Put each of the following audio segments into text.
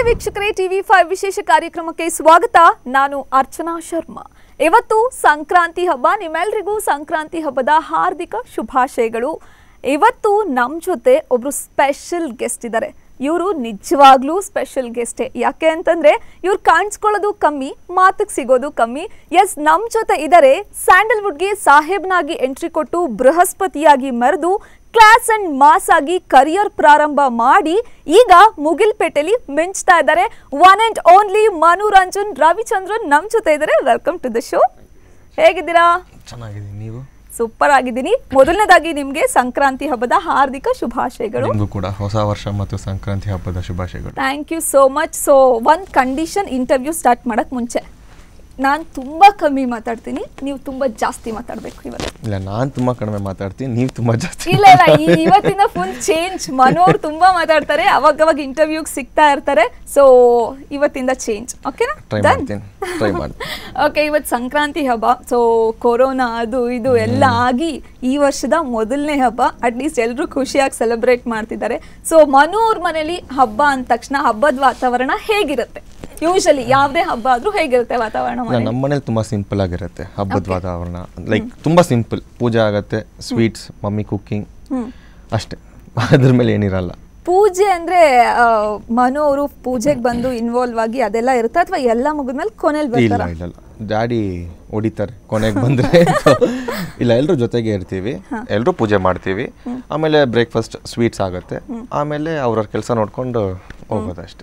ವೀಕ್ಷಕರೇ TV five ವಿಶೇಷ ಕಾರ್ಯಕ್ರಮಕ್ಕೆ ಸ್ವಾಗತ ನಾನು ಅರ್ಚನಾ ಶರ್ಮಾ ಇವತ್ತು ಸಂಕ್ರಾಂತಿ ಹಬ್ಬ ನಿಮ್ಮೆಲ್ರಿಗೂ ಸಂಕ್ರಾಂತಿ ಹಬ್ಬದ ಹಾರ್ದಿಕ ಶುಭಾಶಯಗಳು ಇವತ್ತು ನಮ್ಮ ಜೊತೆ ಒಬ್ರು ಸ್ಪೆಷಲ್ ಗೆಸ್ಟ್ ಇದ್ದಾರೆ ಇವರು ನಿಜವಾಗ್ಲೂ ಸ್ಪೆಷಲ್ ಗೆಸ್ಟೇ ಯಾಕೆ ಅಂತಂದ್ರೆ ಇವ್ರು ಕಾಣಿಸ್ಕೊಳ್ಳೋದು ಕಮ್ಮಿ ಮಾತಿಗೆ ಸಿಗೋದು ಕಮ್ಮಿ ಎಸ್ ನಮ್ಮ ಜೊತೆ ಇದ್ದಾರೆ ಸ್ಯಾಂಡಲ್ವುಡ್ಗೆ ಸಾಹೇಬ್ನಾಗಿ ಎಂಟ್ರಿ ಕೊಟ್ಟು ಬೃಹಸ್ಪತಿಯಾಗಿ ಮೆರೆದು ಕ್ಲಾಸ್ ಅಂಡ್ ಮಾಸ್ ಆಗಿ ಕರಿಯರ್ ಪ್ರಾರಂಭ ಮಾಡಿ ಈಗ ಮುಗಿಲ್ಪೇಟೆಲಿ ಮಿಂಚ್ತಾ ಇದ್ದಾರೆ one and only Manoranjan Ravichandran ನಮ್ಮ ಜೊತೆ ಇದ್ದಾರೆ ವೆಲ್ಕಮ್ ಟು ದ ಶೋ ಹೇಗಿದ್ದೀರಾ ಚೆನ್ನಾಗಿದ್ದೀನಿ ನೀವು ಸೂಪರ್ ಆಗಿದ್ದೀನಿ ಮೊದಲನೇದಾಗಿ ನಿಮಗೆ ಸಂಕ್ರಾಂತಿ ಹಬ್ಬದ ಹಾರ್ದಿಕ ಶುಭಾಶಯಗಳು ನಿಮಗೂ ಕೂಡ ಹೊಸ ವರ್ಷ ಮತ್ತು ಸಂಕ್ರಾಂತಿ ಹಬ್ಬದ ಶುಭಾಶಯಗಳು thank you so much so ಒಂದು ಕಂಡೀಷನ್ ಇಂಟರ್ವ್ಯೂ ಸ್ಟಾರ್ಟ್ ಮಾಡಕ್ ಮುಂಚೆ ನಾನು ತುಂಬ ಕಮ್ಮಿ ಮಾತಾಡ್ತೀನಿ ನೀವು ತುಂಬ ಜಾಸ್ತಿ ಮಾತಾಡಬೇಕು ಇವತ್ತು ಇಲ್ಲ ನಾನು ತುಂಬ ಕಡಿಮೆ ಮಾತಾಡ್ತೀನಿ ನೀವು ತುಂಬ ಜಾಸ್ತಿ ಇಲ್ಲ ಇಲ್ಲ ಈ- ಇವತ್ತಿನ ಫುಲ್ ಚೇಂಜ್ ಮನೋರು ತುಂಬಾ ಮಾತಾಡ್ತಾರೆ ಅವಾಗವಾಗ ಇಂಟರ್ವ್ಯೂಗೆ ಸಿಗ್ತಾ ಇರ್ತಾರೆ ಸೊ ಇವತ್ತಿಂದ ಚೇಂಜ್ ಓಕೆನಾ ಟ್ರೈ ಡನ್ ಮಾಡ್ತೀನಿ ಟ್ರೈ ಮಾಡ್ತೀನಿ ಓಕೆ ಇವತ್ತು ಸಂಕ್ರಾಂತಿ ಹಬ್ಬ ಸೊ ಕೊರೋನಾ ಅದು ಇದು ಎಲ್ಲ ಆಗಿ ಈ ವರ್ಷದ ಮೊದಲನೇ ಹಬ್ಬ ಅಟ್ಲೀಸ್ಟ್ ಎಲ್ಲರೂ ಖುಷಿಯಾಗಿ ಸೆಲೆಬ್ರೇಟ್ ಮಾಡ್ತಿದ್ದಾರೆ ಸೊ ಮನು ಅವ್ರ ಮನೇಲಿ ಹಬ್ಬ ಅಂದ ತಕ್ಷಣ ಹಬ್ಬದ ವಾತಾವರಣ ಹೇಗಿರುತ್ತೆ ಯೂಶಲಿ ಯಾವುದೇ ಹಬ್ಬ ಆದ್ರೂ ಹೇಗಿರುತ್ತೆ ವಾತಾವರಣ ಇಲ್ಲ ಮನೇಲಿ? ನಮ್ಮ ಮನೇಲಿ ತುಂಬ ಸಿಂಪಲ್ ಆಗಿರುತ್ತೆ ಹಬ್ಬದ ವಾತಾವರಣ ಲೈಕ್ ತುಂಬ ಸಿಂಪಲ್ ಪೂಜೆ ಆಗುತ್ತೆ ಸ್ವೀಟ್ಸ್ ಮಮ್ಮಿ ಕುಕ್ಕಿಂಗ್ ಹ್ಮ್ ಅಷ್ಟೇ ಅದ್ರ ಮೇಲೆ ಏನಿರಲ್ಲ ಪೂಜೆ ಅಂದ್ರೆ ಆ, ಮನು ಅವರು ಪೂಜೆಗೆ ಬಂದು ಇನ್ವಾಲ್ವ್ ಆಗಿ ಅದೆಲ್ಲ ಇರುತ್ತೆ ಅಥವಾ ಎಲ್ಲ ಮುಗಿದ್ಮೇಲೆ ಕೊನೆಯಲ್ಲಿ ಇಲ್ಲ ಬರ್ತಾರ ಇಲ್ಲ ಇಲ್ಲ ಡ್ಯಾಡಿ ಹೊಡಿತಾರೆ ಕೊನೆಗೆ ಬಂದರೆ ಇಲ್ಲ ಎಲ್ಲರೂ ಜೊತೆಗೆ ಇರ್ತೀವಿ ಎಲ್ಲರೂ ಪೂಜೆ ಮಾಡ್ತೀವಿ ಆಮೇಲೆ ಬ್ರೇಕ್ಫಾಸ್ಟ್ ಸ್ವೀಟ್ಸ್ ಆಗುತ್ತೆ ಆಮೇಲೆ ಅವ್ರವ್ರ ಕೆಲಸ ನೋಡ್ಕೊಂಡು ಹೋಗೋದಷ್ಟೇ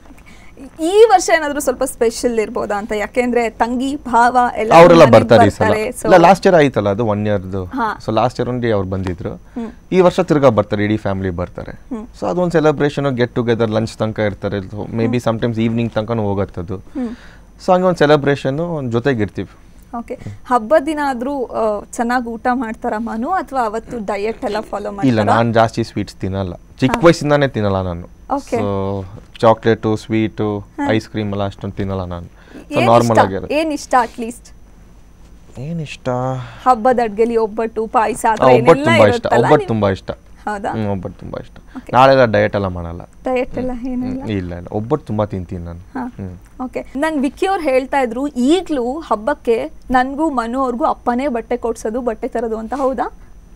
ಈ ವರ್ಷ ಏನಾದ್ರು ಸ್ವಲ್ಪ ಸ್ಪೆಷಲ್ ಇರ್ಬೋದಾ ಅಂತ ಯಾಕೆಂದ್ರೆ ತಂಗಿ ಭಾವ ಎಲ್ಲ ಅವರೆಲ್ಲ ಮನೆಗ್ ಬರ್ತಾರೆ ಈ ಸಲ so- ಇಲ್ಲ ಲಾಸ್ಟ್ ಇಯರ್ ಆಯ್ತಲ್ಲ ಅದು ಒನ್ ಇಯರ್ದು ಹಾ. ಸೊ ಲಾಸ್ಟ್ ಇಯರ್ ಒಂದಿ ಅವ್ರು ಬಂದಿದ್ರು ಈ ವರ್ಷ ತಿರ್ಗಾ ಬರ್ತಾರೆ ಇಡೀ ಫ್ಯಾಮಿಲಿ ಬರ್ತಾರೆ ಸೊ ಅದೊಂದು ಸೆಲೆಬ್ರೇಷನ್ ಗೆಟ್ ಟುಗೆದರ್ ಲಂಚ್ ತನಕ ಇರ್ತಾರೆ ಮೇ ಬಿ ಸಮ್ಟೈಮ್ಸ್ ಈವ್ನಿಂಗ್ ತನಕನೂ ಹೋಗತ್ತದು ಸೊ ಹಂಗೆ ಒಂದು ಸೆಲೆಬ್ರೇಷನ್ ಒಂದು ಜೊತೆಗೆ ಇರ್ತೀವಿ ಓಕೆ ಹಬ್ಬದ ದಿನ ಆದ್ರೂ ಚೆನ್ನಾಗಿ ಊಟ ಮಾಡ್ತಾರ ಮನು ಅಥವಾ ಅವತ್ತು ಡಯಟ್ ಎಲ್ಲ ಫಾಲೋ ಇಲ್ಲ ಮಾಡ್ತಾರ ನಾನು ಜಾಸ್ತಿ ಸ್ವೀಟ್ಸ್ ತಿನ್ನಲ್ಲ ಚಿಕ್ಕ ವಯಸ್ಸಿಂದಾನೇ ತಿನ್ನಲ್ಲ ನಾನು Okay. So chocolate sweet ice cream ಎಲ್ಲ ಅಷ್ಟೊಂದು ತಿನ್ನಲ್ಲ ನಾನು ಸೊ ಏನ್ ನಾರ್ಮಲ್ ಇಷ್ಟ ಆಗಿರುತ್ತೆ ಏನ್ ಇಷ್ಟ ಅಟ್ಲೀಸ್ಟ್ ಏನು ಇಷ್ಟ ಹಬ್ಬದ ಅಡ್ಗೆಲಿ ಒಬ್ಬಟ್ಟು ಪಾಯಸ ಆ, ಒಬ್ಬಟ್ಟು ತುಂಬಾ ಇಷ್ಟ ಒಬ್ಬಟ್ಟು ತುಂಬಾ ಇಷ್ಟ ಹೌದಾ ಹ್ಮ್, ಒಬ್ಬಟ್ಟು ತುಂಬಾ ಇಷ್ಟ ನಾಳೆಲ್ಲ ಡಯಟ್ ಎಲ್ಲ ಮಾಡಲ್ಲ ಡಯಟ್ ಎಲ್ಲ ಏನಿಲ್ಲ ಹ್ಮ್, ಇಲ್ಲ ಇಲ್ಲ ಒಬ್ಬಟ್ಟು ತುಂಬಾ ತಿಂತೀನಿ ನಾನು ಹಾ. ಹ್ಮ್. ಓಕೆ ನಂಗೆ ವಿಕ್ಕಿ ಅವ್ರು ಹೇಳ್ತಾ ಇದ್ರು ಈಗಲೂ ಹಬ್ಬಕ್ಕೆ ನನಗೂ ಮನು ಅವ್ರಿಗೂ ಅಪ್ಪನೇ ಬಟ್ಟೆ ಕೊಡ್ಸೋದು ಬಟ್ಟೆ ತರೋದು ಅಂತ ಹೌದಾ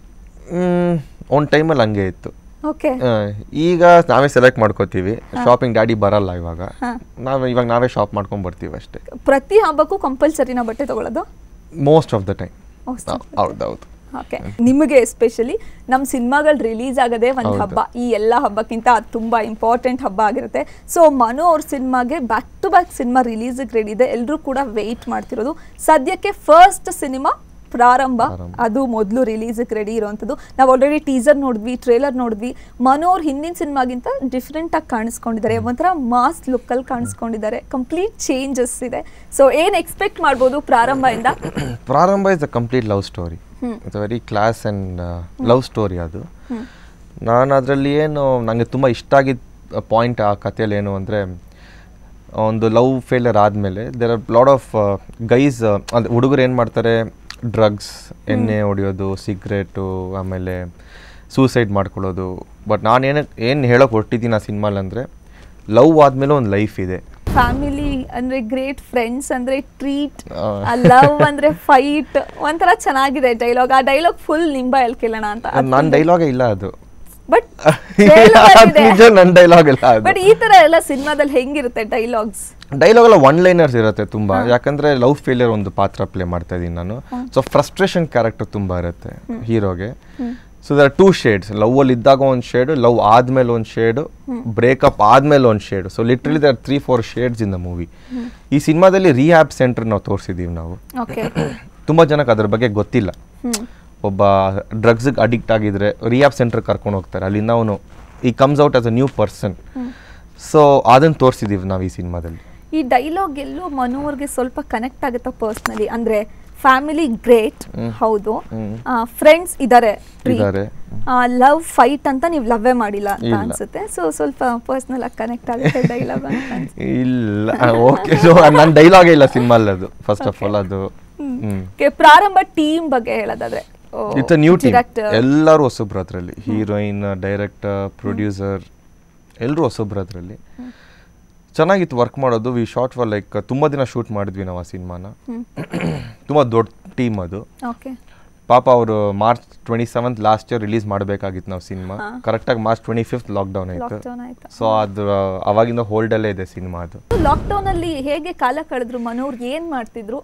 ಹ್ಮ್ ಒಂದು ಟೈಮಲ್ಲಿ ಹಂಗೆ ಇತ್ತು ಓಕೆ ಆ, ಈಗ ನಾವೇ ಸೆಲೆಕ್ಟ್ ಮಾಡ್ಕೋತೀವಿ ಶಾಪಿಂಗ್ ಡ್ಯಾಡಿ ಬರಲ್ಲ ಇವಾಗ ನಾವೇ ಇವಾಗ ನಾವೇ ಶಾಪ್ ಮಾಡ್ಕೊಂಡ್ ಬರ್ತೀವಿ ಅಷ್ಟೇ ಪ್ರತಿ ಹಬ್ಬಕ್ಕೂ ಕಂಪಲ್ಸರಿನ ಬಟ್ಟೆ ತಗೊಳ್ಳೋದು most of the time Most of the ಹೌದೌದು ಓಕೆ ನಿಮಗೆ ಎಸ್ಪೆಷಲಿ ನಮ್ಮ ಸಿನಿಮಾಗಳು ರಿಲೀಸ್ ಆಗದೆ ಒಂದು ಹೌದು. ಹಬ್ಬ ಈ ಎಲ್ಲ ಹಬ್ಬಕ್ಕಿಂತ ಅದು ತುಂಬ ಇಂಪಾರ್ಟೆಂಟ್ ಹಬ್ಬ ಆಗಿರುತ್ತೆ ಸೊ ಮನು ಅವ್ರ ಸಿನಿಮಾಗೆ ಬ್ಯಾಕ್ ಟು ಬ್ಯಾಕ್ ಸಿನಿಮಾ ರಿಲೀಸಿಗೆ ರೆಡಿ ಇದೆ ಎಲ್ಲರೂ ಕೂಡ ವೆಯ್ಟ್ ಮಾಡ್ತಿರೋದು ಸದ್ಯಕ್ಕೆ ಫಸ್ಟ್ ಸಿನಿಮಾ ಪ್ರಾರಂಭ ಪ್ರಾರಂಭ. ಅದು ಮೊದಲು ರಿಲೀಸಿಗೆ ರೆಡಿ ಇರೋವಂಥದ್ದು ನಾವು ಆಲ್ರೆಡಿ ಟೀಸರ್ ನೋಡಿದ್ವಿ ಟ್ರೇಲರ್ ನೋಡಿದ್ವಿ ಮನು ಅವ್ರ ಹಿಂದಿನ ಸಿನಿಮಾಗಿಂತ ಡಿಫ್ರೆಂಟ್ ಆಗಿ ಕಾಣಿಸ್ಕೊಂಡಿದ್ದಾರೆ ಒಂಥರ ಮಾಸ್ ಲುಕ್ಕಲ್ಲಿ ಕಾಣಿಸ್ಕೊಂಡಿದ್ದಾರೆ ಕಂಪ್ಲೀಟ್ ಚೇಂಜಸ್ ಇದೆ ಸೊ ಏನು ಎಕ್ಸ್ಪೆಕ್ಟ್ ಮಾಡ್ಬೋದು ಪ್ರಾರಂಭದಿಂದ Prarambha is a complete love story it's very class and love story ಅದು ನಾನು ಅದರಲ್ಲಿ ಏನು ನನಗೆ ತುಂಬ ಇಷ್ಟ ಆಗಿದ್ದ ಪಾಯಿಂಟ್ ಆ ಕಥೆಯಲ್ಲಿ ಏನು ಅಂದರೆ ಒಂದು ಲವ್ ಫೇಲಿಯರ್ ಆದಮೇಲೆ there are lot of guys ಅಂದರೆ ಹುಡುಗರು ಏನು ಮಾಡ್ತಾರೆ ಡ್ರಗ್ಸ್ ಎಣ್ಣೆ ಹೊಡೆಯೋದು ಸಿಗ್ರೆಟು ಆಮೇಲೆ ಸೂಸೈಡ್ ಮಾಡ್ಕೊಳ್ಳೋದು ಬಟ್ ನಾನು ಏನು ಏನು ಹೇಳೋಕೆ ಹೊರಟಿದ್ದೀನಿ ಆ ಸಿನಿಮಾಲಿ ಅಂದರೆ ಲವ್ ಆದಮೇಲೆ ಒಂದು ಲೈಫ್ ಇದೆ ಫ್ಯಾಮಿಲಿ ಅಂದ್ರೆ ಗ್ರೇಟ್ ಫ್ರೆಂಡ್ಸ್ ಅಂದ್ರೆ ಟ್ರೀಟ್ ಆ. ಲವ್ ಅಂದ್ರೆ ಫೈಟ್ ಒಂಥರ ಚೆನ್ನಾಗಿದೆ ಡೈಲಾಗ್ ಆ ಡೈಲಾಗ್ ಫುಲ್ ನಿಂಬ ಎಲ್ ಕೇಳೋಣ ಅಂತ ನನ್ನ ಡೈಲಾಗೇ ಇಲ್ಲ ಅದು ಬಟ್ ನಿಜ ನನ್ನ ಡೈಲಾಗ್ ಇಲ್ಲ ಅದು ಬಟ್ ಈ ತರ ಎಲ್ಲ ಸಿನಿಮಾದಲ್ಲಿ ಹೆಂಗಿರುತ್ತೆ ಡೈಲಾಗ್ಸ್ ಡೈಲಾಗ್ ಎಲ್ಲ ಒನ್ ಲೈನರ್ಸ್ ಇರುತ್ತೆ ತುಂಬಾ ಯಾಕಂದ್ರೆ ಲವ್ ಫೇಲಿಯರ್ ಒಂದು ಪಾತ್ರ ಪ್ಲೇ ಮಾಡ್ತಾ ಇದ್ದೀನಿ ನಾನು ಸೊ ಫ್ರಸ್ಟ್ರೇಷನ್ ಕ್ಯಾರೆಕ್ಟರ್ ತುಂಬಾ ಇರುತ್ತೆ ಹೀರೋಗೆ so there two shades love ಅಲ್ಲಿ ಇದ್ದಾಗ ಒಂದು ಶೇಡ್ ಲವ್ ಆದ್ಮೇಲೆ ಒಂದು ಶೇಡ್ ಬ್ರೇಕಪ್ ಆದ್ಮೇಲೆ ಒಂದು shade so literally there three four shades in the movie ಈ ಸಿನಿಮಾದಲ್ಲಿ ರಿಹ್ಯಾಬ್ ಸೆಂಟರ್ ನಾವು ತೋರಿಸಿದೀವಿ ನಾವು ಓಕೆ ತುಂಬಾ ಜನಕ್ಕೆ ಅದ್ರ ಬಗ್ಗೆ ಗೊತ್ತಿಲ್ಲ ಒಬ್ಬ ಡ್ರಗ್ಸ್ಗೆ ಅಡಿಕ್ಟ್ ಆಗಿದ್ರೆ ರಿಹ್ಯಾಬ್ ಸೆಂಟರ್ ಕರ್ಕೊಂಡು ಹೋಗ್ತಾರೆ ಅಲ್ಲಿಂದ ಅವನು ಈ comes out as a new person so ಅದನ್ನು ತೋರಿಸಿದೀವಿ ನಾವು ಈ ಸಿನಿಮಾದಲ್ಲಿ ಈ ಡೈಲಾಗ್ ಎಲ್ಲೋ ಮನೋವ್ರಿಗೆ ಸ್ವಲ್ಪ ಕನೆಕ್ಟ್ ಆಗುತ್ತಾ ಪರ್ಸ್ನಲಿ ಅಂದ್ರೆ ಫ್ಯಾಮಿಲಿ ಗ್ರೇಟ್ ಹೌದು ಫ್ರೆಂಡ್ಸ್ ಇದಾರೆ ಇದಾರೆ. ಲವ್ ಫೈಟ್ ಅಂತ ನೀವು ಲವ್ವೇ ಮಾಡಿಲ್ಲ ಅಂತ ಇಲ್ಲ. ಅನ್ಸುತ್ತೆ ಸೊ ಸ್ವಲ್ಪ ಪರ್ಸ್ನಲ್ ಆಗಿ ಕನೆಕ್ಟ್ ಆಗುತ್ತೆ ಡೈಲಾಗ್ ಅಂತ ಅನ್ಸುತ್ತೆ. ಇಲ್ಲ ಓಕೆ ಸೊ ನನ್ನ ಡೈಲಾಗೇ ಇಲ್ಲ ಸಿನಿಮಾಲ್ ಅದು ಫಸ್ಟ್ ಆಫ್ ಆಲ್ ಅದು ಹ್ಮ್ Okay, ಪ್ರಾರಂಭ ಟೀಮ್ ಬಗ್ಗೆ ಹೇಳೋದಾದ್ರೆ oh, it's a new team director. ಎಲ್ಲರೂ ಹೊಸಬ್ರು ಅದರಲ್ಲಿ ಹೀರೋಯಿನ್ ಡೈರೆಕ್ಟರ್ ಪ್ರೊಡ್ಯೂಸರ್ ಎಲ್ಲರೂ ಹೊಸಬ್ರು ಅದರಲ್ಲಿ ಚೆನ್ನಾಗಿತ್ತು ವರ್ಕ್ ಮಾಡೋದು ವಿ ಶಾರ್ಟ್ ಫಾರ್ ಲೈಕ್ ತುಂಬ ದಿನ ಶೂಟ್ ಮಾಡಿದ್ವಿ ನಾವು ಆ ಸಿನಿಮಾನ ತುಂಬ ದೊಡ್ಡ ಟೀಮ್ ಅದು ಓಕೆ ಪಾಪ ಅವರು March twenty seventh last year release ಮಾಡಬೇಕಾಗಿತ್ತು ನಾವು ಸಿನಿಮಾ ಹಾ. ಕರೆಕ್ಟಾಗಿ ಮಾರ್ಚ್ ಟ್ವೆಂಟಿ ಫಿಫ್ತ್ ಲಾಕ್ಡೌನ್ ಆಯಿತು ಲಾಕ್ಡೌನ್ ಆಯ್ತಾ ಸೊ ಅದು ಅವಾಗಿಂದ ಹೋಲ್ಡಲ್ಲೇ ಇದೆ ಸಿನಿಮಾ ಅದು ಲಾಕ್ಡೌನ್ ಅಲ್ಲಿ ಹೇಗೆ ಕಾಲ ಕಳೆದ್ರು ಮನೋರ್ ಏನ್ ಮಾಡ್ತಿದ್ರು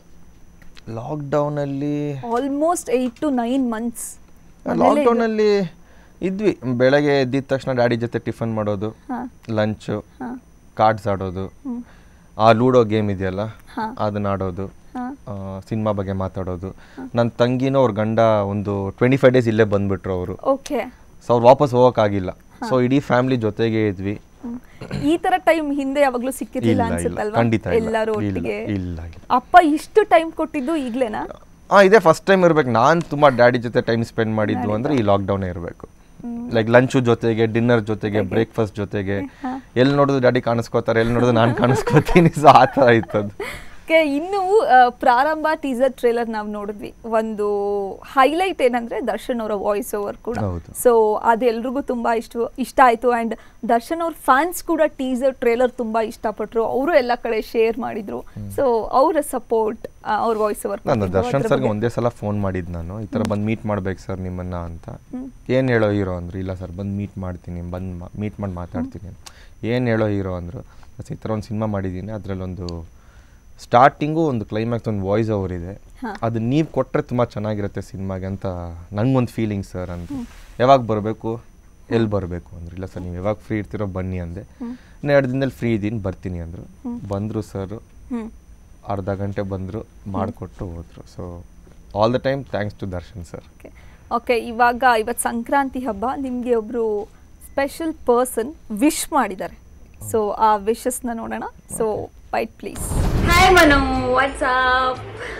ಲಾಕ್ಡೌನಲ್ಲಿ almost eight to nine months ಲಾಕ್ಡೌನಲ್ಲಿ ಇದ್ವಿ ಬೆಳಗ್ಗೆ ಎದ್ದಿದ ತಕ್ಷಣ ಡ್ಯಾಡಿ ಜೊತೆ ಟಿಫನ್ ಮಾಡೋದು ಹಾ ಲಂಚು ಹಾ ಕಾರ್ಡ್ಸ್ ಆಡೋದು ಹ್ಮ್ ಆ ಲೂಡೋ ಗೇಮ್ ಇದೆಯಲ್ಲ ಹಾ ಅದನ್ನ ಆಡೋದು ಹಾ ಸಿನಿಮಾ ಬಗ್ಗೆ ಮಾತಾಡೋದು ನನ್ನ ತಂಗಿನೂ ಅವ್ರ ಗಂಡ ಒಂದು ಟ್ವೆಂಟಿ ಫೈವ್ ಡೇಸ್ ಇಲ್ಲೇ ಬಂದ್ಬಿಟ್ರು ಅವರು ಓಕೆ ಸೊ ಅವ್ರು ವಾಪಸ್ ಹೋಗೋಕ್ಕಾಗಿಲ್ಲ ಸೊ ಇಡೀ ಫ್ಯಾಮಿಲಿ ಜೊತೆಗೆ ಇದ್ವಿ ಈ ತರ ಟೈಮ್ ಹಿಂದೆ ಯಾವಾಗ್ಲೂ ಸಿಕ್ಕಿರ್ಲಿಲ್ಲ ಇಲ್ಲ ಇಲ್ಲ ಅನ್ಸುತ್ತಲ್ವಾ ಖಂಡಿತ ಇಲ್ಲ ಎಲ್ಲರೂ ಇಲ್ಲ ಒಟ್ಟಿಗೆ ಇಲ್ಲ ಇಲ್ಲ ಅಪ್ಪ ಇಷ್ಟು ಟೈಮ್ ಕೊಟ್ಟಿದ್ದು ಈಗ್ಲೇನಾ ಹಾಂ ಇದೇ ಫಸ್ಟ್ ಟೈಮ್ ಇರ್ಬೇಕು ನಾನು ತುಂಬ ಡ್ಯಾಡಿ ಜೊತೆ ಟೈಮ್ ಸ್ಪೆಂಡ್ ಮಾಡಿದ್ದು ಅಂದರೆ ಈ ಲಾಕ್ಡೌನೇ ಇರಬೇಕು ಲೈಕ್ ಲಂಚು ಜೊತೆಗೆ ಡಿನ್ನರ್ ಜೊತೆಗೆ ಬ್ರೇಕ್ಫಾಸ್ಟ್ ಜೊತೆಗೆ ಎಲ್ಲಿ ನೋಡಿದ್ರು ಡ್ಯಾಡಿ ಕಾಣಿಸ್ಕೋತಾರೆ ಎಲ್ಲಿ ನೋಡಿದ್ರು ನಾನು ಕಾಣಿಸ್ಕೋತೀನಿ ಸೊ ಆ ಥರ ಇತ್ತದು ಕೆ ಇನ್ನು ಆ, ಪ್ರಾರಂಭ ಟೀಸರ್ ಟ್ರೇಲರ್ ನಾವು ನೋಡಿದ್ವಿ ಒಂದು ಹೈಲೈಟ್ ಏನಂದ್ರೆ ದರ್ಶನ್ ಅವರ ವಾಯ್ಸ್ ಓವರ್ ಕೂಡ ಹೌದು. ಸೊ ಅದೆಲ್ರಿಗೂ ತುಂಬಾ ಇಷ್ಟ ಇಷ್ಟ ಆಯ್ತು ಅಂಡ್ ದರ್ಶನ್ ಅವ್ರ ಫ್ಯಾನ್ಸ್ ಕೂಡ ಟೀಸರ್ ಟ್ರೇಲರ್ ತುಂಬಾ ಇಷ್ಟಪಟ್ರು ಅವರು ಎಲ್ಲ ಕಡೆ ಶೇರ್ ಮಾಡಿದ್ರು ಸೊ ಅವರ ಸಪೋರ್ಟ್ ಅವ್ರ ವಾಯ್ಸ್ ಓವರ್ ನಾನು ದರ್ಶನ್ ಸರ್ಗೆ ಒಂದೇ ಸಲ ಫೋನ್ ಮಾಡಿದ್ದು ನಾನು ಈ ಥರ ಬಂದು ಮೀಟ್ ಮಾಡ್ಬೇಕು ಸರ್ ನಿಮ್ಮನ್ನ ಅಂತ ಏನು ಹೇಳೋ ಹೀರೋ ಅಂದ್ರು ಇಲ್ಲ ಸರ್ ಬಂದು ಮೀಟ್ ಮಾಡ್ತೀನಿ ಬಂದು ಮೀಟ್ ಮಾಡಿ ಮಾತಾಡ್ತೀನಿ ಏನು ಹೇಳೋ ಹೀರೋ ಅಂದರು ಬಸ್ ಈ ಥರ ಒಂದು ಸಿನಿಮಾ ಮಾಡಿದ್ದೀನಿ ಅದರಲ್ಲೊಂದು ಸ್ಟಾರ್ಟಿಂಗು ಒಂದು ಕ್ಲೈಮ್ಯಾಕ್ಸ್ ಒಂದು ವಾಯ್ಸ್ ಓವರ್ ಇದೆ ಅದು ನೀವು ಕೊಟ್ಟರೆ ತುಂಬ ಚೆನ್ನಾಗಿರುತ್ತೆ ಸಿನಿಮಾಗೆ ಅಂತ ನಂಗೊಂದು ಫೀಲಿಂಗ್ ಸರ್ ಅಂತ ಯಾವಾಗ ಬರಬೇಕು ಎಲ್ಲಿ ಬರಬೇಕು ಅಂದ್ರು ಇಲ್ಲ ಸರ್ ನೀವು ಯಾವಾಗ ಫ್ರೀ ಇರ್ತೀರೋ ಬನ್ನಿ ಅಂದೆ ಇನ್ನು ಎರಡು ದಿನದಲ್ಲಿ ಫ್ರೀ ಇದ್ದೀನಿ ಬರ್ತೀನಿ ಅಂದರು ಬಂದರು ಸರ್ ಹ್ಮ್ ಅರ್ಧ ಗಂಟೆ ಬಂದರು ಮಾಡಿಕೊಟ್ಟು ಹೋದರು so all the time thanks to Darshan sir okay okay ಇವಾಗ ಇವತ್ತು ಸಂಕ್ರಾಂತಿ ಹಬ್ಬ ನಿಮಗೆ ಒಬ್ರು ಸ್ಪೆಷಲ್ ಪರ್ಸನ್ ವಿಶ್ ಮಾಡಿದ್ದಾರೆ ಸೊ ಆ ವಿಶಸ್ನ ನೋಡೋಣ so wait please hi Manu what's up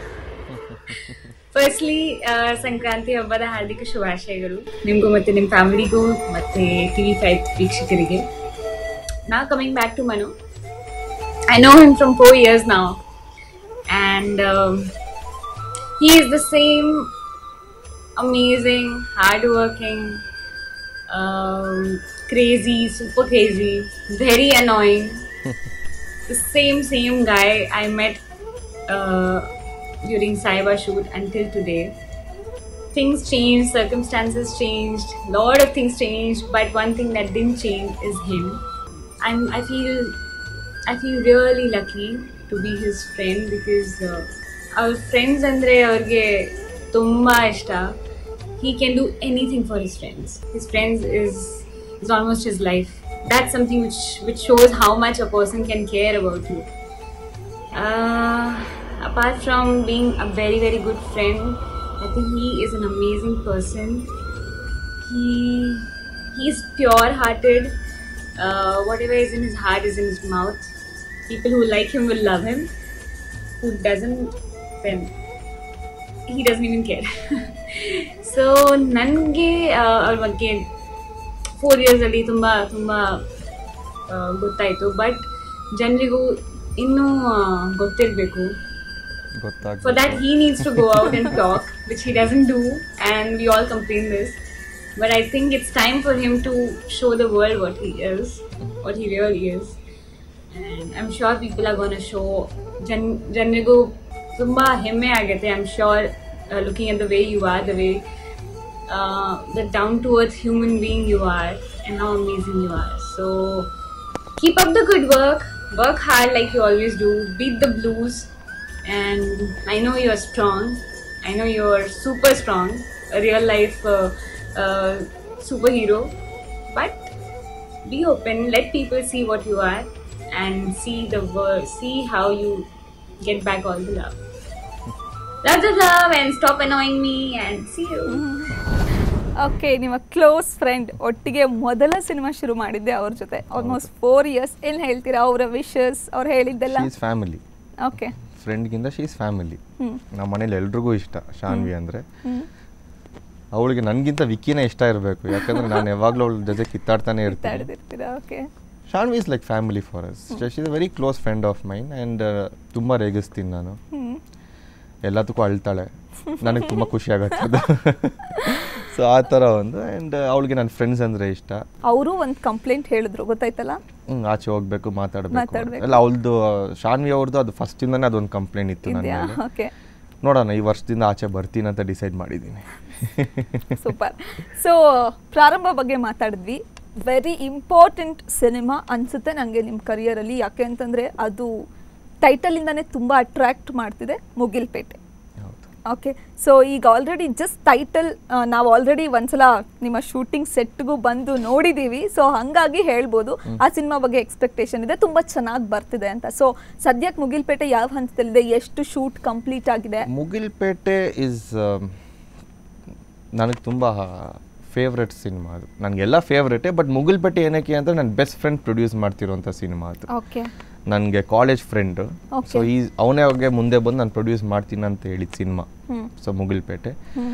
firstly Sankranti ಹಬ್ಬದ ಹಾರ್ದಿಕ ಶುಭಾಶಯಗಳು ನಿಮಗೂ ಮತ್ತೆ ನಿಮ್ಮ ಫ್ಯಾಮಿಲಿಗೂ ಮತ್ತೆ ಟಿವಿ ಫೈವ್ ವೀಕ್ಷಕರಿಗೆ ನಾ coming back to Manu I know him from four years ನಾವು and he is the same amazing, hardworking, um, crazy, super crazy, very annoying. the same same guy I met uh, during cyber shoot until today. Things changed, circumstances changed, lot of things changed, but one thing that didn't change is him. I'm I feel I feel really lucky to be his friend because uh, ಅವ್ರ friends ಅಂದರೆ ಅವ್ರಿಗೆ ತುಂಬ ಇಷ್ಟ he can do anything for his friends. His friends is is almost his life. That's something which which shows how much a person can care about you. Uh, apart from being a very very good friend, I think he is an amazing person. He he's pure-hearted. Uh, whatever is in his heart is in his mouth. People who like him will love him. Who doesn't, then he doesn't even care. So ನನಗೆ ಅವ್ರ ಬಗ್ಗೆ four ಇಯರ್ಸಲ್ಲಿ ತುಂಬ ತುಂಬ ಗೊತ್ತಾಯಿತು but ಜನರಿಗೂ ಇನ್ನೂ ಗೊತ್ತಿರಬೇಕು ಗೊತ್ತಾಗ For that, he needs to go out and talk, which he doesn't do, and we all complain this. But I think it's time for him to show the world what he is, what he really is. And I'm sure people are going to show Jan ಜನರಿಗೂ ತುಂಬ ಹೆಮ್ಮೆ ಆಗುತ್ತೆ I am sure looking at the way you are the way the down to earth human being you are and how amazing you are so keep up the good work work hard like you always do beat the blues and i know you're strong i know you're super strong a real life uh, uh, superhero but be open let people see what you are and see the world see how you get back all the love lots of love and stop annoying me and see you okay ನಿಮ್ಮ close friend ಒಟ್ಟಿಗೆ ಮೊದಲ cinema ಶುರು ಮಾಡಿದ್ದೆ ಅವ್ರ ಜೊತೆ almost four years ಏನು ಹೇಳ್ತೀರಾ ಅವರ ವಿಶಸ್ ಅವ್ರು ಹೇಳಿದ್ದೆಲ್ಲ ಶೀಸ್ ಫ್ಯಾಮಿಲಿ ಓಕೆ ಫ್ರೆಂಡ್ಗಿಂತ ಶೀಸ್ ಫ್ಯಾಮಿಲಿ ಹ್ಞೂ ನಮ್ಮ ಮನೇಲಿ ಎಲ್ರಿಗೂ ಇಷ್ಟ ಶಾನ್ವಿ ಅಂದರೆ ಹ್ಞೂ ಅವಳಿಗೆ ನನಗಿಂತ ವಿಕ್ಕಿನೇ ಇಷ್ಟ ಇರಬೇಕು ಯಾಕಂದ್ರೆ ನಾನು ಯಾವಾಗಲೂ ಅವಳ ಜೊತೆ ಕಿತ್ತಾಡ್ತಾನೆ ಇರ್ತೀನಿ ಮಾತಾಡ್ತಿರ್ತೀರಾ okay Shanvi is like family for us she is a very close friend of mine and ತುಂಬ ರೇಗಿಸ್ತೀನಿ ನಾನು ಹ್ಞೂ ಎಲ್ಲದಕ್ಕೂ ಅಳ್ತಾಳೆ ನನಗೆ ತುಂಬ ಖುಷಿ ಆಗುತ್ತೆ ಅದು ಸೊ ಆ ಥರ ಒಂದು ಆ್ಯಂಡ್ ಅವಳಿಗೆ ನನ್ನ ಫ್ರೆಂಡ್ಸ್ ಅಂದರೆ ಇಷ್ಟ ಅವರು ಒಂದು ಕಂಪ್ಲೇಂಟ್ ಹೇಳಿದ್ರು ಗೊತ್ತಾಯ್ತಲ್ಲ ಹ್ಮ್, ಆಚೆ ಹೋಗ್ಬೇಕು ಮಾತಾಡಬೇಕು ಮಾತಾಡ್ಬೇಕು. ಎಲ್ಲ ಅವಳದು ಶಾನ್ವಿ ಅವ್ರದ್ದು ಅದು ಫಸ್ಟಿಂದನೇ ಅದೊಂದು ಕಂಪ್ಲೇಂಟ್ ಇತ್ತು ನನ್ನ ಇದೆಯಾ ಮೇಲೆ ಓಕೆ ನೋಡೋಣ ಈ ವರ್ಷದಿಂದ ಆಚೆ ಬರ್ತೀನಿ ಅಂತ ಡಿಸೈಡ್ ಮಾಡಿದ್ದೀನಿ ಸೂಪರ್ ಸೊ ಪ್ರಾರಂಭ ಬಗ್ಗೆ ಮಾತಾಡಿದ್ವಿ ವೆರಿ ಇಂಪಾರ್ಟೆಂಟ್ ಸಿನಿಮಾ ಅನ್ಸುತ್ತೆ ನನಗೆ ನಿಮ್ಮ ಕರಿಯರಲ್ಲಿ ಯಾಕೆ ಅಂತಂದರೆ ಅದು ಟೈಟಲಿಂದನೇ ತುಂಬ ಅಟ್ರ್ಯಾಕ್ಟ್ ಮಾಡ್ತಿದೆ ಮುಗಿಲ್ಪೇಟೆ ಹೌದು ಓಕೆ ಸೊ ಈಗ ಆಲ್ರೆಡಿ ಜಸ್ಟ್ ಟೈಟಲ್ ನಾವು ಆಲ್ರೆಡಿ ಒಂದ್ಸಲ ನಿಮ್ಮ ಶೂಟಿಂಗ್ ಸೆಟ್ಗೂ ಬಂದು ನೋಡಿದ್ದೀವಿ ಸೊ ಹಾಗಾಗಿ ಹೇಳ್ಬೋದು ಆ ಸಿನಿಮಾ ಬಗ್ಗೆ ಎಕ್ಸ್ಪೆಕ್ಟೇಷನ್ ಇದೆ ತುಂಬ ಚೆನ್ನಾಗಿ ಬರ್ತಿದೆ ಅಂತ ಸೊ ಸದ್ಯಕ್ಕೆ ಮುಗಿಲ್ಪೇಟೆ ಯಾವ ಹಂತದಲ್ಲಿದೆ ಎಷ್ಟು ಶೂಟ್ ಕಂಪ್ಲೀಟ್ ಆಗಿದೆ ಮುಗಿಲ್ಪೇಟೆ ಇಸ್ ನನಗೆ ತುಂಬ ಫೇವ್ರೆಟ್ ಸಿನಿಮಾ ಅದು ನನಗೆಲ್ಲ ಫೇವ್ರೇಟೇ ಬಟ್ ಮುಗಿಲ್ಪೇಟೆ ಏನಕ್ಕೆ ಅಂದರೆ ನನ್ನ ಬೆಸ್ಟ್ ಫ್ರೆಂಡ್ ಪ್ರೊಡ್ಯೂಸ್ ಮಾಡ್ತಿರೋಂಥ ಸಿನಿಮಾ ಅದು ಓಕೆ ನನಗೆ ಕಾಲೇಜ್ ಫ್ರೆಂಡ್ Okay. ಸೊ ಈ ಅವನೇ ಅವ್ರಿಗೆ ಮುಂದೆ ಬಂದು ನಾನು ಪ್ರೊಡ್ಯೂಸ್ ಮಾಡ್ತೀನಿ ಅಂತ ಹೇಳಿದ ಸಿನಿಮಾ ಹ್ಮ್. ಸೊ ಮುಗಿಲ್ಪೇಟೆ ಹ್ಮ್.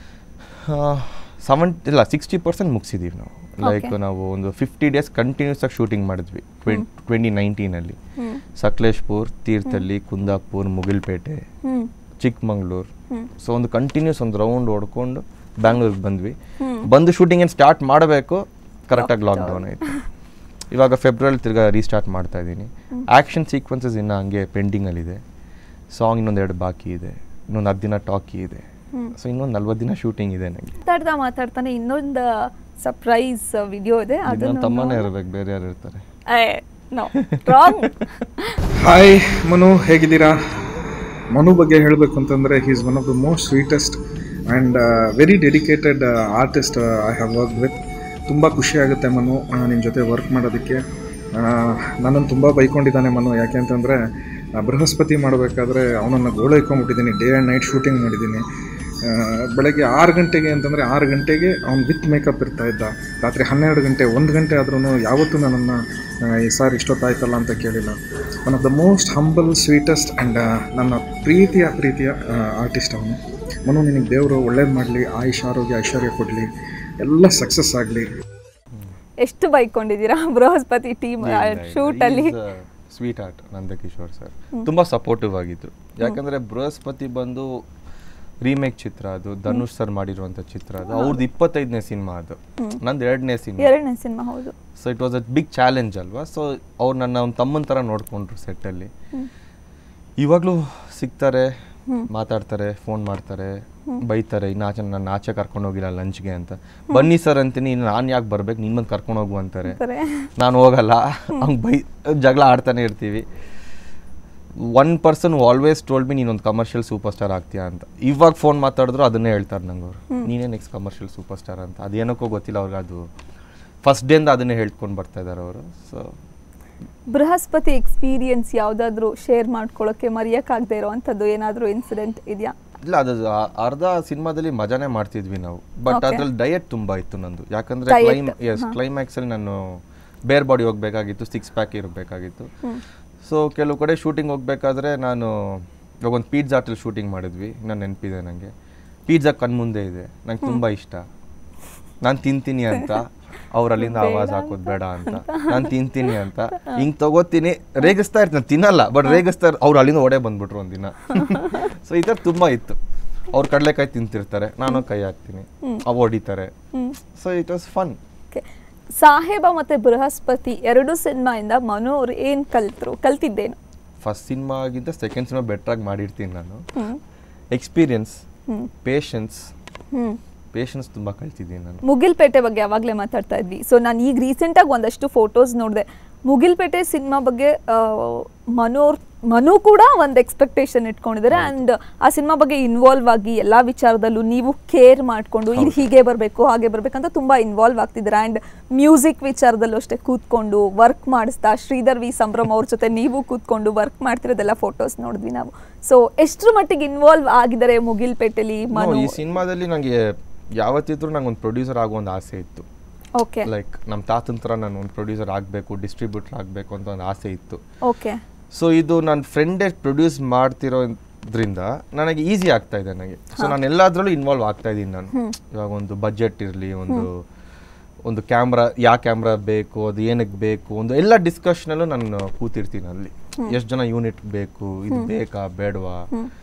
ಸೆವೆಂಟ್ ಇಲ್ಲ ಸಿಕ್ಸ್ಟಿ ಪರ್ಸೆಂಟ್ ಮುಗಿಸಿದ್ದೀವಿ ನಾವು ಲೈಕ್ Okay. ನಾವು ಒಂದು ಫಿಫ್ಟಿ ಡೇಸ್ ಕಂಟಿನ್ಯೂಸ್ ಆಗಿ ಶೂಟಿಂಗ್ ಮಾಡಿದ್ವಿ ಟ್ವೆಂಟಿ ಟ್ವೆಂಟಿ ನೈನ್ಟೀನಲ್ಲಿ ಹ್ಮ್. ಸಕಲೇಶ್ಪುರ್ ತೀರ್ಥಹಳ್ಳಿ ಕುಂದಾಪುರ್ ಮುಗಿಲ್ಪೇಟೆ ಹ್ಮ್ ಚಿಕ್ಕಮಂಗ್ಳೂರು ಹ್ಮ್. ಸೊ ಒಂದು ಕಂಟಿನ್ಯೂಸ್ ಒಂದು ರೌಂಡ್ ಹೊಡ್ಕೊಂಡು ಬ್ಯಾಂಗ್ಳೂರಿಗೆ ಬಂದ್ವಿ ಹ್ಮ್. ಬಂದು ಶೂಟಿಂಗ್ ಏನು ಸ್ಟಾರ್ಟ್ ಮಾಡಬೇಕು ಕರೆಕ್ಟಾಗಿ ಲಾಕ್ಡೌನ್ ಆಯಿತು ಇವಾಗ ಫೆಬ್ರವರಿ ತಿರ್ಗಾ ರೀಸ್ಟಾರ್ಟ್ ಮಾಡ್ತಾ ಇದ್ದೀನಿ ಆ್ಯಕ್ಷನ್ ಸೀಕ್ವೆನ್ಸಸ್ ಇನ್ನು ಹಂಗೆ ಪೆಂಡಿಂಗಲ್ಲಿದೆ ಸಾಂಗ್ ಇನ್ನೊಂದು ಎರಡು ಬಾಕಿ ಇದೆ ಇನ್ನೊಂದು ಹತ್ತು ದಿನ ಟಾಕಿ ಇದೆ ಹ್ಮ್. ಸೊ ಇನ್ನೊಂದು ನಲ್ವತ್ತು ದಿನ ಶೂಟಿಂಗ್ ಇದೆ ನನಗೆ ಮಾತಾಡ್ತಾ ಮಾತಾಡ್ತಾನೆ ಇನ್ನೊಂದು ಸರ್ಪ್ರೈಸ್ ವಿಡಿಯೋ ಇದೆ ನನ್ನ ಅದನ್ನು ತಮ್ಮನೇ ಇರಬೇಕು ಬೇರೆ ಯಾರು ಇರ್ತಾರೆ ನೋ ರಾಂಗ್ ಹಾಯ್ ಮನು ಹೇಗಿದ್ದೀರಾ ಮನು ಬಗ್ಗೆ ಹೇಳಬೇಕು ಅಂತಂದರೆ he is one of the most sweetest and very dedicated artist I have work with ತುಂಬ ಖುಷಿ ಆಗುತ್ತೆ ಮನು ನಿನ್ನ ಜೊತೆ ವರ್ಕ್ ಮಾಡೋದಕ್ಕೆ ನನ್ನನ್ನು ತುಂಬ ಬೈಕೊಂಡಿದ್ದಾನೆ ಮನು ಯಾಕೆ ಅಂತಂದರೆ ಬೃಹಸ್ಪತಿ ಮಾಡಬೇಕಾದ್ರೆ ಅವನನ್ನು ಗೋಳೈಕೊಂಬಿಟ್ಟಿದ್ದೀನಿ ಡೇ ಆ್ಯಂಡ್ ನೈಟ್ ಶೂಟಿಂಗ್ ಮಾಡಿದ್ದೀನಿ ಆ, ಬೆಳಗ್ಗೆ ಆರು ಗಂಟೆಗೆ ಅಂತಂದರೆ ಆರು ಗಂಟೆಗೆ ಅವ್ನು ವಿತ್ ಮೇಕಪ್ ಇರ್ತಾ ಇದ್ದ ರಾತ್ರಿ ಹನ್ನೆರಡು ಗಂಟೆ ಒಂದು ಗಂಟೆ ಆದ್ರೂ ಯಾವತ್ತೂ ನನ್ನನ್ನು ಈ ಸಾರಿ ಇಷ್ಟೊತ್ತಾಯ್ತಲ್ಲ ಅಂತ ಕೇಳಿಲ್ಲ one of the most humble sweetest and ನನ್ನ ಪ್ರೀತಿಯ ಪ್ರೀತಿಯ ಆರ್ಟಿಸ್ಟ್ ಅವನು ಮನು ನಿನಗೆ ದೇವರು ಒಳ್ಳೇದು ಮಾಡಲಿ ಆಯುಷ್ ಆರೋಗ್ಯ ಐಶ್ವರ್ಯ ಕೊಡಲಿ ಎಲ್ಲ ಸಕ್ಸಸ್ ಆಗಲಿ ಎಷ್ಟು ಬೈಕೊಂಡಿದ್ದೀರಾ ಬೃಹಸ್ಪತಿ ಟೀಮ್ ಶೂಟ್ ಅಲ್ಲಿ ಸ್ವೀಟ್ ಆರ್ಟ್ ನಂದಕಿಶೋರ್ ಸರ್ ತುಂಬ ಸಪೋರ್ಟಿವ್ ಆಗಿದ್ರು ಯಾಕಂದ್ರೆ ಬೃಹಸ್ಪತಿ ಬಂದು ರೀಮೇಕ್ ಚಿತ್ರ ಅದು ಧನುಷ್ ಸರ್ ಮಾಡಿರುವಂಥ ಚಿತ್ರ ಅದು ಅವ್ರದ್ದು ಇಪ್ಪತ್ತೈದನೇ ಸಿನಿಮಾ ಅದು ನಂದು ಎರಡನೇ ಸಿನಿಮಾ ಎರಡನೇ ಸಿನಿಮಾ ಹೌದು so it was a big challenge ಅಲ್ವಾ ಸೊ ಅವ್ರು ನನ್ನ ಒಂದು ತಮ್ಮನ ಥರ ನೋಡ್ಕೊಂಡ್ರು ಸೆಟ್ಟಲ್ಲಿ ಇವಾಗಲೂ ಸಿಗ್ತಾರೆ ಮಾತಾಡ್ತಾರೆ ಫೋನ್ ಮಾಡ್ತಾರೆ ಬೈತಾರೆ ಇನ್ನು ಆಚೆ ನನ್ನ ಆಚೆ ಕರ್ಕೊಂಡು ಹೋಗಿಲ್ಲ ಲಂಚ್ಗೆ ಅಂತ ಬನ್ನಿ ಸರ್ ಅಂತೀನಿ ಇನ್ನು ನಾನು ಯಾಕೆ ಬರ್ಬೇಕು ನಿನ್ನ ಬಂದು ಕರ್ಕೊಂಡು ಹೋಗು ಅಂತಾರೆ ಸರಿ ನಾನು ಹೋಗಲ್ಲ ಹಂಗೆ ಬೈ ಜಗಳ ಆಡ್ತಾನೆ ಇರ್ತೀವಿ one person always told me ನೀನೊಂದು ಕಮರ್ಷಿಯಲ್ ಸೂಪರ್ ಸ್ಟಾರ್ ಆಗ್ತೀಯಾ ಅಂತ ಇವಾಗ ಫೋನ್ ಮಾತಾಡಿದ್ರು ಅದನ್ನೇ ಹೇಳ್ತಾರೆ ನಂಗೆ ಅವರು ನೀನೇ ನೆಕ್ಸ್ಟ್ ಕಮರ್ಷಿಯಲ್ ಸೂಪರ್ ಸ್ಟಾರ್ ಅಂತ ಅದೇನಕ್ಕೋ ಗೊತ್ತಿಲ್ಲ ಅವ್ರಿಗೆ ಅದು ಫಸ್ಟ್ ಡೇಯಿಂದ ಅದನ್ನೇ ಹೇಳ್ಕೊಂಡು ಬರ್ತಾ ಇದ್ದಾರೆ ಅವರು ಸೊ ಬೃಹಸ್ಪತಿ ಎಕ್ಸ್ಪೀರಿಯನ್ಸ್ ಯಾವುದಾದ್ರೂ ಶೇರ್ ಮಾಡ್ಕೊಳ್ಳೋಕೆ ಮರೆಯೋಕ್ಕಾಗದೇ ಇರೋವಂಥದ್ದು ಏನಾದರೂ ಇನ್ಸಿಡೆಂಟ್ ಇದೆಯಾ ಇಲ್ಲ ಅದು ಆ- ಅರ್ಧ ಸಿನಿಮಾದಲ್ಲಿ ಮಜಾನೇ ಮಾಡ್ತಿದ್ವಿ ನಾವು ಬಟ್ Okay. ಅದ್ರಲ್ಲಿ ಡಯಟ್ ತುಂಬಾ ಇತ್ತು ನಂದು ಯಾಕಂದ್ರೆ Diet, ಕ್ಲೈಮ್ ಎಸ್ ಕ್ಲೈಮ್ಯಾಕ್ಸ್ ಅಲ್ಲಿ ನಾನು ಬೇರ್ ಬಾಡಿ ಹೋಗ್ಬೇಕಾಗಿತ್ತು ಸಿಕ್ಸ್ ಪ್ಯಾಕ್ ಇರಬೇಕಾಗಿತ್ತು ಸೊ ಕೆಲವು ಕಡೆ ಶೂಟಿಂಗ್ ಹೋಗ್ಬೇಕಾದ್ರೆ ನಾನು ಇವಾಗ ಒಂದು ಪಿಜ್ಜಾ ಹೋಟೆಲ್ ಶೂಟಿಂಗ್ ಮಾಡಿದ್ವಿ ನಾನು ನೆನಪಿದೆ ನನಗೆ ಪಿಜ್ಜಾ ಕಣ್ಮುಂದೆ ಇದೆ ನಂಗೆ ತುಂಬಾ ಇಷ್ಟ ನಾನು ತಿಂತೀನಿ ಅಂತ ಅವ್ರು ಅಲ್ಲಿಂದ ಆವಾಜ್ ಹಾಕೋದು ಬೇಡ ಅಂತ ನಾನು ತಿಂತೀನಿ ಅಂತ ಹಿಂಗ್ ತಗೋತೀನಿ ರೇಗಿಸ್ತಾ ಇರ್ತೀನಿ ತಿನ್ನಲ್ಲ ಬಟ್ ರೇಗಿಸ್ತಾ ಇರ್ ಅವ್ರು ಅಲ್ಲಿಂದ ಒಡೆ ಬಂದ್ಬಿಟ್ರು ಒಂದಿನ ಸೊ ಈ ಥರ ತುಂಬಾ ಇತ್ತು ಅವ್ರು ಕಡಲೆಕಾಯಿ ತಿಂತಿರ್ತಾರೆ ನಾನು ಕೈ ಹಾಕ್ತೀನಿ ಅವು ಹೊಡಿತಾರೆ so it was fun okay Saheba ಮತ್ತು ಬೃಹಸ್ಪತಿ ಎರಡು ಸಿನಿಮಾಯಿಂದ ಮನು ಅವ್ರು ಏನು ಕಲ್ತರು ಕಲ್ತಿದ್ದೇನು ಫಸ್ಟ್ ಸಿನಿಮಾಗಿಂತ ಸೆಕೆಂಡ್ ಸಿನಿಮಾ ಬೆಟ್ರಾಗಿ ಮಾಡಿರ್ತೀನಿ ನಾನು ಹ್ಮ್ ಎಕ್ಸ್ಪೀರಿಯನ್ಸ್ ಹ್ಮ್. ಪೇಷನ್ಸ್ ಹ್ಮ್ ಪೇಷನ್ಸ್ ತುಂಬ ಕಲ್ತಿದ್ದೀನಿ ನಾನು ಮುಗಿಲ್ಪೇಟೆ ಬಗ್ಗೆ ಯಾವಾಗಲೇ ಮಾತಾಡ್ತಾ ಇದ್ವಿ ಸೊ ನಾನು ಈಗ ರೀಸೆಂಟಾಗಿ ಒಂದಷ್ಟು ಫೋಟೋಸ್ ನೋಡಿದೆ ಮುಗಿಲ್ಪೇಟೆ ಸಿನಿಮಾ ಬಗ್ಗೆ ಆ, ಮನು ಅವ್ರ್ ಮನು ಕೂಡ ಒಂದು ಎಕ್ಸ್ಪೆಕ್ಟೇಷನ್ ಇಟ್ಕೊಂಡಿದ್ದಾರೆ ಆ್ಯಂಡ್ ಆ ಸಿನಿಮಾ ಬಗ್ಗೆ ಇನ್ವಾಲ್ವ್ ಆಗಿ ಎಲ್ಲ ವಿಚಾರದಲ್ಲೂ ನೀವು ಕೇರ್ ಮಾಡಿಕೊಂಡು ಇದು ಹೀಗೆ ಬರಬೇಕು ಹಾಗೆ ಬರಬೇಕಂತ ತುಂಬ ಇನ್ವಾಲ್ವ್ ಆಗ್ತಿದ್ದೀರಾ ಆ್ಯಂಡ್ ಮ್ಯೂಸಿಕ್ ವಿಚಾರದಲ್ಲೂ ಅಷ್ಟೇ ಕೂತ್ಕೊಂಡು ವರ್ಕ್ ಮಾಡಿಸ್ತಾ ಶ್ರೀಧರ್ ವಿ ಸಂಭ್ರಮ್ ಅವ್ರ ಜೊತೆ ನೀವು ಕೂತ್ಕೊಂಡು ವರ್ಕ್ ಮಾಡ್ತಿರೋದೆಲ್ಲ ಫೋಟೋಸ್ ನೋಡಿದ್ವಿ ನಾವು ಸೊ ಎಷ್ಟರ ಮಟ್ಟಿಗೆ ಇನ್ವಾಲ್ವ್ ಆಗಿದ್ದಾರೆ ಮುಗಿಲ್ಪೇಟೆಲಿ No, ಮನು ಈ ಸಿನಿಮಾದಲ್ಲಿ ನನಗೆ ಯಾವತ್ತಿದ್ರು ನಂಗೆ ಒಂದು ಪ್ರೊಡ್ಯೂಸರ್ ಆಗೋ ಒಂದು ಆಸೆ ಇತ್ತು ಓಕೆ ಲೈಕ್ ನಮ್ಮ ತಾತನ ಥರ ನಾನು ಒಂದು ಪ್ರೊಡ್ಯೂಸರ್ ಆಗಬೇಕು ಡಿಸ್ಟ್ರಿಬ್ಯೂಟರ್ ಆಗಬೇಕು ಅಂತ ಒಂದು ಆಸೆ ಇತ್ತು ಓಕೆ ಸೊ ಇದು ನನ್ನ ಫ್ರೆಂಡೇ ಪ್ರೊಡ್ಯೂಸ್ ಮಾಡ್ತಿರೋದ್ರಿಂದ ನನಗೆ ಈಸಿ ಆಗ್ತಾ ಇದೆ ನನಗೆ ಸೊ ನಾನು ಎಲ್ಲದರಲ್ಲೂ ಇನ್ವಾಲ್ವ್ ಆಗ್ತಾ ಇದ್ದೀನಿ ನಾನು ಇವಾಗ ಒಂದು ಬಜೆಟ್ ಇರಲಿ ಒಂದು ಒಂದು ಕ್ಯಾಮ್ರಾ ಯಾವ ಕ್ಯಾಮ್ರಾ ಬೇಕು ಅದು ಏನಕ್ಕೆ ಬೇಕು ಒಂದು ಎಲ್ಲ ಡಿಸ್ಕಷನಲ್ಲೂ ನಾನು ಕೂತಿರ್ತೀನಿ ಅಲ್ಲಿ ಎಷ್ಟು ಜನ ಯೂನಿಟ್ ಬೇಕು ಇದು ಬೇಕಾ ಬೇಡವಾ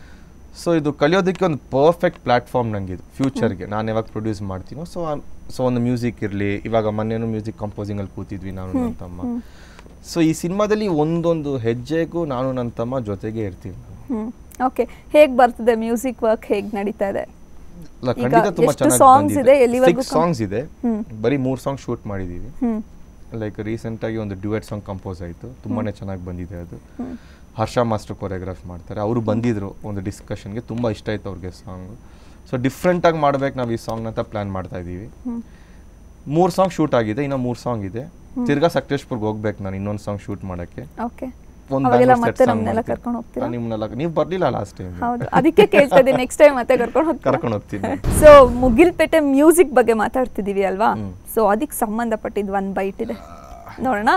ಸೊ ಇದು ಕಲಿಯೋದಕ್ಕೆ ಒಂದು ಪರ್ಫೆಕ್ಟ್ ಪ್ಲ್ಯಾಟ್ಫಾರ್ಮ್ ನಂಗೆ ಇದು ಫ್ಯೂಚರ್ಗೆ ನಾನು ಯಾವಾಗ ಪ್ರೊಡ್ಯೂಸ್ ಮಾಡ್ತೀನೋ ಸೊ ಸೊ ಒಂದು ಮ್ಯೂಸಿಕ್ ಇರಲಿ ಇವಾಗ ಮೊನ್ನೆನೂ ಮ್ಯೂಸಿಕ್ ಕಂಪೋಸಿಂಗಲ್ಲಿ ಕೂತಿದ್ವಿ ನಾನು ನನ್ನ ತಮ್ಮ ಸೊ ಈ ಸಿನಿಮಾದಲ್ಲಿ ಒಂದೊಂದು ಹೆಜ್ಜೆಗೂ ನಾನು ನನ್ನ ತಮ್ಮ ಜೊತೆಗೆ ಇರ್ತೀನಿ ಹ್ಮ್ ಓಕೆ ಹೇಗ್ ಬರ್ತದೆ ಮ್ಯೂಸಿಕ್ ವರ್ಕ್ ಹೇಗ್ ನಡೀತಾ ಇದೆ ಇಲ್ಲ ಈಗ ಖಂಡಿತ ತುಂಬ ಎಷ್ಟು songs ಇದೆ? ಚೆನ್ನಾಗಿ ಎಲ್ಲಿವರೆಗೂ ಸಿಕ್ಸ್ ಕಂ- ಸಾಂಗ್ಸ್ ಇದೆ ಹ್ಮ್. ಬರೀ ಮೂರು ಸಾಂಗ್ ಶೂಟ್ ಮಾಡಿದ್ದೀವಿ ಹ್ಮ್ ಲೈಕ್ ರೀಸೆಂಟಾಗಿ ಒಂದು ಡ್ಯೂಯೆಟ್ ಸಾಂಗ್ ಕಂಪೋಸ್ ಆಯಿತು ತುಂಬಾ ಚೆನ್ನಾಗಿ ಬಂದಿದೆ ಅದು ಹರ್ಷ ಮಾಸ್ಟರ್ ಕೊರಿಯೋಗ್ರಾಫ್ ಮಾಡ್ತಾರೆ ಅವರು ಬಂದಿದ್ರು ಒಂದು ಡಿಸ್ಕಷನ್ಗೆ ತುಂಬ ಇಷ್ಟ ಆಯ್ತು ಅವ್ರಿಗೆ ಸಾಂಗು ಸೊ ಡಿಫ್ರೆಂಟಾಗಿ ಮಾಡ್ಬೇಕು ನಾವು ಈ ಸಾಂಗ್ನ ಅಂತ ಪ್ಲ್ಯಾನ್ ಮಾಡ್ತಾ ಇದ್ದೀವಿ ಮೂರು ಸಾಂಗ್ ಶೂಟ್ ಆಗಿದೆ ಇನ್ನು ಮೂರು ಸಾಂಗ್ ಇದೆ ತಿರ್ಗಾ ಸಕಲೇಶ್ಪುರ್ಗೆ ಹೋಗ್ಬೇಕು ನಾನು ಇನ್ನೊಂದು ಸಾಂಗ್ ಶೂಟ್ ಮಾಡೋಕ್ಕೆ ಓಕೆ ಒಂದು ಅವಾಗೆಲ್ಲ ಬ್ಯಾಂಗ್ಳೂರ್ ಮತ್ತೆ set song ನಮ್ಮನ್ನೆಲ್ಲ ಮಾಡ್ತೀನಿ. ಕರ್ಕೊಂಡು ಹೋಗ್ತೀರಾ ನಾನು ನಿಮ್ಮನ್ನೆಲ್ಲ ನೀವು ಬರಲಿಲ್ಲ ಲಾಸ್ಟ್ ಟೈಮ್ ಹೌದು ಅದಕ್ಕೆ ಕೇಳ್ತಾ ಇದ್ದೀನಿ ನೆಕ್ಸ್ಟ್ ಟೈಮ್ ಮತ್ತೆ ಕರ್ಕೊಂಡು ಹೋಗ್ತೀರಾ ಕರ್ಕೊಂಡು ಹೋಗ್ತೀನಿ ಸೊ ಮುಗಿಲ್ಪೇಟೆ ಮ್ಯೂಸಿಕ್ ಬಗ್ಗೆ ಮಾತಾಡ್ತಿದೀವಿ ಅಲ್ವಾ ಸೊ ಅದಕ್ಕೆ ಸಂಬಂಧಪಟ್ಟಿದ್ದು ಒನ್ ಬೈಟ್ ಇದೆ ನೋಡೋಣ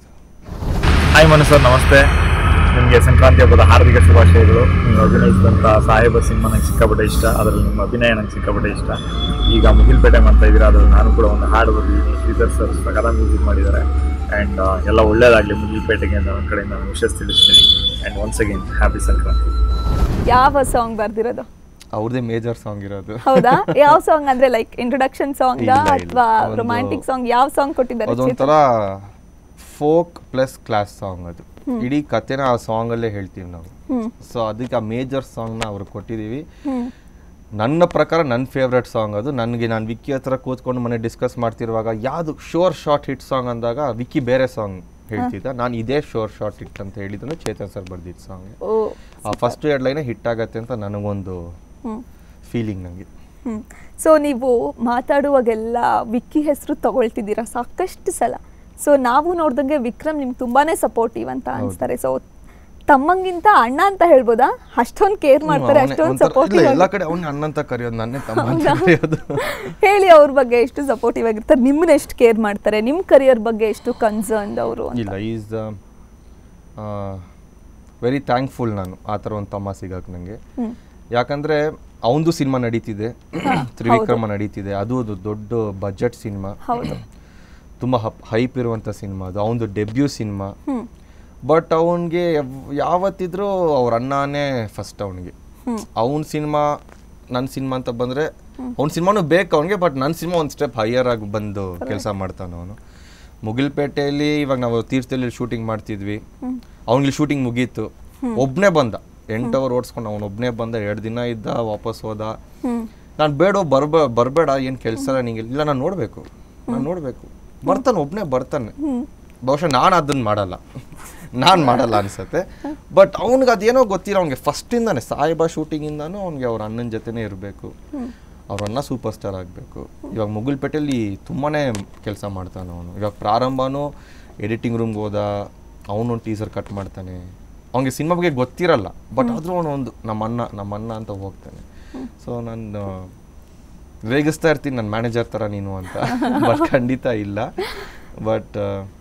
ಹಾಯ್ ಮನು ಸರ್ ನಮಸ್ತೆ ನಿಮಗೆ ಸಂಕ್ರಾಂತಿ ಹಬ್ಬದ ಹಾರ್ದಿಕ ಶುಭಾಶಯಗಳು ನೀವು ಅಭಿನಯಿಸಿದಂಥ ಸಾಹೇಬ ಸಿನಿಮಾ ನಂಗೆ ಸಿಕ್ಕಾಪಟ್ಟೆ ಇಷ್ಟ ಅದರಲ್ಲಿ ನಿಮ್ಮ ಅಭಿನಯ ನಂಗೆ ಸಿಕ್ಕಾಪಟ್ಟೆ ಇಷ್ಟ ಈಗ ಮುಗಿಲ್ಪೇಟೆ ಮಾಡ್ತಾ ಇದ್ದೀರಾ ಅದರಲ್ಲಿ ನಾನು ಕೂಡ ಒಂದು ಹಾಡು ಬರೆದಿದ್ದೀನಿ ಶ್ರೀಧರ್ ಸರ್ ಸಕಲ ಮ್ಯೂಸಿಕ್ ಮಾಡಿದ್ದಾರೆ ಆ್ಯಂಡ್ ಎಲ್ಲ ಒಳ್ಳೇದಾಗಲಿ ಮುಗಿಲ್ಪೇಟೆಗೆ ಅಂತ ನನ್ನ ಕಡೆಯಿಂದ ನಾನು ವಿಶಸ್ ತಿಳಿಸ್ತೀನಿ and once again happy Sankranti ಯಾವ ಸಾಂಗ್ ಬರ್ದಿರೋದು ಅವ್ರದ್ದೇ ಮೇಜರ್ ಸಾಂಗ್ ಇರೋದು ಹೌದಾ ಯಾವ ಸಾಂಗ್ ಅಂದ್ರೆ ಲೈಕ್ ಇಂಟ್ರೊಡಕ್ಷನ್ ಸಾಂಗ್ ಇಲ್ಲ, ಇಲ್ಲ. ಅಥವಾ ಒಂದು- ರೊಮ್ಯಾಂಟಿಕ್ ಸಾಂಗ್ ಯಾವ ಸಾಂಗ್ ಕೊಟ್ಟಿದ್ದಾರೆ ಅದೊಂಥರ ಫೋಕ್ ಪ್ಲಸ್ ಕ್ಲಾಸ್ ಸಾಂಗ್ ಅದು ಇಡೀ ಕತೆನ ಆ ಸಾಂಗಲ್ಲೇ ಹೇಳ್ತೀವಿ ನಾವು ಹ್ಮ್ ಸೊ ಅದಕ್ಕೆ ಆ ಮೇಜರ್ ಸಾಂಗ್ನ ಅವ್ರಿಗೆ ಕೊಟ್ಟಿದ್ದೀವಿ ಹ್ಮ್ ನನ್ನ ಪ್ರಕಾರ ನನ್ನ ಫೇವ್ರೆಟ್ ಸಾಂಗ್ ಅದು ನನಗೆ ನಾನು ವಿಕ್ಕಿ ಹತ್ರ ಕೂತ್ಕೊಂಡು ಮನೆ ಡಿಸ್ಕಸ್ ಮಾಡ್ತಿರುವಾಗ ಯಾವುದು ಶೋರ್ ಶಾರ್ಟ್ ಹಿಟ್ ಸಾಂಗ್ ಅಂದಾಗ ವಿಕ್ಕಿ ಬೇರೆ ಸಾಂಗ್ ಹೇಳ್ತಿದ್ದ ನಾನು ಇದೇ ಶೋರ್ ಶಾರ್ಟ್ ಹಿಟ್ ಅಂತ ಹೇಳಿದ್ದು ಚೇತನ್ ಸರ್ ಬರ್ದಿದ್ದ ಸಾಂಗ್ ಓ ಆ ಫಸ್ಟ್ ಎರಡು ಲೈನೇ ಹಿಟ್ ಆಗತ್ತೆ ಅಂತ ನನಗೊಂದು ಹ್ಮ್ ಫೀಲಿಂಗ್ ನನಗೆ ಹ್ಮ್ ಸೊ ನೀವು ಮಾತಾಡುವಾಗೆಲ್ಲ ವಿಕ್ಕಿ ಹೆಸರು ತಗೊಳ್ತಿದ್ದೀರಾ ಸಾಕಷ್ಟು ಸಲ ಸೊ ನಾವು ನೋಡ್ದಂಗೆ ವಿಕ್ರಮ್ ನಿಮ್ಗೆ ತುಂಬಾನೇ ಸಪೋರ್ಟಿವ್ ಅಂತ ಅನ್ಸ್ತಾರೆ ಸೊ ತಮ್ಮಂಗಿಂತ ಅಣ್ಣ ಅಂತ ಹೇಳ್ಬೋದಾ ಅಷ್ಟೊಂದು ಕೇರ್ ಮಾಡ್ತಾರೆ ಅವ್ನೇ ಅಷ್ಟೊಂದು ಒಂಥರ- ಇಲ್ಲ ಸಪೋರ್ಟಿವ್ ಎಲ್ಲ ಕಡೆ ಅವ್ನ ಅಣ್ಣಂತ ಕರೆಯೋದು ನನ್ನೇ ತಮ್ಮ ಅಂತ ಕರೆಯೋದು ಹೇಳಿ ಅವ್ರ ಬಗ್ಗೆ ಎಷ್ಟು ಸಪೋರ್ಟಿವ್ ಆಗಿರ್ತಾರೆ ನಿಮ್ಮನ್ನ ಎಷ್ಟು ಕೇರ್ ಮಾಡ್ತಾರೆ ನಿಮ್ಮ ಕರಿಯರ್ ಬಗ್ಗೆ ಎಷ್ಟು ಕನ್ಸರ್ನ್ ಅವರು ಅಂತ ಇಲ್ಲ ಈಸ್ ವೆರಿ ಥ್ಯಾಂಕ್ಫುಲ್ ನಾನು ಆ ಥರ ಒಂದು ತಮ್ಮ ಸಿಗಕ್ಕೆ ನನಗೆ ಹ್ಮ್. ಯಾಕಂದರೆ ಅವನದು ಸಿನಿಮಾ ನಡೀತಿದೆ ತ್ರಿವಿಕ್ರಮ ನಡೀತಿದೆ ಅದು ಒಂದು ದೊಡ್ಡ ಬಜೆಟ್ ಸಿನಿಮಾ ಹೌದು ತುಂಬ ಹೈಪ್ ಇರುವಂಥ ಸಿನಿಮಾ ಅದು ಅವನದು ಡೆಬ್ಯೂ ಸಿನಿಮಾ ಹ್ಮ್ ಬಟ್ ಅವನಿಗೆ ಯಾವತ್ತಿದ್ರೂ ಅವ್ರ ಅಣ್ಣನೇ ಫಸ್ಟ್ ಅವನಿಗೆ ಹ್ಮ್. ಅವನ ಸಿನಿಮಾ ನನ್ನ ಸಿನಿಮಾ ಅಂತ ಬಂದರೆ ಅವ್ನ ಸಿನಿಮಾನು ಬೇಕು ಅವನಿಗೆ ಬಟ್ ನನ್ನ ಸಿನಿಮಾ ಒಂದು ಸ್ಟೆಪ್ ಹೈಯರ್ ಆಗಿ ಬಂದು ಕೆಲಸ ಮಾಡ್ತಾನೆ ಅವನು ಮುಗಿಲ್ಪೇಟೆಯಲ್ಲಿ ಇವಾಗ ನಾವು ತೀರ್ಥದಲ್ಲಿ ಶೂಟಿಂಗ್ ಮಾಡ್ತಿದ್ವಿ ಅವ್ನಿಗೆ ಶೂಟಿಂಗ್ ಮುಗೀತು ಒಬ್ಬನೇ ಬಂದ ಎಂಟು ಅವರ್ ಓಡಿಸ್ಕೊಂಡು ಅವನು ಒಬ್ಬನೇ ಬಂದ ಎರಡು ದಿನ ಇದ್ದ ವಾಪಸ್ ಹೋದ ಹ್ಮ್ ನಾನು ಬೇಡ ಬರ್ಬ ಬರಬೇಡ ಏನು ಕೆಲಸ ಇಲ್ಲ ನಿಂಗೆ ಇಲ್ಲ ನಾನು ನೋಡಬೇಕು ನಾನು ನೋಡಬೇಕು ಬರ್ತಾನೆ ಒಬ್ಬನೇ ಬರ್ತಾನೆ ಬಹುಶಃ ನಾನು ಅದನ್ನ ಮಾಡಲ್ಲ ನಾನು ಮಾಡಲ್ಲ ಅನ್ಸತ್ತೆ ಬಟ್ ಅವ್ನಿಗೆ ಅದೇನೋ ಗೊತ್ತಿಲ್ಲ ಅವ್ನಿಗೆ ಫಸ್ಟಿಂದಾನೆ ಸಾಯಿಬಾ ಶೂಟಿಂಗಿಂದಾನು ಅವ್ನಿಗೆ ಅವ್ರ ಅಣ್ಣನ ಜೊತೆನೇ ಇರಬೇಕು ಅವ್ರ ಅಣ್ಣ ಸೂಪರ್ ಸ್ಟಾರ್ ಆಗಬೇಕು ಇವಾಗ ಮುಗುಲ್ಪೇಟೆಯಲ್ಲಿ ತುಂಬಾ ಕೆಲಸ ಮಾಡ್ತಾನೆ ಅವನು ಇವಾಗ ಪ್ರಾರಂಭನೂ ಎಡಿಟಿಂಗ್ ರೂಮ್ಗೆ ಹೋದ ಅವನೊಂದು ಟೀಸರ್ ಕಟ್ ಮಾಡ್ತಾನೆ ಅವನಿಗೆ ಸಿನಿಮಾ ಬಗ್ಗೆ ಗೊತ್ತಿರಲ್ಲ ಬಟ್ ಆದರೂ ಅವನು ಒಂದು ನಮ್ಮ ಅಣ್ಣ ನಮ್ಮ ಅಣ್ಣ ಅಂತ ಹೋಗ್ತಾನೆ ಸೊ ನಾನು ರೇಗಿಸ್ತಾ ಇರ್ತೀನಿ ನನ್ನ ಮ್ಯಾನೇಜರ್ ಥರ ನೀನು ಅಂತ ಬಟ್ ಖಂಡಿತ ಇಲ್ಲ but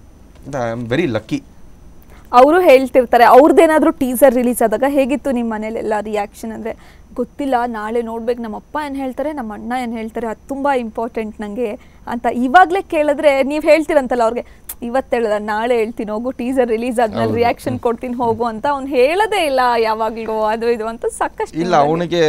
I am very lucky ಅವರು ಹೇಳ್ತಿರ್ತಾರೆ ಅವ್ರದ್ದೇನಾದ್ರೂ ಟೀಸರ್ ರಿಲೀಸ್ ಆದಾಗ ಹೇಗಿತ್ತು ನಿಮ್ಮ ಮನೇಲೆಲ್ಲ ರಿಯಾಕ್ಷನ್ ಅಂದರೆ ಗೊತ್ತಿಲ್ಲ ನಾಳೆ ನೋಡ್ಬೇಕು ನಮ್ಮ ಅಪ್ಪ ಏನು ಹೇಳ್ತಾರೆ ನಮ್ಮ ಅಣ್ಣ ಏನು ಹೇಳ್ತಾರೆ ಅದು ತುಂಬ ಇಂಪಾರ್ಟೆಂಟ್ ನನಗೆ ಅಂತ ಇವಾಗಲೇ ಕೇಳಿದ್ರೆ ನೀವು ಹೇಳ್ತೀರಂತಲ್ಲ ಅವ್ರಿಗೆ ಇವತ್ತು ಹೇಳ್ದ ನಾಳೆ ಹೇಳ್ತೀನಿ ಹೋಗು ಟೀಸರ್ ರಿಲೀಸ್ ಆದ್ಮೇಲೆ ಹೌದು. ರಿಯಾಕ್ಷನ್ ಕೊಡ್ತೀನಿ ಹೋಗು ಅಂತ ಅವ್ನು ಹೇಳೋದೇ ಇಲ್ಲ ಯಾವಾಗಲೂ ಅದು ಇದು ಅಂತ ಸಾಕಷ್ಟು ಇಲ್ಲ ಅವನಿಗೆ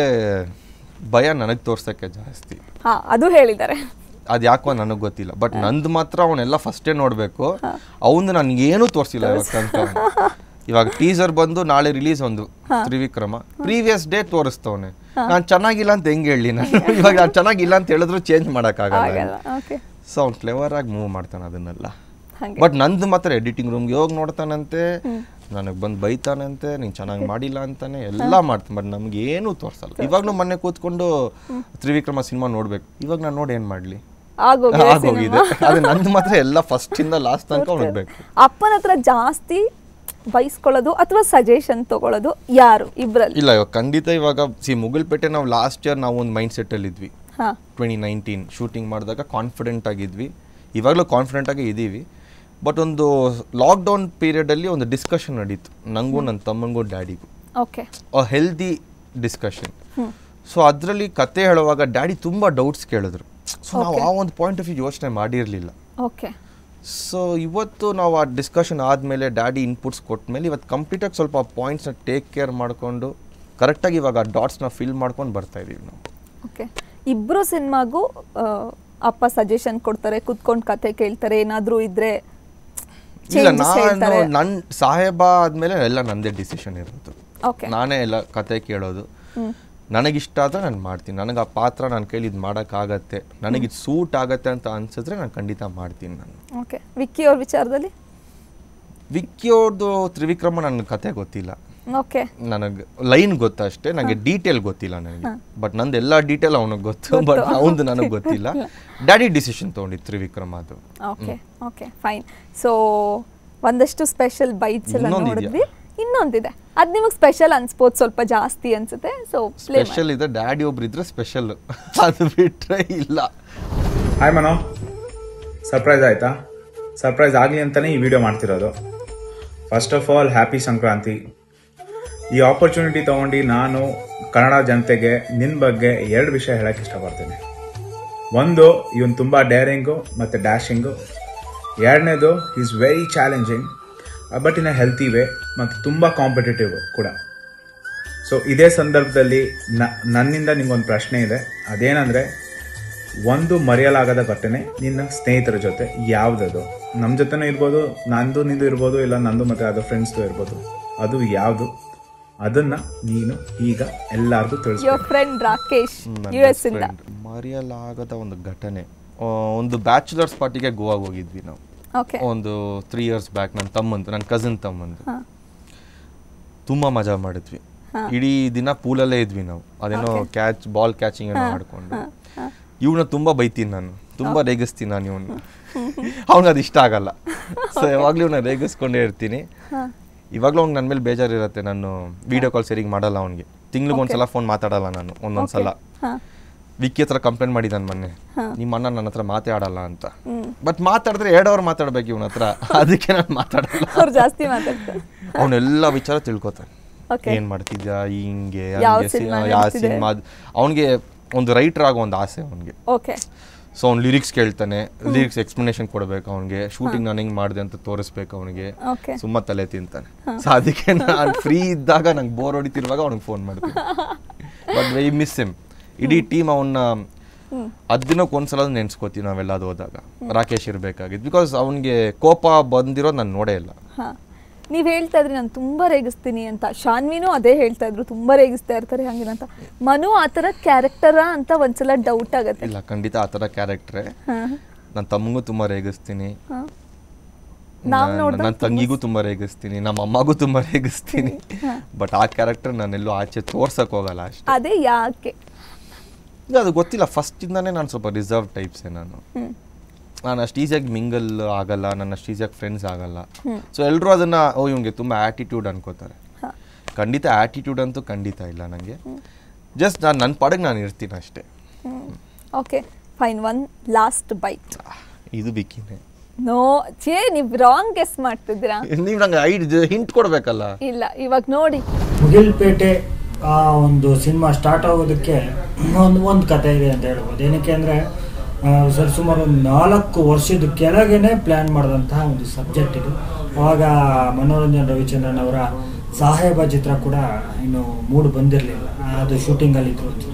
ಭಯ ನನಗೆ ತೋರ್ಸೋಕ್ಕೆ ಜಾಸ್ತಿ ಹಾಂ ಅದು ಹೇಳಿದ್ದಾರೆ ಅದು ಯಾಕೋ ನನಗೆ ಗೊತ್ತಿಲ್ಲ ಬಟ್ ನಂದು ಮಾತ್ರ ಅವನೆಲ್ಲ ಫಸ್ಟೇ ನೋಡಬೇಕು ಅವನು ನನಗೇನು ತೋರಿಸಿಲ್ಲ ಇವಾಗ ತನಕ ಅವ್ನು. ಇವಾಗ ಟೀಸರ್ ಬಂದು ನಾಳೆ ರಿಲೀಸ್ ಒಂದು ತ್ರಿವಿಕ್ರಮ ಪ್ರೀವಿಯಸ್ ಡೇ ತೋರಿಸ್ತವನೆ ನಾನು ಚೆನ್ನಾಗಿಲ್ಲ ಅಂತ ಹೆಂಗೆ ಹೇಳಿ ನಾನು ಇವಾಗ ನಾನು ಚೆನ್ನಾಗಿಲ್ಲ ಅಂತ ಹೇಳಿದ್ರು ಚೇಂಜ್ ಮಾಡೋಕ್ಕಾಗಲ್ಲ ಆಗಲ್ಲ ಓಕೆ ಸೊ ಅವ್ನು ಕ್ಲೆವರ್ ಆಗಿ ಮೂವ್ ಮಾಡ್ತಾನೆ ಅದನ್ನೆಲ್ಲ ಹಾಗೆ ಬಟ್ ನಂದು ಮಾತ್ರ ಎಡಿಟಿಂಗ್ ರೂಮ್ಗೆ ಹೋಗಿ ನೋಡ್ತಾನಂತೆ ನನಗೆ ಬಂದು ಬೈತಾನಂತೆ ನೀನು ಚೆನ್ನಾಗಿ ಮಾಡಿಲ್ಲ ಅಂತಾನೆ ಎಲ್ಲ ಮಾಡ್ತಾನೆ ಬಟ್ ನಮ್ಗೆ ಏನೂ ತೋರಿಸಲ್ಲ ಇವಾಗಲೂ ಮೊನ್ನೆ ಕೂತ್ಕೊಂಡು ತ್ರಿವಿಕ್ರಮ ಸಿನಿಮಾ ನೋಡ್ಬೇಕು ಇವಾಗ ನಾನು ನೋಡಿ ಏನು ಮಾಡಲಿ ಆಗೋಗಿದೆ ಆಗೋಗಿದೆ ಅದು ನಂದು ಮಾತ್ರ ಎಲ್ಲ ಫಸ್ಟಿಂದ ಲಾಸ್ಟ್ ತನಕ ಅವ್ನಿಗೆ ಬೇಕು ಅಪ್ಪನ ಹತ್ರ ಜಾಸ್ತಿ ಬೈಸ್ಕೊಳ್ಳೋದು ಅಥವಾ ಸಜೆಷನ್ ತಗೊಳ್ಳೋದು ಯಾರು ಇಬ್ಬರಲ್ಲಿ ಇಲ್ಲ ಇವಾಗ ಖಂಡಿತ ಇವಾಗ ಸಿ ಮುಗುಲ್ಪೇಟೆ ನಾವು ಲಾಸ್ಟ್ ಇಯರ್ ನಾವು ಒಂದು ಮೈಂಡ್ ಸೆಟ್ಟಲ್ಲಿ ಇದ್ವಿ ಹಾಂ ಟ್ವೆಂಟಿ ನೈನ್ಟೀನ್ ಶೂಟಿಂಗ್ ಮಾಡಿದಾಗ ಕಾನ್ಫಿಡೆಂಟ್ ಆಗಿದ್ವಿ ಇವಾಗಲೂ ಕಾನ್ಫಿಡೆಂಟ್ ಆಗಿ ಇದ್ದೀವಿ ಬಟ್ ಒಂದು ಲಾಕ್ಡೌನ್ ಪೀರಿಯಡಲ್ಲಿ ಒಂದು ಡಿಸ್ಕಷನ್ ನಡೀತು ನನಗೂ ನನ್ನ ತಮ್ಮಂಗೂ ಡ್ಯಾಡಿಗೂ okay a healthy discussion so ಅದರಲ್ಲಿ ಕತೆ ಹೇಳುವಾಗ ಡ್ಯಾಡಿ ತುಂಬ ಡೌಟ್ಸ್ ಕೇಳಿದ್ರು ಸೊ ನಾವು ಆ ಒಂದು ಪಾಯಿಂಟ್ ಆಫ್ ವ್ಯೂ ಯೋಚನೆ ಮಾಡಿರಲಿಲ್ಲ ಓಕೆ ಸೊ ಇವತ್ತು ನಾವು ಆ ಡಿಸ್ಕಷನ್ ಆದಮೇಲೆ ಡ್ಯಾಡಿ ಇನ್ಪುಟ್ಸ್ ಕೊಟ್ಮೇಲೆ ಇವತ್ತು ಕಂಪ್ಲೀಟಾಗಿ ಸ್ವಲ್ಪ ಪಾಯಿಂಟ್ಸ್ನ ಟೇಕ್ ಕೇರ್ ಮಾಡಿಕೊಂಡು ಕರೆಕ್ಟಾಗಿ ಇವಾಗ ಡಾಟ್ಸ್ನ ಫಿಲ್ ಮಾಡ್ಕೊಂಡು ಬರ್ತಾ ಇದೀವಿ ನಾವು ಓಕೆ ಇಬ್ರು ಸಿನಿಮಾಗೂ ಅಪ್ಪ ಸಜೆಷನ್ ಕೊಡ್ತಾರೆ ಕುತ್ಕೊಂಡು ಕತೆ ಕೇಳ್ತಾರೆ ಏನಾದರೂ ಇದ್ರೆ ಇಲ್ಲ changes ನಾನು ಹೇಳ್ತಾರೆ ನನ್ನ ಸಾಹೇಬ ಆದ್ಮೇಲೆ ಎಲ್ಲ ನಂದೇ ಡಿಸಿಷನ್ ಇರೋದು ಓಕೆ ನಾನೇ ಎಲ್ಲ ಕತೆ ಕೇಳೋದು ನನಗಿಷ್ಟ ಆದ್ರೆ ನಾನು ಮಾಡ್ತೀನಿ ನನಗೆ ಆ ಪಾತ್ರ ನನ್ನ ಕೈಲಿ ಇದು ಮಾಡೋಕ್ಕಾಗತ್ತೆ ನನಗೆ ಇದು ಸೂಟ್ ಆಗತ್ತೆ ಅಂತ ಅನ್ಸಿದ್ರೆ ನಾನು ಖಂಡಿತ ಮಾಡ್ತೀನಿ ನಾನು ಓಕೆ ವಿಕ್ಕಿ ಅವ್ರ ವಿಚಾರದಲ್ಲಿ ವಿಕ್ಕಿ ಅವ್ರದ್ದು ತ್ರಿವಿಕ್ರಮ ನನ್ನ ಕತೆ ಗೊತ್ತಿಲ್ಲ ಓಕೆ ನನಗೆ ಲೈನ್ ಗೊತ್ತು ಅಷ್ಟೇ ನನಗೆ ಡೀಟೇಲ್ ಗೊತ್ತಿಲ್ಲ ನನಗೆ ಬಟ್ ನಂದು ಎಲ್ಲ ಡೀಟೇಲ್ ಅವನಿಗೆ ಗೊತ್ತು ಬಟ್ ಅವನದು ನನಗೆ ಗೊತ್ತಿಲ್ಲ ಡ್ಯಾಡಿ ಡಿಸಿಷನ್ ತೊಗೊಂಡಿದ್ದು ತ್ರಿವಿಕ್ರಮ ಅದು ಓಕೆ ಓಕೆ ಫೈನ್ ಸೊ ಒಂದಷ್ಟು ಸ್ಪೆಷಲ್ ಬೈಟ್ಸ್ ಎಲ್ಲ ಇನ್ನೊಂದಿದ್ಯಾ? ನೋಡಿದ್ವಿ ಇನ್ನೊಂದಿದೆ ಅದು ನಿಮಗೆ ಸ್ಪೆಷಲ್ ಅನ್ಸ್ಬೋದು ಸ್ವಲ್ಪ ಜಾಸ್ತಿ ಅನ್ಸುತ್ತೆ ಸೊ ಪ್ಲೇ ಸ್ಪೆಷಲ್ ಇದೆ ಡ್ಯಾಡಿ ಒಬ್ರು ಇದ್ರೆ ಸ್ಪೆಷಲ್ ಅದು ಬಿಟ್ರೆ ಇಲ್ಲ ಹಾಯ್ ಮನೋ ಸರ್ಪ್ರೈಸ್ ಆಯಿತಾ ಸರ್ಪ್ರೈಸ್ ಆಗಲಿ ಅಂತಲೇ ಈ ವಿಡಿಯೋ ಮಾಡ್ತಿರೋದು first of all happy Sankranti ಈ ಆಪರ್ಚುನಿಟಿ ತೊಗೊಂಡು ನಾನು ಕನ್ನಡ ಜನತೆಗೆ ನಿನ್ನ ಬಗ್ಗೆ ಎರಡು ವಿಷಯ ಹೇಳಕ್ಕೆ ಇಷ್ಟಪಡ್ತೀನಿ ಒಂದು ಇವನು ತುಂಬ ಡೇರಿಂಗು ಮತ್ತು ಡ್ಯಾಶಿಂಗು ಎರಡನೇದು is very challenging but in a healthy way ಮತ್ತು ತುಂಬ ಕಾಂಪಿಟೇಟಿವ್ ಕೂಡ ಸೊ ಇದೇ ಸಂದರ್ಭದಲ್ಲಿ ನ ನನ್ನಿಂದ ನಿಮ್ಗೊಂದು ಪ್ರಶ್ನೆ ಇದೆ ಅದೇನಂದರೆ ಒಂದು ಮರೆಯಲಾಗದ ಘಟನೆ ನಿನ್ನ ಸ್ನೇಹಿತರ ಜೊತೆ ಯಾವುದದು ನಮ್ಮ ಜೊತೆನೂ ಇರ್ಬೋದು ನಂದು ನಿಂದು ಇರ್ಬೋದು ಇಲ್ಲ ನಂದು ಮತ್ತು ಅದು ಫ್ರೆಂಡ್ಸ್ದು ಇರ್ಬೋದು ಅದು ಯಾವುದು ಅದನ್ನ ನೀನು ಈಗ ಎಲ್ಲರಿಗೂ ತಿಳಿಸ್ಬೇಕು ಯುವರ್ ಫ್ರೆಂಡ್ ರಾಕೇಶ್ ನನ್ನ ಯು ಎಸ್ ಇಂದ friend. ಮರೆಯಲಾಗದ ಒಂದು ಘಟನೆ ಆ, ಒಂದು ಬ್ಯಾಚುಲರ್ಸ್ ಪಾರ್ಟಿಗೆ ಗೋವಾಗೆ ಹೋಗಿದ್ವಿ ನಾವು ಓಕೆ ಒಂದು ತ್ರೀ ಇಯರ್ಸ್ ಬ್ಯಾಕ್ ನನ್ನ ತಮ್ಮಂದು ನನ್ನ ಕಸಿನ್ ತಮ್ಮಂದು ತುಂಬಾ ಮಜಾ ಮಾಡಿದ್ವಿ ಇಡೀ ದಿನ ಪೂಲಲ್ಲೇ ಇದ್ವಿ ನಾವು ಅದೇನೋ ಕ್ಯಾಚ್ ಬಾಲ್ ಕ್ಯಾಚಿಂಗ್ ಏನೋ ಮಾಡ್ಕೊಂಡು ಇವನ್ನ ತುಂಬಾ ಬೈತೀನಿ ನಾನು ತುಂಬಾ ರೇಗಿಸ್ತೀನಿ ನಾನು ಇವನ್ನ ಅವ್ನಿಗೆ ಅದು ಇಷ್ಟ ಆಗಲ್ಲ ಸೊ ಯಾವಾಗ್ಲೂ ಇವನ್ನ ರೇಗಿಸ್ಕೊಂಡೇ ಇರ್ತೀನಿ ಇವಾಗ್ಲೂ ಅವ್ನಿಗೆ ನನ್ನ ಮೇಲೆ ಬೇಜಾರಿರುತ್ತೆ ನಾನು ವಿಡಿಯೋ ಕಾಲ್ ಸರಿಗ್ ಮಾಡಲ್ಲ ಅವ್ನಿಗೆ ತಿಂಗ್ಳಿಗೆ ಒಂದ್ಸಲ ಫೋನ್ ಮಾತಾಡಲ್ಲ ನಾನು ಒಂದೊಂದ್ಸಲ ವಿಕ್ಕಿ ಹತ್ರ ಕಂಪ್ಲೇಂಟ್ ಮಾಡಿದ್ದಾನೆ ಮೊನ್ನೆ ನಿಮ್ಮ ಅಣ್ಣ ನನ್ನ ಹತ್ರ ಮಾತೇ ಆಡಲ್ಲ ಅಂತ ಬಟ್ ಮಾತಾಡಿದ್ರೆ ಎರಡು ಅವರ್ ಮಾತಾಡ್ಬೇಕು ಇವನ ಹತ್ರ ಅದಕ್ಕೆ ನಾನು ಮಾತಾಡಲ್ಲ ಅವ್ರು ಜಾಸ್ತಿ ಮಾತಾಡ್ತಾರೆ ಅವನೆಲ್ಲ ವಿಚಾರ ತಿಳ್ಕೊತಾನೆ Okay. ಏನ್ ಮಾಡ್ತಿದ್ಯಾ ಹಿಂಗೆ ಯಾವ ಹಂಗೆ cinema ಯಾವ ನಡೀತಿದೆ? ಸಿನಿಮಾ ಅವನಿಗೆ ಒಂದು ರೈಟರ್ ಆಗೋ ಒಂದು ಆಸೆ ಅವನಿಗೆ ಓಕೆ ಸೊ ಅವ್ನು ಲಿರಿಕ್ಸ್ ಕೇಳ್ತಾನೆ ಲಿರಿಕ್ಸ್ ಎಕ್ಸ್ಪ್ಲನೇಷನ್ ಕೊಡ್ಬೇಕು ಅವನಿಗೆ ಶೂಟಿಂಗ್ ನಾನು ಹೆಂಗ್ ಮಾಡಿದೆ ಅಂತ ತೋರಿಸ್ಬೇಕು ಅವನಿಗೆ ಓಕೆ ಸುಮ್ಮ ತಲೆ ತಿಂತಾನೆ ಸೊ ಅದಕ್ಕೆ ನಾನು ಫ್ರೀ ಇದ್ದಾಗ ನಂಗೆ ಬೋರ್ ಹೊಡಿತಿರುವಾಗ ಅವ್ನಿಗೆ ಫೋನ್ ಮಾಡ್ತೀನಿ ಬಟ್ ವೆರಿ ಮಿಸ್ ಹಿಮ್ ಇಡೀ ಟೀಮ್ ಅವನ್ನ ಹತ್ತು ದಿನಕ್ಕೆ ಒಂದ್ಸಲ ನೆನ್ಸ್ಕೋತೀವಿ ನಾವೆಲ್ಲ ಅದು ಹೋದಾಗ ರಾಕೇಶ್ ಇರಬೇಕಾಗಿದ್ದು ಬಿಕಾಸ್ ಅವನಿಗೆ ಕೋಪ ಬಂದಿರೋದು ನಾನು ನೋಡೇ ಇಲ್ಲ ಹಾಂ ನೀವು ಹೇಳ್ತಾ ಇದ್ರಿ ನಾನು ತುಂಬ ರೇಗಿಸ್ತೀನಿ ಅಂತ ಶಾನ್ವಿನೂ ಅದೇ ಹೇಳ್ತಾ ಇದ್ರು ತುಂಬ ರೇಗಿಸ್ತಾ ಇರ್ತಾರೆ ಹಂಗಿನ ಅಂತ ಮನು ಆ ಥರ ಕ್ಯಾರೆಕ್ಟರಾ ಅಂತ ಒಂದ್ಸಲ ಡೌಟ್ ಆಗತ್ತೆ ಇಲ್ಲ ಖಂಡಿತ ಆ ಥರ ಕ್ಯಾರೆಕ್ಟ್ರೆ ನನ್ನ ತಮ್ಮಂಗೂ ತುಂಬಾ ರೇಗಿಸ್ತೀನಿ ನಾವ್ ನೋಡ್ದಾಗ ನನ್ನ ತಂಗಿಗೂ ತುಂಬಾ ರೇಗಿಸ್ತೀನಿ ನಮ್ಮ ಅಮ್ಮಗೂ ತುಂಬಾ ರೇಗಿಸ್ತೀನಿ ಬಟ್ ಆ ಕ್ಯಾರೆಕ್ಟರ್ ನಾನೆಲ್ಲೂ ಆಚೆ ತೋರ್ಸಕ್ ಹೋಗಲ್ಲ ಅಷ್ಟೇ ಅದೇ ಯಾಕೆ ಇಲ್ಲ, ಅದು ಗೊತ್ತಿಲ್ಲ ಫಸ್ಟ್ ಇಂದಾನೇ ನಾನು ಸ್ವಲ್ಪ ರಿಸರ್ವ್ ಟೈಪ್ಸೇ ನಾನು ನಾನು ಅಷ್ಟು ಈಸಿಯಾಗಿ ಮಿಂಗಲ್ ಆಗಲ್ಲ ನನ್ನ ಅಷ್ಟು ಈಸಿಯಾಗಿ ಫ್ರೆಂಡ್ಸ್ ಆಗಲ್ಲ ಸೊ ಎಲ್ಲರೂ ಅದನ್ನ ಓ ಇವ್ನಿಗೆ ತುಂಬ ಆ್ಯಟಿಟ್ಯೂಡ್ ಅನ್ಕೋತಾರೆ ಖಂಡಿತ ಆ್ಯಟಿಟ್ಯೂಡ್ ಅಂತೂ ಖಂಡಿತ ಇಲ್ಲ ನನಗೆ ಜಸ್ಟ್ ನಾನು ನನ್ನ ಪಾಡಿಗೆ ನಾನು ಇರ್ತೀನಿ ಅಷ್ಟೇ okay fine one last bite ಇದು ಬಿಕ್ಕಿನೇ ನೋ ಛೇ ನೀವು ರಾಂಗ್ ಗೆಸ್ ಮಾಡ್ತಿದ್ದೀರಾ ನೀವು ನಂಗೆ ಐಡ್ ಹಿಂಟ್ ಕೊಡ್ಬೇಕಲ್ಲ ಇಲ್ಲ ಇವಾಗ ನೋಡಿ ಮುಗಿಲ್ಪೇಟೆ ಆ ಒಂದು ಸಿನಿಮಾ ಸ್ಟಾರ್ಟ್ ಆಗೋದಕ್ಕೆ ಒಂದು ಒಂದು ಕತೆ ಇದೆ ಅಂತ ಹೇಳ್ಬೋದು ಏನಕ್ಕೆ ಅಂದರೆ ಸರ್ ಸುಮಾರು ಒಂದು ನಾಲ್ಕು ವರ್ಷದ ಕೆಳಗೇನೆ ಪ್ಲ್ಯಾನ್ ಮಾಡಿದಂತಹ ಒಂದು ಸಬ್ಜೆಕ್ಟ್ ಇದು ಅವಾಗ ಮನೋರಂಜನ್ ರವಿಚಂದ್ರನ್ ಅವರ ಸಾಹೇಬ ಚಿತ್ರ ಕೂಡ ಇನ್ನು ಮೂಡ್ ಬಂದಿರಲಿಲ್ಲ ಅದು ಶೂಟಿಂಗಲ್ಲಿ ಇದ್ರು ಅನ್ಸುತ್ತೆ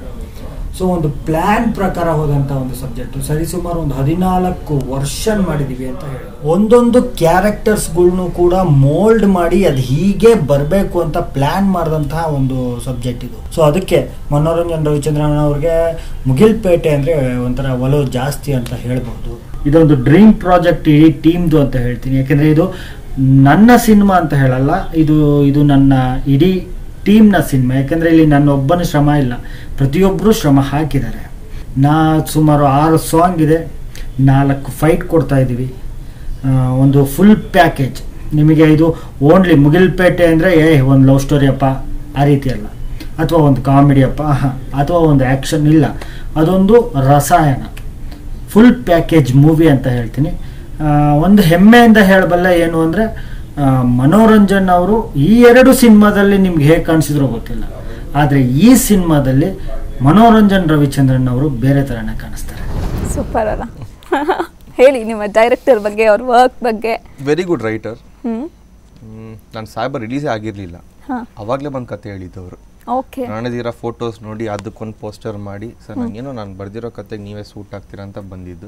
ಸೊ ಒಂದು ಪ್ಲಾನ್ ಪ್ರಕಾರ ಹೋದಂಥ ಒಂದು ಸಬ್ಜೆಕ್ಟ್ ಸರಿಸುಮಾರು ಒಂದು ಹದಿನಾಲ್ಕು ವರ್ಷ ಮಾಡಿದೀವಿ ಅಂತ ಹೇಳಿ ಒಂದೊಂದು ಕ್ಯಾರೆಕ್ಟರ್ಸ್ಗಳ್ನು ಕೂಡ ಮೋಲ್ಡ್ ಮಾಡಿ ಅದು ಹೀಗೆ ಬರಬೇಕು ಅಂತ ಪ್ಲಾನ್ ಮಾಡಿದಂತಹ ಒಂದು ಸಬ್ಜೆಕ್ಟ್ ಇದು ಸೊ ಅದಕ್ಕೆ ಮನೋರಂಜನ್ ರವಿಚಂದ್ರನ್ ಅವ್ರಿಗೆ ಮುಗಿಲ್ಪೇಟೆ ಅಂದರೆ ಒಂಥರ ಒಲವು ಜಾಸ್ತಿ ಅಂತ ಹೇಳ್ಬೋದು ಇದೊಂದು ಡ್ರೀಮ್ ಪ್ರಾಜೆಕ್ಟ್ ಇಡೀ ಟೀಮ್ದು ಅಂತ ಹೇಳ್ತೀನಿ ಯಾಕೆಂದರೆ ಇದು ನನ್ನ ಸಿನಿಮಾ ಅಂತ ಹೇಳಲ್ಲ ಇದು ಇದು ನನ್ನ ಇಡೀ ಟೀಮ್ನ ಸಿನಿಮಾ ಯಾಕಂದರೆ ಇಲ್ಲಿ ನನ್ನ ಒಬ್ಬನ ಶ್ರಮ ಇಲ್ಲ ಪ್ರತಿಯೊಬ್ಬರು ಶ್ರಮ ಹಾಕಿದ್ದಾರೆ ನಾ ಸುಮಾರು ಆರು ಸಾಂಗ್ ಇದೆ ನಾಲ್ಕು ಫೈಟ್ ಕೊಡ್ತಾ ಇದ್ದೀವಿ ಆ, ಒಂದು ಫುಲ್ ಪ್ಯಾಕೇಜ್ ನಿಮಗೆ ಇದು ಓನ್ಲಿ ಮುಗಿಲ್ಪೇಟೆ ಅಂದರೆ ಏ ಒಂದು ಲವ್ ಸ್ಟೋರಿ ಅಪ್ಪ ಆ ರೀತಿ ಅಲ್ಲ ಅಥವಾ ಒಂದು ಕಾಮಿಡಿ ಅಪ್ಪ ಆಹಾ, ಅಥವಾ ಒಂದು ಆ್ಯಕ್ಷನ್ ಇಲ್ಲ ಅದೊಂದು ರಸಾಯನ ಫುಲ್ ಪ್ಯಾಕೇಜ್ ಮೂವಿ ಅಂತ ಹೇಳ್ತೀನಿ ಆ, ಒಂದು ಹೆಮ್ಮೆಯಿಂದ ಹೇಳಬಲ್ಲ ಏನು ಅಂದರೆ ಮನೋರಂಜನ್ ಅವರು ಈ ಎರಡು ಸಿನಿಮಾದಲ್ಲಿ ನಿಮ್ಗೆ ಹೇಗೆ ಕಾಣಿಸಿದ್ರೋ ಗೊತ್ತಿಲ್ಲ ಆದರೆ ಈ ಸಿನಿಮಾದಲ್ಲಿ ಮನೋರಂಜನ್ ರವಿಚಂದ್ರನ್ ಅವರು ಬೇರೆ ಥರನೇ ಕಾಣಿಸ್ತಾರೆ ಸೂಪರ್ ಅಲ್ಲ ಹೇಳಿ ನಿಮ್ಮ ಡೈರೆಕ್ಟರ್ ಬಗ್ಗೆ ಅವ್ರ ವರ್ಕ್ ಬಗ್ಗೆ ವೆರಿ ಗುಡ್ ರೈಟರ್ ಹ್ಮ್ ನಾನು ಸಾಹೇಬ ರಿಲೀಸೇ ಆಗಿರಲಿಲ್ಲ ಹಾ. ಅವಾಗಲೇ ಬಂದು ಕತೆ ಹೇಳಿದ್ದವರು ಓಕೆ ನಾನದಿರೋ ಫೋಟೋಸ್ ನೋಡಿ ಅದಕ್ಕೊಂದು ಪೋಸ್ಟರ್ ಮಾಡಿ ಸರ್ ನನಗೇನೋ ನಾನು ಬರ್ದಿರೋ ಕತೆಗೆ ನೀವೇ ಸೂಟ್ ಆಗ್ತೀರಾ ಅಂತ ಬಂದಿದ್ದು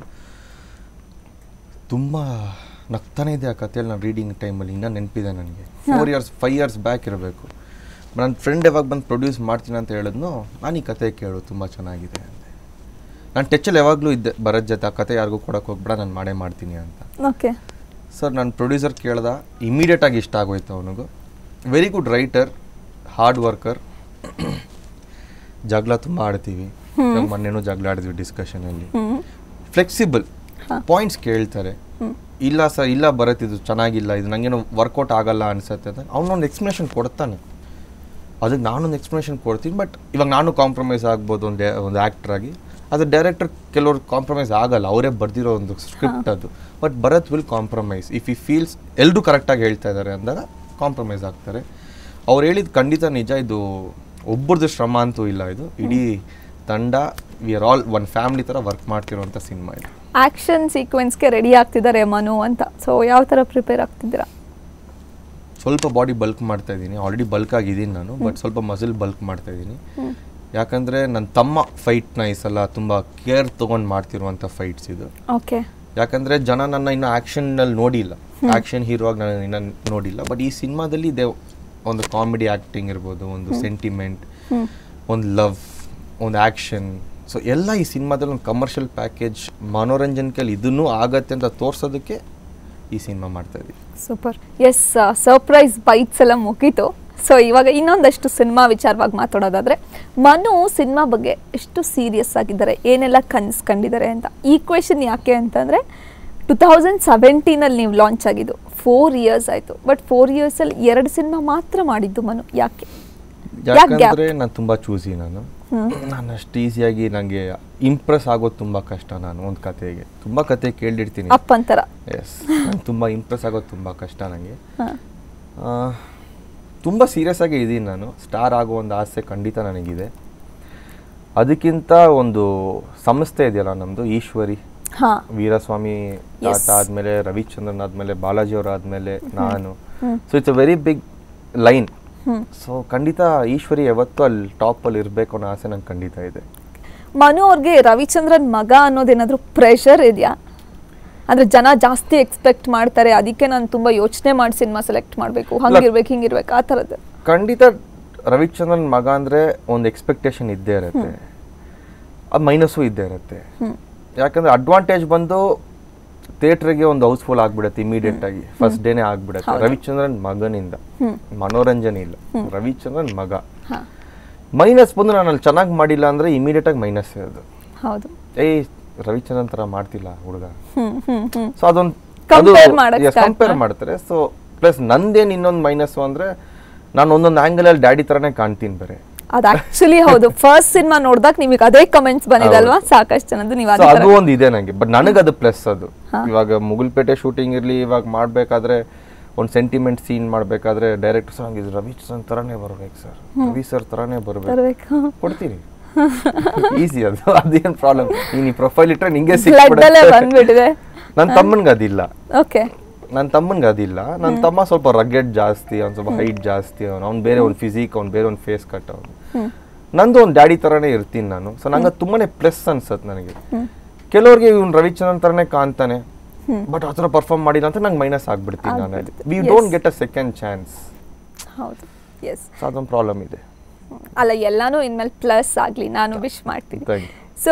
ತುಂಬ ನಗ್ತಾನೆ ಇದೆ ಆ ಕಥೆಯಲ್ಲಿ ನಾನು ರೀಡಿಂಗ್ ಟೈಮಲ್ಲಿ ಇನ್ನೂ ನೆನಪಿದೆ ನನಗೆ four years five years back ಇರಬೇಕು ನನ್ನ ಫ್ರೆಂಡ್ ಯಾವಾಗ ಬಂದು ಪ್ರೊಡ್ಯೂಸ್ ಮಾಡ್ತೀನಿ ಅಂತ ಹೇಳಿದ್ನೋ ನಾನು ಈ ಕತೆ ಕೇಳು ತುಂಬ ಚೆನ್ನಾಗಿದೆ ಅಂದೆ ನಾನು ಟಚ್ಚಲ್ಲಿ ಯಾವಾಗಲೂ ಇದ್ದೆ ಬರೋದ್ ಜೊತೆ ಆ ಕತೆ ಯಾರಿಗೂ ಕೊಡೋಕೆ ಹೋಗ್ಬೇಡ ನಾನು ಮಾಡೇ ಮಾಡ್ತೀನಿ ಅಂತ ಓಕೆ ಸರ್ ನನ್ನ ಪ್ರೊಡ್ಯೂಸರ್ ಕೇಳ್ದ ಇಮಿಡಿಯೇಟಾಗಿ ಇಷ್ಟ ಆಗೋಯ್ತು ಅವನಿಗೂ very good writer hard worker ಜಗಳ ತುಂಬ ಆಡ್ತೀವಿ ಇವಾಗ ಮೊನ್ನೆನೂ ಜಗಳ ಆಡಿದ್ವಿ ಡಿಸ್ಕಷನಲ್ಲಿ ಫ್ಲೆಕ್ಸಿಬಲ್ ಪಾಯಿಂಟ್ಸ್ ಕೇಳ್ತಾರೆ ಇಲ್ಲ ಸರ್ ಇಲ್ಲ ಬರತ್ತಿದ್ದು ಚೆನ್ನಾಗಿಲ್ಲ ಇದು ನನಗೇನು ವರ್ಕೌಟ್ ಆಗಲ್ಲ ಅನ್ಸುತ್ತೆ ಅಂತ ಅವನೊಂದು ಎಕ್ಸ್ಪ್ಲನೇಷನ್ ಕೊಡ್ತಾನೆ ಅದಕ್ಕೆ ನಾನೊಂದು ಎಕ್ಸ್ಪ್ಲನೇಷನ್ ಕೊಡ್ತೀನಿ ಬಟ್ ಇವಾಗ ನಾನು ಕಾಂಪ್ರಮೈಸ್ ಆಗ್ಬೋದು ಒಂದು ಡೇ ಒಂದು ಆ್ಯಕ್ಟರ್ ಆಗಿ ಅದು ಡೈರೆಕ್ಟರ್ ಕೆಲವ್ರು ಕಾಂಪ್ರಮೈಸ್ ಆಗಲ್ಲ ಅವರೇ ಬರ್ದಿರೋ ಒಂದು ಸ್ಕ್ರಿಪ್ಟ್ ಅದು but Bharat will compromise if ಈ ಫೀಲ್ಸ್ ಎಲ್ಲರೂ ಕರೆಕ್ಟಾಗಿ ಹೇಳ್ತಾ ಇದ್ದಾರೆ ಅಂದಾಗ ಕಾಂಪ್ರಮೈಸ್ ಆಗ್ತಾರೆ ಅವ್ರು ಹೇಳಿದ ಖಂಡಿತ ನಿಜ ಇದು ಒಬ್ಬರದ್ದು ಶ್ರಮ ಅಂತೂ ಇಲ್ಲ ಇದು ಇಡೀ ತಂಡ we are all one family ಥರ ವರ್ಕ್ ಮಾಡ್ತಿರೋಂಥ ಸಿನಿಮಾ ಇದು ಆಕ್ಷನ್ ಸೀಕ್ವೆನ್ಸ್ಗೆ ರೆಡಿ ಆಗ್ತಿದ್ದಾರೆ ಮನು ಅಂತ ಸೊ ಯಾವ ಥರ ಪ್ರಿಪೇರ್ ಆಗ್ತಿದ್ದೀರಾ ಸ್ವಲ್ಪ ಬಾಡಿ ಬಲ್ಕ್ ಮಾಡ್ತಾ ಇದ್ದೀನಿ ಆಲ್ರೆಡಿ ಬಲ್ಕ್ ಆಗಿದ್ದೀನಿ ನಾನು ಬಟ್ ಸ್ವಲ್ಪ ಮಸಲ್ ಬಲ್ಕ್ ಮಾಡ್ತಾ ಇದ್ದೀನಿ ಯಾಕಂದರೆ ನನ್ನ ತಮ್ಮ ಫೈಟ್ನ ಈ ಸಲ ತುಂಬ ಕೇರ್ ತೊಗೊಂಡು ಮಾಡ್ತಿರುವಂಥ ಫೈಟ್ಸ್ ಇದು ಓಕೆ ಯಾಕಂದರೆ ಜನ ನನ್ನ ಇನ್ನೂ ಆ್ಯಕ್ಷನ್ನಲ್ಲಿ ನೋಡಿಲ್ಲ ಆ್ಯಕ್ಷನ್ ಹೀರೋ ಆಗಿ ನಾನು ಇನ್ನೂ ನೋಡಿಲ್ಲ ಬಟ್ ಈ ಸಿನಿಮಾದಲ್ಲಿ ಇದೆ ಒಂದು ಕಾಮಿಡಿ ಆ್ಯಕ್ಟಿಂಗ್ ಇರ್ಬೋದು ಒಂದು ಸೆಂಟಿಮೆಂಟ್ ಒಂದು ಲವ್ ಒಂದು ಆ್ಯಕ್ಷನ್ ಸೊ ಎಲ್ಲ ಈ ಸಿನಿಮಾದಲ್ಲಿ ಒಂದು ಕಮರ್ಷಿಯಲ್ ಪ್ಯಾಕೇಜ್ ಮನೋರಂಜನೆಯಲ್ಲಿ ಇದನ್ನೂ ಆಗತ್ತೆ ಅಂತ ತೋರಿಸೋದಕ್ಕೆ ಈ ಸಿನಿಮಾ ಮಾಡ್ತಾ ಇದ್ದೀವಿ ಸೂಪರ್ ಎಸ್ ಸರ್ಪ್ರೈಸ್ ಬೈಟ್ಸ್ ಎಲ್ಲ ಮುಗೀತು ಸೊ ಇವಾಗ ಇನ್ನೊಂದಷ್ಟು ಸಿನಿಮಾ ವಿಚಾರವಾಗಿ ಮಾತಾಡೋದಾದ್ರೆ ಮನು ಸಿನಿಮಾ ಬಗ್ಗೆ ಎಷ್ಟು ಸೀರಿಯಸ್ ಆಗಿದ್ದಾರೆ ಏನೆಲ್ಲ ಕನ್ಸ್ ಕಂಡಿದ್ದಾರೆ ಅಂತ ಈ ಕ್ವೆಶನ್ ಯಾಕೆ ಅಂತಂದರೆ ಟು ತೌಸಂಡ್ ಸೆವೆಂಟೀನಲ್ಲಿ ನೀವು ಲಾಂಚ್ ಆಗಿದ್ದು ಫೋರ್ ಇಯರ್ಸ್ ಆಯಿತು ಬಟ್ ಫೋರ್ ಇಯರ್ಸಲ್ಲಿ ಎರಡು ಸಿನಿಮಾ ಮಾತ್ರ ಮಾಡಿದ್ದು ಮನು ಯಾಕೆ ಯಾಕೆ gap? ಯಾಕಂದ್ರೆ ನಾನು ತುಂಬ ಚೂಸಿ ನಾನು ನಾನು ಅಷ್ಟು ಈಸಿಯಾಗಿ ನನಗೆ ಇಂಪ್ರೆಸ್ ಆಗೋದು ತುಂಬ ಕಷ್ಟ ನಾನು ಒಂದು ಕತೆಗೆ ತುಂಬ ಕತೆ ಕೇಳಿರ್ತೀನಿ ಅಪ್ ಅಂತರ ಎಸ್ ನಂಗೆ ತುಂಬ ಇಂಪ್ರೆಸ್ ಆಗೋದು ತುಂಬ ಕಷ್ಟ ನನಗೆ ಹಾಂ ತುಂಬ ಸೀರಿಯಸ್ ಆಗಿ ಇದ್ದೀನಿ ನಾನು ಸ್ಟಾರ್ ಆಗೋ ಒಂದು ಆಸೆ ಖಂಡಿತ ನನಗಿದೆ ಅದಕ್ಕಿಂತ ಒಂದು ಸಂಸ್ಥೆ ಇದೆಯಲ್ಲ ನಮ್ಮದು ಈಶ್ವರಿ ಹಾಂ ವೀರಸ್ವಾಮಿ Yes. ತಾತ ಆದಮೇಲೆ ರವಿಚಂದ್ರನ್ ಆದಮೇಲೆ ಬಾಲಾಜಿ ಅವ್ರು ಆದಮೇಲೆ ನಾನು so it's a very big line so ಖಂಡಿತ ಈಶ್ವರಿ ಯಾವತ್ತೂ ಅಲ್ಲಿ ಟಾಪಲ್ಲಿ ಇರಬೇಕು ಅನ್ನೋ ಆಸೆ ನಂಗೆ ಖಂಡಿತ ಇದೆ ಮನು ಅವ್ರಿಗೆ ರವಿಚಂದ್ರನ್ ಮಗ ಅನ್ನೋದೇನಾದ್ರೂ ಪ್ರೆಷರ್ ಇದೆಯಾ ಅಂದ್ರೆ ಜನ ಜಾಸ್ತಿ ಎಕ್ಸ್ಪೆಕ್ಟ್ ಮಾಡ್ತಾರೆ ಅದಕ್ಕೆ ನಾನು ತುಂಬಾ ಯೋಚನೆ ಮಾಡಿ ಸಿನಿಮಾ ಸೆಲೆಕ್ಟ್ ಮಾಡಬೇಕು ಹಂಗಿರ್ಬೇಕು ಹಿಂಗಿರ್ಬೇಕು ಆ ಥರದ್ದು ಖಂಡಿತ ರವಿಚಂದ್ರನ್ ಮಗ ಅಂದರೆ ಒಂದು ಎಕ್ಸ್ಪೆಕ್ಟೇಷನ್ ಇದ್ದೇ ಇರುತ್ತೆ ಅದು ಮೈನಸ್ಸು ಇದ್ದೇ ಇರುತ್ತೆ ಯಾಕಂದ್ರೆ ಅಡ್ವಾಂಟೇಜ್ ಬಂದು ಥಿಯೇಟ್ರಿಗೆ ಒಂದು ಹೌಸ್ಫುಲ್ ಆಗ್ಬಿಡುತ್ತೆ ಇಮಿಡಿಯೇಟ್ ಆಗಿ ಫಸ್ಟ್ ಡೇನೆ ಆಗ್ಬಿಡುತ್ತೆ ರವಿಚಂದ್ರನ್ ಮಗನಿಂದ ಮನೋರಂಜನೆ ಇಲ್ಲ ರವಿಚಂದ್ರನ್ ಮಗ ಮೈನಸ್ ಬಂದು ನಾನು ಅಲ್ಲಿ ಚೆನ್ನಾಗಿ ಮಾಡಿಲ್ಲ ಅಂದ್ರೆ ಇಮಿಡಿಯೇಟ್ ಆಗಿ ಮೈನಸ್ ಅದು ಹೌದು ಏಯ್ ರವಿಚಂದ್ರನ್ ತರ ಮಾಡ್ತಿಲ್ಲ ಹುಡುಗ ಹ್ಮ್ ಹ್ಮ್ ಹ್ಮ್ ಸೊ ಅದೊಂದು Compare ಮಾಡಕ್ start ಕಂಪೇರ್ ಮಾಡ್ತಾರೆ ಸೊ ಪ್ಲಸ್ ನಂದೇನು ಇನ್ನೊಂದು ಮೈನಸ್ ಅಂದ್ರೆ ನಾನು ಒಂದೊಂದು ಆಂಗಲ್ ಅಲ್ಲಿ ಡ್ಯಾಡಿ ತರನೇ ಕಾಣ್ತೀನಿ ಬೇರೆ ಅದು ಆಕ್ಚುಲಿ ಹೌದು ಫಸ್ಟ್ ಸಿನಿಮಾ ನೋಡಿದಾಗ ನಿಮಗೆ ಅದೇ ಕಮೆಂಟ್ಸ್ ಬಂದಿದಲ್ವಾ ಸಾಕಷ್ಟು ಜನದ್ದು ನೀವು ಸೊ ಅದೇ ಅದು ಒಂದು ಇದೆ ನಂಗೆ ಬಟ್ ನನಗೆ ಅದು ಪ್ಲಸ್ ಅದು ಇವಾಗ ಮುಗುಲ್ಪೇಟೆ ಶೂಟಿಂಗ್ ಇರ್ಲಿ ಇವಾಗ ಮಾಡ್ಬೇಕಾದ್ರೆ ಒಂದು ಸೆಂಟಿಮೆಂಟ್ ಸೀನ್ ಮಾಡ್ಬೇಕಾದ್ರೆ ಡೈರೆಕ್ಟ್ ಸಾಂಗ್ ಇದು ರವಿ ಸರ್ ತರಾನೇ ಬರ್ಬೇಕು ಸರ್ ರವಿ ಸರ್ ತರಾನೇ ಬರ್ಬೇಕು ತರಬೇಕು ಕೊಡ್ತೀನಿ ಈಸಿ ಅದು ಅದೇನು ಪ್ರಾಬ್ಲಮ್ ನೀನು ಈ ಪ್ರೊಫೈಲ್ ಇಟ್ಟರೆ ನಿಂಗೆ ಬ್ಲಡ್ ಅಲ್ಲೇ ಸಿಕ್ಬಿಡುತ್ತೆ ಬಂದ್ಬಿಟ್ಟಿದೆ ನನ್ನ ತಮ್ಮನ್ಗೆ ಅದಿಲ್ಲ ಓಕೆ ನನ್ನ ತಮ್ಮನ್ಗೆ ಅದಿಲ್ಲ ನನ್ನ ತಮ್ಮ ಸ್ವಲ್ಪ ರಗೆಡ್ ಜಾಸ್ತಿ ಅವ್ನು ಸ್ವಲ್ಪ ಹೈಟ್ ಜಾಸ್ತಿ ಅವನು ಅವ್ನು ಬೇರೆ ಒಂದು ಫಿಸಿಕ್ ಅವ್ನು ಬೇರೆ ಒಂದು ಫೇಸ್ ಕಟ್ ಅವನು ನಂದು ಒಂದು ಡ್ಯಾಡಿ ಥರನೇ ಇರ್ತೀನಿ ನಾನು ಸೊ ನಂಗೆ ಅದು ತುಂಬಾನೇ ಪ್ಲಸ್ ಅನ್ಸತ್ತೆ ನನಗೆ ಕೆಲವ್ರಿಗೆ ಇವ್ನು ರವಿಚಂದ್ರನ್ ಥರನೇ ಕಾಣ್ತಾನೆ ಬಟ್ ಆ ಥರ ಪರ್ಫಾರ್ಮ್ ಮಾಡಿಲ್ಲ ಅಂತ ನಂಗೆ ಮೈನಸ್ ಆಗ್ಬಿಡ್ತೀನಿ ನಾನು ಆಗ್ಬಿಡುತ್ತೆ. We Yes. Don't get a second chance ಹೌದು ಎಸ್ ಸೊ ಅದೊಂದು ಪ್ರಾಬ್ಲಮ್ ಇದೆ ಅಲ್ಲ ಎಲ್ಲಾನು ಇನ್ಮೇಲೆ ಪ್ಲಸ್ ಆಗಲಿ ನಾನು ವಿಶ್ ಮಾಡ್ತೀನಿ Thank you. ಸೊ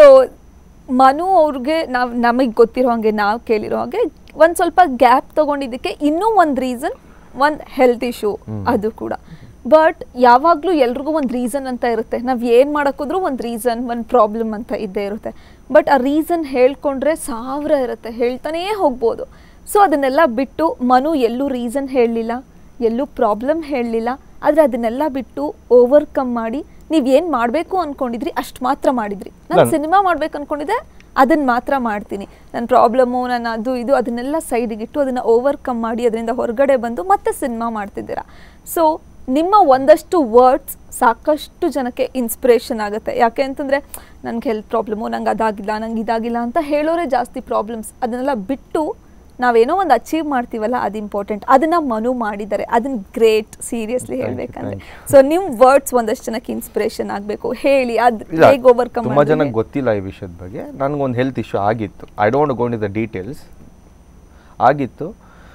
ಮನು ಅವ್ರಿಗೆ ನಾವು ನಮಗೆ ಗೊತ್ತಿರೋ ಹಾಗೆ ನಾವು ಕೇಳಿರೋ ಹಾಗೆ ಒಂದು ಸ್ವಲ್ಪ ಗ್ಯಾಪ್ ತಗೊಂಡಿದ್ದಕ್ಕೆ ಇನ್ನೂ ಒಂದು ರೀಸನ್ ಒಂದು ಹೆಲ್ತ್ ಇಶ್ಯೂ ಅದು ಕೂಡ ಬಟ್ ಯಾವಾಗಲೂ ಎಲ್ರಿಗೂ ಒಂದು ರೀಸನ್ ಅಂತ ಇರುತ್ತೆ ನಾವು ಏನು ಮಾಡೋಕ್ಕೋದ್ರೂ ಒಂದು ರೀಸನ್ ಒಂದು ಪ್ರಾಬ್ಲಮ್ ಅಂತ ಇದ್ದೇ ಇರುತ್ತೆ ಬಟ್ ಆ ರೀಸನ್ ಹೇಳ್ಕೊಂಡ್ರೆ ಸಾವಿರ ಇರುತ್ತೆ ಹೇಳ್ತಾನೇ ಹೋಗ್ಬೋದು ಸೊ ಅದನ್ನೆಲ್ಲ ಬಿಟ್ಟು ಮನು ಎಲ್ಲೂ ರೀಸನ್ ಹೇಳಲಿಲ್ಲ ಎಲ್ಲೂ ಪ್ರಾಬ್ಲಮ್ ಹೇಳಲಿಲ್ಲ ಆದರೆ ಅದನ್ನೆಲ್ಲ ಬಿಟ್ಟು ಓವರ್ಕಮ್ ಮಾಡಿ ನೀವು ಏನು ಮಾಡಬೇಕು ಅಂದ್ಕೊಂಡಿದ್ರಿ ಅಷ್ಟು ಮಾತ್ರ ಮಾಡಿದ್ರಿ ನಾನು ನಾನ್- ಸಿನಿಮಾ ಮಾಡ್ಬೇಕು ಅನ್ಕೊಂಡಿದ್ದೆ ಅದನ್ನ ಮಾತ್ರ ಮಾಡ್ತೀನಿ ನನ್ನ ಪ್ರಾಬ್ಲಮ್ಮು ನನ್ನ ಅದು ಇದು ಅದನ್ನೆಲ್ಲ ಸೈಡಿಗಿಟ್ಟು ಅದನ್ನು ಓವರ್ಕಮ್ ಮಾಡಿ ಅದರಿಂದ ಹೊರಗಡೆ ಬಂದು ಮತ್ತೆ ಸಿನಿಮಾ ಮಾಡ್ತಿದ್ದೀರಾ ಸೊ ನಿಮ್ಮ ಒಂದಷ್ಟು ವರ್ಡ್ಸ್ ಸಾಕಷ್ಟು ಜನಕ್ಕೆ ಇನ್ಸ್ಪಿರೇಷನ್ ಆಗುತ್ತೆ ಯಾಕೆ ಅಂತಂದರೆ ನನಗೆ ಹೆಲ್ತ್ ಪ್ರಾಬ್ಲಮ್ಮು ನಂಗೆ ಅದಾಗಿಲ್ಲ ನಂಗೆ ಇದಾಗಿಲ್ಲ ಅಂತ ಹೇಳೋರೇ ಜಾಸ್ತಿ ಪ್ರಾಬ್ಲಮ್ಸ್ ಅದನ್ನೆಲ್ಲ ಬಿಟ್ಟು ನಾವೇನೋ ಒಂದು ಅಚೀವ್ ಮಾಡ್ತೀವಲ್ಲ ಅದು ಇಂಪಾರ್ಟೆಂಟ್ ಅದನ್ನ ಮನು ಮಾಡಿದ್ದಾರೆ ಅದನ್ನ ಗ್ರೇಟ್ ಸೀರಿಯಸ್ಲಿ Thank you, ಹೇಳ್ಬೇಕಂದ್ರೆ thank ಸೊ ನಿಮ್ ವರ್ಡ್ಸ್ ಒಂದಷ್ಟು ಜನಕ್ಕೆ ಇನ್ಸ್ಪಿರೇಷನ್ ಆಗಬೇಕು ಹೇಳಿ ಅದ್ ಇಲ್ಲ ಹೇಗೆ ಓವರ್ಕಮ್ ತುಂಬ ಜನಕ್ಕೆ ಗೊತ್ತಿಲ್ಲ ಈ ವಿಷಯದ ಬಗ್ಗೆ ನನಗೊಂದು ಹೆಲ್ತ್ ಇಶ್ಯೂ ಆಗಿತ್ತು I don't gone the details ಆಗಿತ್ತು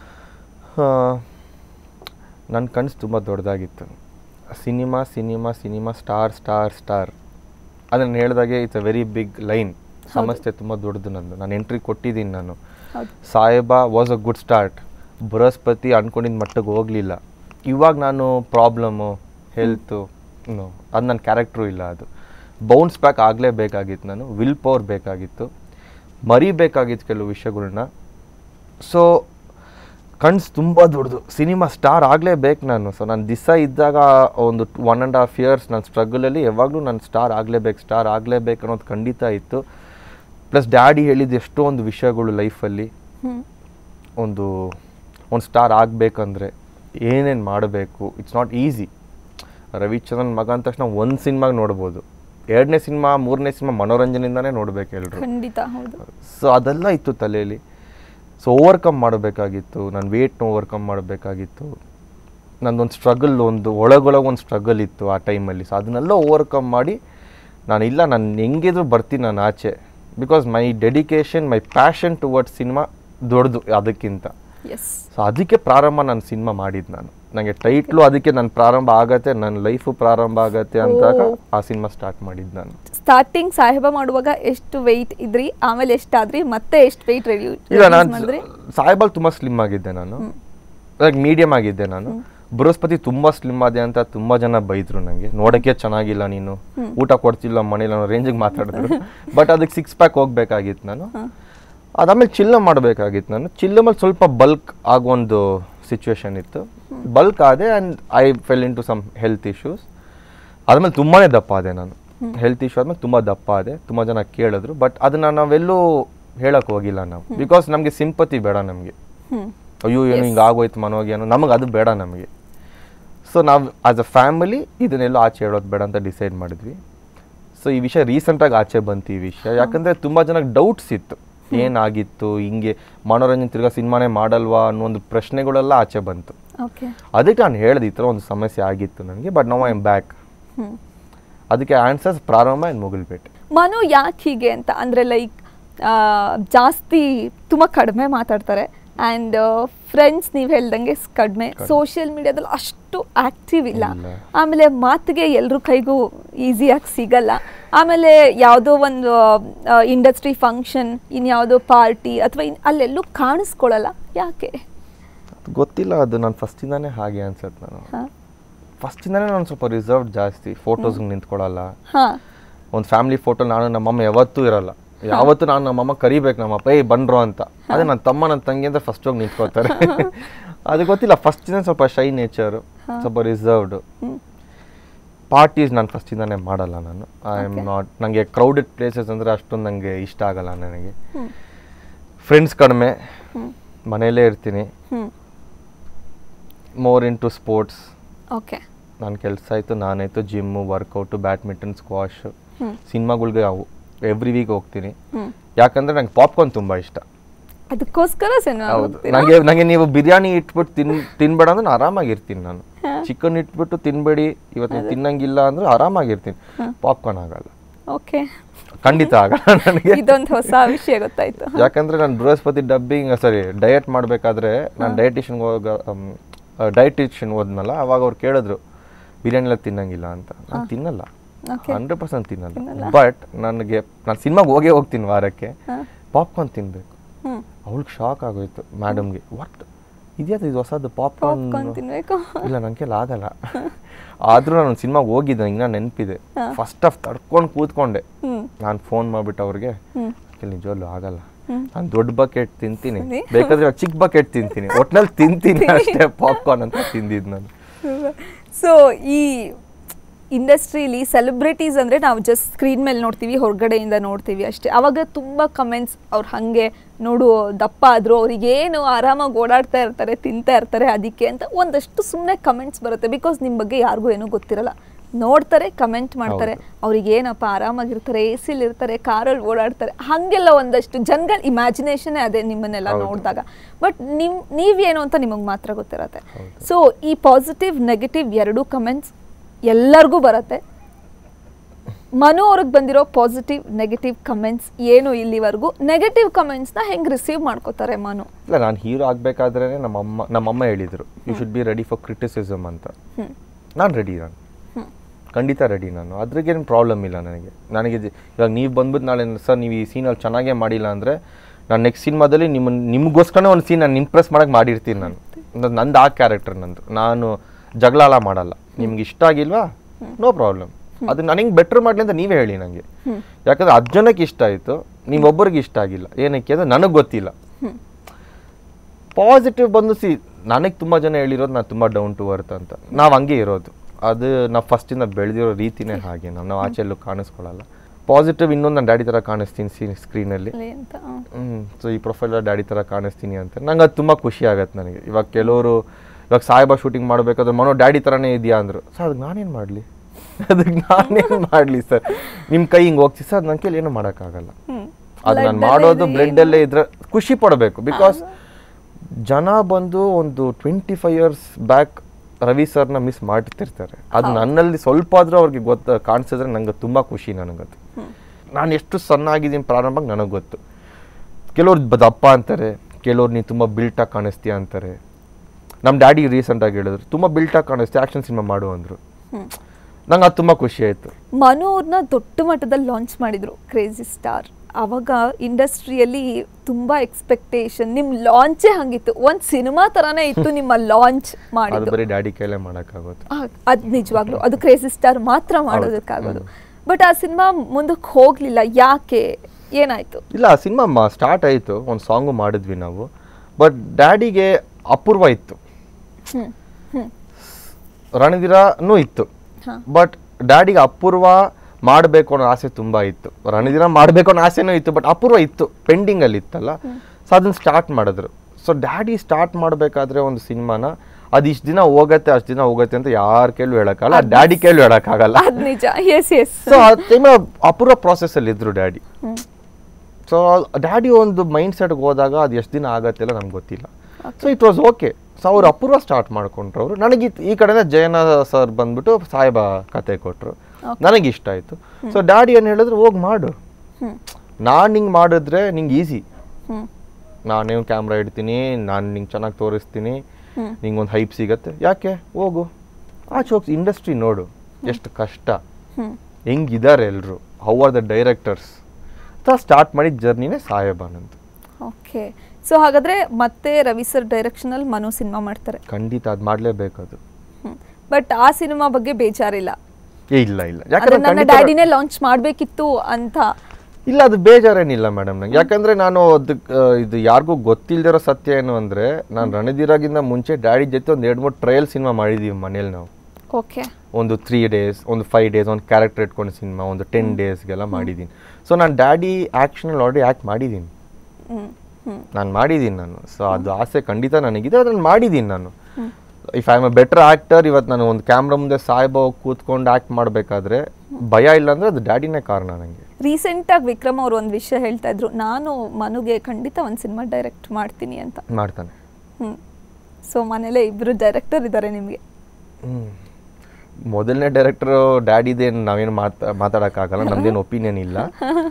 ನನ್ನ ಕನಸು ತುಂಬ ದೊಡ್ಡದಾಗಿತ್ತು cinema cinema cinema star star star ಅದನ್ನು ಹೇಳಿದಾಗೆ it's a very big line ಸಮಸ್ಯೆ ತುಂಬ ದೊಡ್ಡದು ನಂದು ನಾನು ಎಂಟ್ರಿ ಕೊಟ್ಟಿದ್ದೀನಿ ನಾನು ಹೌದು. Saheba was a good start Brihaspati ಅಂದ್ಕೊಂಡಿದ್ದ ಮಟ್ಟಿಗೆ ಹೋಗಲಿಲ್ಲ ಇವಾಗ ನಾನು ಪ್ರಾಬ್ಲಮ್ಮು ಹೆಲ್ತು ನೋ ಅದು ನನ್ನ ಕ್ಯಾರೆಕ್ಟ್ರು ಇಲ್ಲ ಅದು ಬೌನ್ಸ್ ಬ್ಯಾಕ್ ಆಗಲೇಬೇಕಾಗಿತ್ತು ನಾನು ವಿಲ್ ಪವರ್ ಬೇಕಾಗಿತ್ತು ಮರಿಬೇಕಾಗಿತ್ತು ಕೆಲವು ವಿಷಯಗಳ್ನ ಸೊ ಕಣ್ಸು ತುಂಬ ದೊಡ್ಡದು ಸಿನಿಮಾ ಸ್ಟಾರ್ ಆಗಲೇಬೇಕು ನಾನು ಸೊ ನಾನು ದಿಸ ಇದ್ದಾಗ ಒಂದು ಒನ್ ಆ್ಯಂಡ್ ಹಾಫ್ ಇಯರ್ಸ್ ನನ್ನ ಸ್ಟ್ರಗಲಲ್ಲಿ ಯಾವಾಗಲೂ ನಾನು ಸ್ಟಾರ್ ಆಗಲೇಬೇಕು ಸ್ಟಾರ್ ಆಗಲೇಬೇಕು ಅನ್ನೋದು ಖಂಡಿತ ಇತ್ತು ಪ್ಲಸ್ ಡ್ಯಾಡಿ ಹೇಳಿದ ಎಷ್ಟೊಂದು ವಿಷಯಗಳು ಲೈಫಲ್ಲಿ ಒಂದು ಒಂದು ಸ್ಟಾರ್ ಆಗಬೇಕಂದ್ರೆ ಏನೇನು ಮಾಡಬೇಕು ಇಟ್ಸ್ ನಾಟ್ ಈಸಿ ರವಿಚಂದ್ರನ್ ಮಗ ಅಂದ ತಕ್ಷಣ ಒಂದು ಸಿನಿಮಾಗೆ ನೋಡ್ಬೋದು ಎರಡನೇ ಸಿನಿಮಾ ಮೂರನೇ ಸಿನಿಮಾ ಮನೋರಂಜನೆಯಿಂದನೇ ನೋಡ್ಬೇಕು ಎಲ್ರು ಖಂಡಿತ ಹೌದು ಸೊ ಅದೆಲ್ಲ ಇತ್ತು ತಲೆಯಲ್ಲಿ ಸೊ ಓವರ್ಕಮ್ ಮಾಡಬೇಕಾಗಿತ್ತು ನಾನು ವೇಟ್ನ ಓವರ್ಕಮ್ ಮಾಡಬೇಕಾಗಿತ್ತು ನಂದೊಂದು ಸ್ಟ್ರಗಲ್ ಒಂದು ಒಳಗೊಳಗೆ ಒಂದು ಸ್ಟ್ರಗಲ್ ಇತ್ತು ಆ ಟೈಮಲ್ಲಿ ಸೊ ಅದನ್ನೆಲ್ಲ ಓವರ್ಕಮ್ ಮಾಡಿ ನಾನು ಇಲ್ಲ ನಾನು ಹೆಂಗಿದ್ರು ಬರ್ತೀನಿ ನಾನು ಆಚೆ because my dedication my passion towards cinema ದೊಡ್ಡದು ಅದಕ್ಕಿಂತ ಎಸ್ ಸೊ ಅದಕ್ಕೆ ಪ್ರಾರಂಭ ನಾನು ಸಿನಿಮಾ ಮಾಡಿದ್ದು ನಾನು ನನಗೆ ಟೈಟ್ಲು ಅದಕ್ಕೆ ನನ್ನ ಪ್ರಾರಂಭ ಆಗತ್ತೆ ನನ್ನ ಲೈಫು ಪ್ರಾರಂಭ ಆಗತ್ತೆ ಅಂದಾಗ ಓ. ಆ ಸಿನಿಮಾ ಸ್ಟಾರ್ಟ್ ಮಾಡಿದ್ದು ನಾನು ಸ್ಟಾರ್ಟಿಂಗ್ ಸಾಹೇಬ ಮಾಡುವಾಗ ಎಷ್ಟು ವೆಯ್ಟ್ ಇದ್ರಿ ಆಮೇಲೆ ಎಷ್ಟಾದ್ರಿ ಮತ್ತೆ ಎಷ್ಟು ವೆಯ್ಟ್ ರೆಡಿ ಇಲ್ಲ ನಾನು ಸಾಯಿಬಾಲ್ ತುಂಬ ಸ್ಲಿಮ್ ಆಗಿದ್ದೆ ನಾನು ಲೈಕ್ ಮೀಡಿಯಮ್ ಆಗಿದ್ದೆ ನಾನು ಬೃಹಸ್ಪತಿ ತುಂಬಾ ಸ್ಲಿಮ್ ಆದೆ ಅಂತ ತುಂಬಾ ಜನ ಬೈದ್ರು ನನಗೆ ನೋಡಕ್ಕೆ ಚೆನ್ನಾಗಿಲ್ಲ ನೀನು ಊಟ ಕೊಡ್ತಿಲ್ಲ ಮನೇಲಿ ಅನ್ನೋ ರೇಂಜಿಗೆ ಮಾತಾಡಿದ್ರು ಬಟ್ ಅದಕ್ಕೆ ಸಿಕ್ಸ್ ಪ್ಯಾಕ್ ಹೋಗ್ಬೇಕಾಗಿತ್ತು ನಾನು ಅದಾದ್ಮೇಲೆ ಚಿಲ್ಲ ಮಾಡಬೇಕಾಗಿತ್ತು ನಾನು ಚಿಲ್ಲ ಮೇಲೆ ಸ್ವಲ್ಪ ಬಲ್ಕ್ ಆಗೋಂದು ಸಿಚುವೇಶನ್ ಇತ್ತು ಬಲ್ಕ್ ಆದೆ and I fell into some health issues ಆದ್ಮೇಲೆ ತುಂಬಾನೇ ದಪ್ಪ ಆದೆ ನಾನು ಹೆಲ್ತ್ ಇಶ್ಯೂ ಆದ್ಮೇಲೆ ತುಂಬ ದಪ್ಪ ಆದೆ ತುಂಬ ಜನ ಕೇಳಿದ್ರು ಬಟ್ ಅದನ್ನ ನಾವೆಲ್ಲೂ ಹೇಳಕ್ ಹೋಗಿಲ್ಲ ನಾವು ಬಿಕಾಸ್ ನಮಗೆ ಸಿಂಪತಿ ಬೇಡ ನಮಗೆ ಅಯ್ಯೋ ಏನು ಹಿಂಗೆ ಆಗೋಯ್ತು ಮನೋಗಿ ಅನ್ನೋ ನಮಗೆ ಅದು ಬೇಡ ನಮಗೆ ಸೊ ನಾವು ಆಸ್ ಅ ಫ್ಯಾಮಿಲಿ ಇದನ್ನೆಲ್ಲ ಆಚೆ ಹೇಳೋದು ಬೇಡ ಅಂತ ಡಿಸೈಡ್ ಮಾಡಿದ್ವಿ ಸೊ ಈ ವಿಷಯ ರೀಸೆಂಟಾಗಿ ಆಚೆ ಬಂತು ಈ ವಿಷಯ ಯಾಕಂದರೆ ತುಂಬ ಜನಕ್ಕೆ ಡೌಟ್ಸ್ ಇತ್ತು ಏನಾಗಿತ್ತು ಹಿಂಗೆ ಮನೋರಂಜನೆ ತಿರ್ಗಾ ಸಿನಿಮಾನೇ ಮಾಡಲ್ವಾ ಅನ್ನೋ ಒಂದು ಪ್ರಶ್ನೆಗಳೆಲ್ಲ ಆಚೆ ಬಂತು ಓಕೆ ಅದಕ್ಕೆ ನಾನು ಹೇಳಿದೆ ಈ ಥರ ಒಂದು ಸಮಸ್ಯೆ ಆಗಿತ್ತು ನನಗೆ but no I am back ಅದಕ್ಕೆ ಆನ್ಸರ್ಸ್ ಪ್ರಾರಂಭ ಆ್ಯಂಡ್ ಮುಗಿಲ್ಬೇಟೆ ಮನು ಯಾಕೆ ಹೀಗೆ ಅಂತ ಅಂದರೆ ಲೈಕ್ ಜಾಸ್ತಿ ತುಂಬ ಕಡಿಮೆ ಮಾತಾಡ್ತಾರೆ ಆ್ಯಂಡ್ ಫ್ರೆಂಡ್ಸ್ ನೀವು ಹೇಳ್ದಂಗೆ ಸ್- ಕಡಿಮೆ ಸೋಷಿಯಲ್ ಮೀಡಿಯಾದಲ್ಲಿ ಅಷ್ಟು ಆ್ಯಕ್ಟಿವ್ ಇಲ್ಲ ಇಲ್ಲ. ಆಮೇಲೆ ಮಾತಿಗೆ ಎಲ್ರ ಕೈಗೂ ಈಸಿಯಾಗಿ ಸಿಗಲ್ಲ ಆಮೇಲೆ ಯಾವುದೋ ಒಂದು ಇಂಡಸ್ಟ್ರಿ ಫಂಕ್ಷನ್ ಇನ್ಯಾವುದೋ ಪಾರ್ಟಿ ಅಥವಾ ಇನ್ ಅಲ್ಲೆಲ್ಲೂ ಕಾಣಿಸ್ಕೊಳ್ಳಲ್ಲ ಯಾಕೆ ಅದು ಗೊತ್ತಿಲ್ಲ ಅದು ನಾನು ಫಸ್ಟಿಂದಾನೇ ಹಾಗೆ ಅನ್ಸುತ್ತೆ ನಾನು ಹಾಂ ಫಸ್ಟಿಂದಾನೇ ನಾನು ಸ್ವಲ್ಪ ರಿಸರ್ವ್ಡ್ ಜಾಸ್ತಿ ಫೋಟೋಸ್ಗೆ ನಿಂತ್ಕೊಳ್ಳಲ್ಲ ಹಾಂ ಒಂದು ಫ್ಯಾಮಿಲಿ ಫೋಟೋ ನಾನು ನಮ್ಮಮ್ಮ ಯಾವತ್ತೂ ಇರಲ್ಲ ಯಾವತ್ತೂ ನಾನು ನಮ್ಮಮ್ಮ ಕರಿಬೇಕು ನಮ್ಮಪ್ಪ ಏಯ್ ಬಂದ್ರು ಅಂತ ಅದೇ ನನ್ನ ತಮ್ಮ ನನ್ನ ತಂಗಿ ಅಂತ ಫಸ್ಟ್ ಹೋಗಿ ನಿಂತ್ಕೋತಾರೆ ಅದು ಗೊತ್ತಿಲ್ಲ ಫಸ್ಟಿಂದ ಸ್ವಲ್ಪ ಶೈ ನೇಚರು ಸ್ವಲ್ಪ ರಿಸರ್ವ್ಡ್ ಪಾರ್ಟೀಸ್ ನಾನು ಫಸ್ಟಿಂದಾನೇ ಮಾಡಲ್ಲ ನಾನು ಐ ಆಮ್ ನಾಟ್ ನನಗೆ ಕ್ರೌಡೆಡ್ ಪ್ಲೇಸಸ್ ಅಂದರೆ ಅಷ್ಟೊಂದು ನನಗೆ ಇಷ್ಟ ಆಗಲ್ಲ ನನಗೆ ಫ್ರೆಂಡ್ಸ್ ಕಡಿಮೆ ಮನೆಯಲ್ಲೇ ಇರ್ತೀನಿ ಹ್ಞೂ more into sports okay ನನ್ನ ಕೆಲಸ ಆಯಿತು ನಾನಾಯಿತು ಜಿಮ್ಮು ವರ್ಕೌಟು ಬ್ಯಾಡ್ಮಿಂಟನ್ ಸ್ಕ್ವಾಶ್ ಸಿನಿಮಾಗಳ್ಗೆ ಅವು ಎವ್ರಿ ವೀಕ್ ಹೋಗ್ತೀನಿ ಯಾಕಂದ್ರೆ ನಂಗೆ ಪಾಪ್ಕಾರ್ನ್ ತುಂಬ ಇಷ್ಟ ಅದಕ್ಕೋಸ್ಕರ ಸಿನಿಮಾ ಹೌದು ನನಗೆ ನನಗೆ ನೀವು ಬಿರಿಯಾನಿ ಇಟ್ಬಿಟ್ಟು ತಿನ್ ತಿನ್ಬೇಡ ಅಂದ್ರೆ ನಾನು ಆರಾಮಾಗಿರ್ತೀನಿ ನಾನು ಚಿಕನ್ ಇಟ್ಬಿಟ್ಟು ತಿನ್ಬೇಡಿ ಇವತ್ತು ನೀವು ತಿನ್ನಂಗಿಲ್ಲ ಅಂದ್ರೆ ಆರಾಮಾಗಿರ್ತೀನಿ ಪಾಪ್ಕಾರ್ನ್ ಆಗಲ್ಲ ಓಕೆ ಖಂಡಿತ ಆಗಲ್ಲ ನನಗೆ ಇದೊಂದು ಹೊಸ ವಿಷಯ ಗೊತ್ತಾಯ್ತು ಯಾಕಂದ್ರೆ ನಾನು ಬೃಹಸ್ಪತಿ ಡಬ್ಬಿಂಗ್ ಸಾರಿ ಡಯಟ್ ಮಾಡಬೇಕಾದ್ರೆ ನಾನು ಡಯಟಿಷನ್ಗೆ ಹೋಗ ಡಯಟಿಷನ್ ಹೋದ್ನಲ್ಲ ಅವಾಗ ಅವ್ರು ಕೇಳಿದ್ರು ಬಿರಿಯಾನಿ ಎಲ್ಲ ತಿನ್ನಂಗಿಲ್ಲ ಅಂತ ನಾನು ತಿನ್ನಲ್ಲ Okay. ಹಂಡ್ರೆಡ್ ಪರ್ಸೆಂಟ್ ತಿನ್ನಲ್ಲ ಬಟ್ ನನಗೆ ನಾನು ಸಿನಿಮಾಗೆ ಹೋಗೇ ಹೋಗ್ತೀನಿ ವಾರಕ್ಕೆ ಪಾಪ್ಕಾರ್ನ್ ತಿನ್ಬೇಕು ಹ್ಮ್ ಅವಳಿಗೆ ಶಾಕ್ ಆಗೋಯ್ತು ಮೇಡಮ್ಗೆ ವಾಟ್ ಇದ್ಯಾವುದು ಇದು ಹೊಸದು ಪಾಪ್ಕಾರ್ನ್ ಪಾಪ್ಕಾರ್ನ್ ತಿನ್ಬೇಕು ಇಲ್ಲ ನನ್ನ ಕೈಲಿ ಆಗಲ್ಲ ಆದರೂ ನಾನು ಸಿನಿಮಾಗೆ ಹೋಗಿದ್ದೆ ಹಿಂಗೆ ನೆನಪಿದೆ ಫಸ್ಟ್ ಆಫ್ ತಡ್ಕೊಂಡು ಕೂತ್ಕೊಂಡೆ ಹ್ಮ್ ನಾನು ಫೋನ್ ಮಾಡ್ಬಿಟ್ಟು ಅವ್ರಿಗೆ ಹ್ಮ್ ಇಲ್ಲಿ ನಿಜವಲ್ಲೂ ಆಗಲ್ಲ ನಾನು ದೊಡ್ಡ ಬಕೆಟ್ ತಿಂತೀನಿ ತಿಂದಿ? ಬೇಕಾದ್ರೆ ಇವಾಗ ಚಿಕ್ಕ ಬಕೆಟ್ ತಿಂತೀನಿ ಒಟ್ನಲ್ಲಿ ತಿಂತೀನಿ ಅಷ್ಟೇ ಪಾಪ್ಕಾರ್ನ್ ಅಂತ ತಿಂದಿದ್ದು ನಾನು ಸೊ ಈ ಇಂಡಸ್ಟ್ರೀಲಿ ಸೆಲೆಬ್ರಿಟೀಸ್ ಅಂದರೆ ನಾವು ಜಸ್ಟ್ ಸ್ಕ್ರೀನ್ ಮೇಲೆ ನೋಡ್ತೀವಿ ಹೊರಗಡೆಯಿಂದ ನೋಡ್ತೀವಿ ಅಷ್ಟೇ ಅವಾಗ ತುಂಬ ಕಮೆಂಟ್ಸ್ ಅವ್ರು ಹಾಗೆ ನೋಡು ದಪ್ಪ ಆದರೂ ಅವ್ರಿಗೇನು ಆರಾಮಾಗಿ ಓಡಾಡ್ತಾ ಇರ್ತಾರೆ ತಿಂತಾ ಇರ್ತಾರೆ ಅದಕ್ಕೆ ಅಂತ ಒಂದಷ್ಟು ಸುಮ್ಮನೆ ಕಮೆಂಟ್ಸ್ ಬರುತ್ತೆ ಬಿಕಾಸ್ ನಿಮ್ಮ ಬಗ್ಗೆ ಯಾರಿಗೂ ಏನೂ ಗೊತ್ತಿರಲ್ಲ ನೋಡ್ತಾರೆ ಕಮೆಂಟ್ ಮಾಡ್ತಾರೆ ಅವ್ರಿಗೆ ಏನಪ್ಪ ಆರಾಮಾಗಿರ್ತಾರೆ ಎ ಸಿಲಿ ಇರ್ತಾರೆ ಕಾರಲ್ಲಿ ಓಡಾಡ್ತಾರೆ ಹಾಗೆಲ್ಲ ಒಂದಷ್ಟು ಜನಗಳ ಇಮ್ಯಾಜಿನೇಷನ್ ಅದೇ ನಿಮ್ಮನ್ನೆಲ್ಲ ನೋಡಿದಾಗ ಬಟ್ ನಿಮ್ ನೀವೇನು ಅಂತ ನಿಮಗೆ ಮಾತ್ರ ಗೊತ್ತಿರತ್ತೆ ಸೊ ಈ ಪಾಸಿಟಿವ್ ನೆಗೆಟಿವ್ ಎರಡೂ ಕಮೆಂಟ್ಸ್ ಎಲ್ಲರಿಗೂ ಬರುತ್ತೆ ಮನು ಅವ್ರಿಗೆ ಬಂದಿರೋ ಪಾಸಿಟಿವ್ ನೆಗೆಟಿವ್ ಕಮೆಂಟ್ಸ್ ಏನು ಇಲ್ಲಿವರೆಗೂ ನೆಗೆಟಿವ್ ಕಮೆಂಟ್ಸ್ನ ಹೆಂಗೆ ರಿಸೀವ್ ಮಾಡ್ಕೋತಾರೆ ಮನು ಇಲ್ಲ ನಾನು ಹೀರೋ ಆಗಬೇಕಾದ್ರೆ ನಮ್ಮಮ್ಮ ನಮ್ಮಮ್ಮ ಹೇಳಿದರು you should be ready for criticism ಅಂತ ನಾನು ರೆಡಿ ನಾನು ಖಂಡಿತ ರೆಡಿ ನಾನು ಅದ್ರಿಗೇನು ಪ್ರಾಬ್ಲಮ್ ಇಲ್ಲ ನನಗೆ ನನಗೆ ಇದು- ಇವಾಗ ನೀವು ಬಂದ್ಬಿಟ್ಟು ನಾಳೆ ಸರ್ ನೀವು ಈ ಸೀನಲ್ಲಿ ಚೆನ್ನಾಗೇ ಮಾಡಿಲ್ಲ ಅಂದರೆ ನಾನು ನೆಕ್ಸ್ಟ್ ಸಿನಿಮಾದಲ್ಲಿ ನಿಮ್ಮ ನಿಮಗೋಸ್ಕರನೇ ಒಂದು ಸೀನ್ ನಾನು ಇಂಪ್ರೆಸ್ ಮಾಡಕ್ಕೆ ಮಾಡಿರ್ತೀನಿ ನಾನು ನಂದು- ನಂದು ಆ ಕ್ಯಾರೆಕ್ಟರ್ ನಂದು ನಾನು ಜಗಳ ಎಲ್ಲ ಮಾಡಲ್ಲ ನಿಮ್ಗೆ ಇಷ್ಟ ಆಗಿಲ್ವಾ ನೋ ಪ್ರಾಬ್ಲಮ್ ಅದು ನನಗೆ ಬೆಟ್ರ್ ಮಾಡಲಿ ಅಂತ ನೀವೇ ಹೇಳಿ ನನಗೆ ಯಾಕಂದ್ರೆ ಹತ್ತು ಜನಕ್ಕೆ ಇಷ್ಟ ಆಯಿತು ನೀವೊಬ್ಬರಿಗೆ ಇಷ್ಟ ಆಗಿಲ್ಲ ಏನಕ್ಕೆ ಅಂದರೆ ನನಗೆ ಗೊತ್ತಿಲ್ಲ ಪಾಸಿಟಿವ್ ಬಂದು ಸಿ ನನಗೆ ತುಂಬ ಜನ ಹೇಳಿರೋದು ನಾನು ತುಂಬ ಡೌನ್ ಟು ವರ್ತ್ ಅಂತ ನಾವು ಹಂಗೆ ಇರೋದು ಅದು ನಾವು ಫಸ್ಟಿಂದ ಬೆಳೆದಿರೋ ರೀತಿನೇ ಹಾಗೆ ನಾವು ನಾವು ಆಚೆ ಎಲ್ಲೂ ಕಾಣಿಸ್ಕೊಳ್ಳಲ್ಲ ಪಾಸಿಟಿವ್ ಇನ್ನೊಂದು ನಾನು ಡ್ಯಾಡಿ ಥರ ಕಾಣಿಸ್ತೀನಿ ಸಿ ಸ್ಕ್ರೀನಲ್ಲಿ ಅಲ್ಲಿ ಅಂತ ಹ್ಮ್. ಹ್ಞೂ ಸೊ ಈ ಪ್ರೊಫೈಲ್ ಡ್ಯಾಡಿ ಥರ ಕಾಣಿಸ್ತೀನಿ ಅಂತ ನಂಗೆ ಅದು ತುಂಬ ಖುಷಿ ಆಗತ್ತೆ ನನಗೆ ಇವಾಗ ಕೆಲವರು ಇವಾಗ ಸಾಯಿಬಾ ಶೂಟಿಂಗ್ ಮಾಡಬೇಕಾದ್ರೆ ಮನೋ ಡ್ಯಾಡಿ ಥರನೇ ಇದೆಯಾ ಅಂದರು ಸರ್ ಅದಕ್ಕೆ ನಾನೇನು ಮಾಡಲಿ ಅದಕ್ಕೆ ನಾನೇನು ಮಾಡಲಿ ಸರ್ ನಿಮ್ಮ ಕೈ ಹಿಂಗೆ ಹೋಗ್ತಿ ಸರ್ ನನ್ನ ಕೈಲಿ ಏನು ಮಾಡೋಕ್ಕಾಗಲ್ಲ ಅದು ನಾನು ಮಾಡೋದು ಬ್ಲಡ್ಡಲ್ಲೇ ಇದ್ರೆ ಖುಷಿ ಪಡಬೇಕು ಬಿಕಾಸ್ ಜನ ಬಂದು ಒಂದು twenty five years back Ravi ಸರ್ನ ಮಿಸ್ ಮಾಡ್ತಿರ್ತಾರೆ ಅದು ನನ್ನಲ್ಲಿ ಸ್ವಲ್ಪ ಆದರೂ ಅವ್ರಿಗೆ ಗೊತ್ತ ಕಾಣಿಸಿದ್ರೆ ನಂಗೆ ತುಂಬ ಖುಷಿ ನನಗದು ನಾನು ಎಷ್ಟು ಸಣ್ಣ ಆಗಿದ್ದೀನಿ ಪ್ರಾರಂಭ ನನಗೆ ಗೊತ್ತು ಕೆಲವ್ರು ಬ- ದಪ್ಪ ಅಂತಾರೆ ಕೆಲವ್ರು ನೀನು ತುಂಬ ಬಿಲ್ಟಾಗಿ ಕಾಣಿಸ್ತೀಯ ಅಂತಾರೆ ನಮ್ಮ ಡ್ಯಾಡಿ ರೀಸೆಂಟಾಗಿ ಹೇಳಿದ್ರು ತುಂಬ ಬಿಲ್ಟಾಗಿ ಕಾಣಿಸ್ತೀಯ ಆ್ಯಕ್ಷನ್ ಸಿನಿಮಾ ಮಾಡು ಅಂದರು ನಂಗೆ ಅದು ತುಂಬ ಖುಷಿ ಆಯಿತು ಮನು ಅವ್ರನ್ನ ದೊಡ್ಡ ಮಟ್ಟದಲ್ಲಿ ಲಾಂಚ್ ಮಾಡಿದ್ರು ಕ್ರೇಜಿ ಸ್ಟಾರ್ ಅವಾಗ ಇಂಡಸ್ಟ್ರಿಯಲ್ಲಿ ತುಂಬಾ ಎಕ್ಸ್ಪೆಕ್ಟೇಷನ್ ನಿಮ್ ಲಾಂಚೇ ಹಂಗಿತ್ತು ಒಂದ್ ಸಿನಿಮಾ ತರಾನೇ ಇತ್ತು ನಿಮ್ಮ ಲಾಂಚ್ ಅದು ಮಾಡಿದ್ದು ಬರೀ ಡ್ಯಾಡಿ ಕೈಲೇ ಮಾಡೋಕ್ಕಾಗೋದು ಆ, ಅದ್ ನಿಜವಾಗ್ಲು ಅದು ಕ್ರೇಜಿ ಸ್ಟಾರ್ ಮಾತ್ರ ಮಾಡೋದಕ್ಕಾಗೋದು ಬಟ್ ಆ ಸಿನಿಮಾ ಮುಂದಕ್ಕೆ ಹೋಗ್ಲಿಲ್ಲ ಯಾಕೆ ಏನಾಯ್ತು ಇಲ್ಲ ಆ ಸಿನಿಮಾ ಸ್ಟಾರ್ಟ್ ಆಯಿತು ಒಂದು ಸಾಂಗು ಮಾಡಿದ್ವಿ ನಾವು ಬಟ್ ಡ್ಯಾಡಿಗೆ ಅಪೂರ್ವ ಇತ್ತು ಹ್ಮ್ ಹ್ಮ್ ರಣದಿರನೂ ಇತ್ತು ಹಾ. ಬಟ್ ಡ್ಯಾಡಿಗೆ ಅಪೂರ್ವ ಮಾಡಬೇಕು ಅನ್ನೋ ಆಸೆ ತುಂಬ ಇತ್ತು ರಣದಿರ ಮಾಡಬೇಕು ಅನ್ನೋ ಆಸೆನೂ ಇತ್ತು ಬಟ್ ಅಪೂರ್ವ ಇತ್ತು ಪೆಂಡಿಂಗಲ್ಲಿ ಇತ್ತಲ್ಲ ಸೊ ಅದನ್ನ ಸ್ಟಾರ್ಟ್ ಮಾಡಿದ್ರು ಸೊ ಡ್ಯಾಡಿ ಸ್ಟಾರ್ಟ್ ಮಾಡಬೇಕಾದ್ರೆ ಒಂದು ಸಿನಿಮಾನ ಅದು ಇಷ್ಟು ದಿನ ಹೋಗತ್ತೆ ಅಷ್ಟು ದಿನ ಹೋಗತ್ತೆ ಅಂತ ಯಾರ ಕೇಳು ಹೇಳೋಕ್ಕಾಗಲ್ಲ ಡ್ಯಾಡಿ ಕೇಳು ಹೇಳೋಕ್ಕಾಗಲ್ಲ ಅದ್ ನಿಜ ಎಸ್ ಎಸ್ ಸೊ ಆ ಟೈಮ್ ಅಪೂರ್ವ ಪ್ರಾಸೆಸ್ಸಲ್ಲಿ ಇದ್ರು ಡ್ಯಾಡಿ ಸೊ ಡ್ಯಾಡಿ ಒಂದು ಮೈಂಡ್ ಸೆಟ್ಗೆ ಹೋದಾಗ ಅದು ಎಷ್ಟು ದಿನ ಆಗತ್ತೆ ಎಲ್ಲ ನಮ್ಗೆ ಗೊತ್ತಿಲ್ಲ so it was okay so ಅವ್ರು ಅಪೂರ್ವ ಸ್ಟಾರ್ಟ್ ಮಾಡ್ಕೊಂಡ್ರು ಅವರು ನನಗೆ ಇತ್- ಈ ಕಡೆನೇ ಜಯನ ಸರ್ ಬಂದ್ಬಿಟ್ಟು ಸಾಹೇಬ ಕತೆ ಕೊಟ್ಟರು ನನಗೆ ಇಷ್ಟ ಆಯಿತು ಸೊ ಡ್ಯಾಡಿ ಏನು ಹೇಳಿದ್ರು ಹೋಗಿ ಮಾಡು ಹ್ಮ್ ನಾನು ಹಿಂಗೆ ಮಾಡಿದ್ರೆ ನಿಂಗೆ ಈಸಿ ಹ್ಮ್ ನಾನೇ ಕ್ಯಾಮ್ರಾ ಇಡ್ತೀನಿ ನಾನು ನಿಂಗೆ ಚೆನ್ನಾಗಿ ತೋರಿಸ್ತೀನಿ ಹ್ಮ್. ನಿಂಗೆ ಒಂದು ಹೈಪ್ ಸಿಗತ್ತೆ ಯಾಕೆ ಹೋಗು ಆಚೆ ಹೋಗಿ ಇಂಡಸ್ಟ್ರಿ ನೋಡು ಎಷ್ಟು ಕಷ್ಟ ಹ್ಮ್ ಹೆಂಗಿದ್ದಾರೆ ಎಲ್ಲರೂ ಹೌ ಆರ್ ದ ಡೈರೆಕ್ಟರ್ಸ್ ಅಂತ ಸ್ಟಾರ್ಟ್ ಮಾಡಿದ ಜರ್ನಿನೇ ಸಾಹೇಬಾನಂದ್ ಓಕೆ ಸೊ ಹಾಗಾದ್ರೆ ಮತ್ತೆ ರವಿ ಸರ್ ಡೈರೆಕ್ಷನ್ ಅಲ್ಲಿ ಮನು ಸಿನಿಮಾ ಮಾಡ್ತಾರೆ ಖಂಡಿತ ಅದು ಮಾಡಲೇಬೇಕು ಅದು ಬಟ್ ಆ ಸಿನಿಮಾ ಬಗ್ಗೆ ಬೇಜಾರಿಲ್ಲ ಏ ಇಲ್ಲ ಇಲ್ಲ ಅದು ಯಾಕಂದ್ರೆ ನನ್ನ ಖಂಡಿತ ಡ್ಯಾಡಿನೇ ಲಾಂಚ್ ಮಾಡ್ಬೇಕಿತ್ತು ಅಂತ ಇಲ್ಲ ಅದು ಬೇಜಾರೇನಿಲ್ಲ ಮೇಡಮ್ ನಂಗೆ ಯಾಕಂದ್ರೆ ನಾನು ಅದಕ್ಕೆ ಇದು ಯಾರಿಗೂ ಗೊತ್ತಿಲ್ದಿರೋ ಸತ್ಯ ಏನು ಅಂದ್ರೆ ನಾನು ರಣದಿರಾಗಿಂದ ಮುಂಚೆ ಡ್ಯಾಡಿ ಜೊತೆ ಒಂದು ಎರಡು ಮೂರು ಟ್ರಯಲ್ ಸಿನಿಮಾ ಮಾಡಿದೀವಿ ಮನೇಲಿ ನಾವು ಓಕೆ ಒಂದು ತ್ರೀ ಡೇಸ್ ಒಂದು ಫೈವ್ ಡೇಸ್ ಒಂದು ಕ್ಯಾರೆಕ್ಟರ್ ಇಟ್ಕೊಂಡು ಸಿನಿಮಾ ಒಂದು ಟೆನ್ ಡೇಸ್ಗೆಲ್ಲ ಮಾಡಿದ್ದೀನಿ ಸೊ ನಾನು ಡ್ಯಾಡಿ ಆ್ಯಕ್ಷನಲ್ಲಿ ಆಲ್ರೆಡಿ ಆ್ಯಕ್ಟ್ ಮಾಡಿದ್ದೀನಿ ಹ್ಮ್ ಹ್ಮ್ ನಾನು ಮಾಡಿದ್ದೀನಿ ನಾನು ಸೊ ಅದು ಆಸೆ ಖಂಡಿತ ನನಗಿದೆ ಅದನ್ನು ಮಾಡಿದ್ದೀನಿ ನಾನು if I am a better actor ಇವತ್ತು ನಾನು ಒಂದು ಕ್ಯಾಮ್ರಾ ಮುಂದೆ ಸಾಯ್ಬ ಕೂತ್ಕೊಂಡು ಆ್ಯಕ್ಟ್ ಮಾಡಬೇಕಾದ್ರೆ ಭಯ ಇಲ್ಲ ಅಂದರೆ ಅದು ಡ್ಯಾಡಿನೇ ಕಾರಣ ನನಗೆ ರೀಸೆಂಟ್ ಆಗಿ ವಿಕ್ರಮ್ ಅವರು ಒಂದು ವಿಷಯ ಹೇಳ್ತಾ ಇದ್ರು ನಾನು ಮನುಗೆ ಖಂಡಿತ ಒಂದು ಸಿನಿಮಾ ಡೈರೆಕ್ಟ್ ಮಾಡ್ತೀನಿ ಅಂತ ಮಾಡ್ತಾನೆ ಹ್ಮ್ ಸೊ ಮನೇಲೆ ಇಬ್ರು ಡೈರೆಕ್ಟರ್ ಇದ್ದಾರೆ ನಿಮಗೆ ಹ್ಞೂ ಮೊದಲನೇ ಡೈರೆಕ್ಟರ್ ಡ್ಯಾಡಿದೇನು ನಾವೇನು ಮಾತಾ ಮಾತಾಡೋಕ್ಕಾಗಲ್ಲ ನಮ್ದೇನು ಒಪಿನಿಯನ್ ಇಲ್ಲ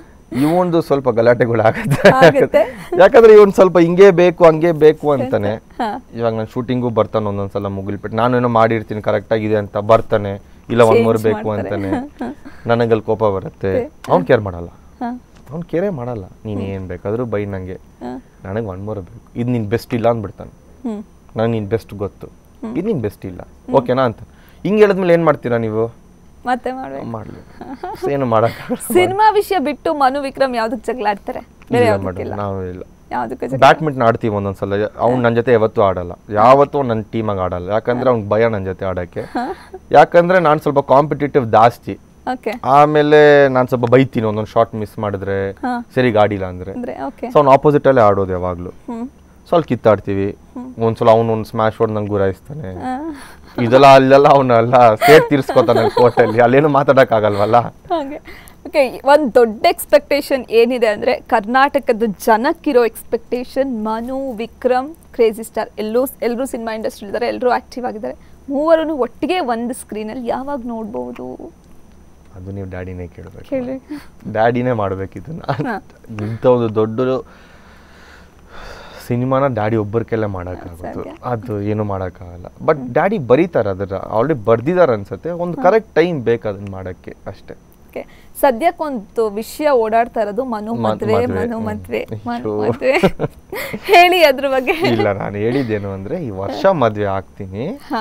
ಇವೊಂದು ಸ್ವಲ್ಪ ಗಲಾಟೆಗಳು ಆಗುತ್ತೆ. ಆಗತ್ತೆ ಯಾಕಂದ್ರೆ ಇವನ್ ಸ್ವಲ್ಪ ಹಿಂಗೆ ಬೇಕು ಹಂಗೆ ಬೇಕು ಅಂತಾನೆ ಹಾ. ಇವಾಗ ನಾನು ಶೂಟಿಂಗು ಬರ್ತಾನೆ ಒಂದೊಂದ್ಸಲ ಮುಗಿಲ್ಬಿಟ್ಟು ನಾನೇನೋ ಮಾಡಿರ್ತೀನಿ ಕರೆಕ್ಟ್ ಆಗಿದೆ ಅಂತ ಬರ್ತಾನೆ ಇಲ್ಲ ಒಂದ್ ಮೂರು Change ಬೇಕು ಮಾಡ್ತಾರೆ. ಅಂತಾನೆ ನನಗಲ್ಲಿ ಕೋಪ ಬರುತ್ತೆ ಅವ್ನು ಕೇರ್ ಮಾಡಲ್ಲ ಹಾ ಅವ್ನು ಕೇರೇ ಮಾಡಲ್ಲ ನೀನು ಏನು ಬೇಕಾದ್ರೂ ಬೈ ನಂಗೆ ಹಾ. ನನಗೆ ಒನ್ ಮೂರು ಬೇಕು ಇದು ನಿನ್ ಬೆಸ್ಟ್ ಇಲ್ಲ ಅಂದ್ಬಿಡ್ತಾನೆ ಹ್ಮ್ ನನಗೆ ನಿನ್ ಬೆಸ್ಟ್ ಗೊತ್ತು ಇದು ನಿನ್ ಬೆಸ್ಟ್ ಇಲ್ಲ ಓಕೆನಾ ಅಂತ ಹಿಂಗೆ ಹೇಳಿದ್ಮೇಲೆ ಏನು ಮಾಡ್ತೀರಾ ನೀವು ಮತ್ತೆ ಮಾಡ್ಬೇಕು ಮಾಡಲಿ ಏನು ಮಾಡೋಕ್ಕಾಗಲ್ಲ ಸಿನಿಮಾ ವಿಷಯ ಬಿಟ್ಟು ಮನು ವಿಕ್ರಮ್ ಯಾವ್ದಕ್ ಜಗಳ ಆಡ್ತಾರೆ ಬೇರೆ ಇಲ್ಲ ಯಾವ್ದಕ್ಕಿಲ್ಲ ಮೇಡಮ್ ನಾವು ಇಲ್ಲ ಯಾವ್ದಕ್ಕೆ ಜಗಳ ಬ್ಯಾಡ್ಮಿಂಟನ್ ಆಡ್ತೀವಿ ಒಂದೊಂದ್ಸಲ ಅವ್ನು ನನ್ನ ಜೊತೆ ಯಾವತ್ತೂ ಆಡಲ್ಲ ಯಾವತ್ತೂ ನನ್ನ ಟೀಮಾಗ ಆಡಲ್ಲ ಯಾಕಂದ್ರೆ ಅವ್ನಿಗೆ ಭಯ ನನ್ನ ಜೊತೆ ಆಡೋಕ್ಕೆ ಯಾಕಂದ್ರೆ ನಾನು ಸ್ವಲ್ಪ ಕಾಂಪಿಟೇಟಿವ್ ಜಾಸ್ತಿ ಓಕೆ ಆಮೇಲೆ ನಾನು ಸ್ವಲ್ಪ ಬೈತೀನಿ ಒಂದೊಂದು ಶಾರ್ಟ್ ಮಿಸ್ ಮಾಡಿದ್ರೆ ಹಾ. ಸರಿ ಆಡಿಲ್ಲ ಅಂದ್ರೆ ಅಂದ್ರೆ ಓಕೆ ಸೊ ಅವ್ನು ಆಪೋಸಿಟಲ್ಲೇ ಆಡೋದು ಯಾವಾಗಲೂ ಹ್ಮ್ ಸೊ ಅಲ್ಲಿ ಕಿತ್ತಾಡ್ತೀವಿ ಒಂದ್ಸಲ ಅವ್ನು ಒಂದು ಸ್ಮ್ಯಾಶ್ ಹೊಡ್ ನಂಗೆ ಗುರಾಯಿಸ್ತಾನೆ ಇದೆಲ್ಲ ಅಲ್ಲೆಲ್ಲ ಅವನ್ನೆಲ್ಲ ಸೇರ್ ತೀರ್ಸ್ಕೊತಾನೆ ಕೋರ್ಟಲ್ಲಿ ಅಲ್ಲೇನು ಮಾತಾಡೋಕ್ಕಾಗಲ್ವಲ್ಲ ಹಾಗೆ ಓಕೆ ಒಂದು ದೊಡ್ಡ ಎಕ್ಸ್ಪೆಕ್ಟೇಷನ್ ಏನಿದೆ ಅಂದರೆ ಕರ್ನಾಟಕದ ಜನಕ್ಕಿರೋ expectation Manu Vikram crazy star ಎಲ್ಲೂ ಎಲ್ಲರೂ ಸಿನಿಮಾ ಇಂಡಸ್ಟ್ರಿ ಇದ್ದಾರೆ ಎಲ್ಲರೂ ಆ್ಯಕ್ಟಿವ್ ಆಗಿದ್ದಾರೆ ಮೂವರೂ ಒಟ್ಟಿಗೆ ಒಂದು ಸ್ಕ್ರೀನಲ್ಲಿ ಯಾವಾಗ ನೋಡ್ಬೋದು ಅದು ನೀವು ಡ್ಯಾಡಿನೇ ಕೇಳಬೇಕು ಕೇಳಿ ಡ್ಯಾಡಿನೇ ಮಾಡ್ಬೇಕು ಇದನ್ನ ಇಂಥ ಒಂದು ದೊಡ್ಡ ಸಿನಿಮಾನ ಡ್ಯಾಡಿ ಒಬ್ಬರ ಕೈಲೇ ಮಾಡೋಕ್ಕಾಗೋದು ಅದು ಏನು ಮಾಡೋಕ್ಕಾಗಲ್ಲ ಬಟ್ ಡ್ಯಾಡಿ ಬರೀತಾರೆ ಅದರ ಆಲ್ರೆಡಿ ಬರ್ದಿದ್ದಾರೆ ಅನ್ಸುತ್ತೆ ಒಂದು ಕರೆಕ್ಟ್ ಟೈಮ್ ಬೇಕು ಅದನ್ನ ಮಾಡೋಕ್ಕೆ ಅಷ್ಟೇ ಓಕೆ ಸದ್ಯಕ್ಕೊಂದು ವಿಷಯ ಓಡಾಡ್ತಾ ಇರೋದು ಮನು ಮ- ಮದ್ವೆ ಮದ್ವೆ, ಮನು ಹ್ಮ್. ಮದ್ವೆ ಮನು ಅಯ್ಯೋ. ಮದ್ವೆ ಹೇಳಿ ಅದ್ರ ಬಗ್ಗೆ ಇಲ್ಲ ನಾನು ಹೇಳಿದ್ದೇನು ಅಂದ್ರೆ ಈ ವರ್ಷ ಮದ್ವೆ ಆಗ್ತೀನಿ ಹಾ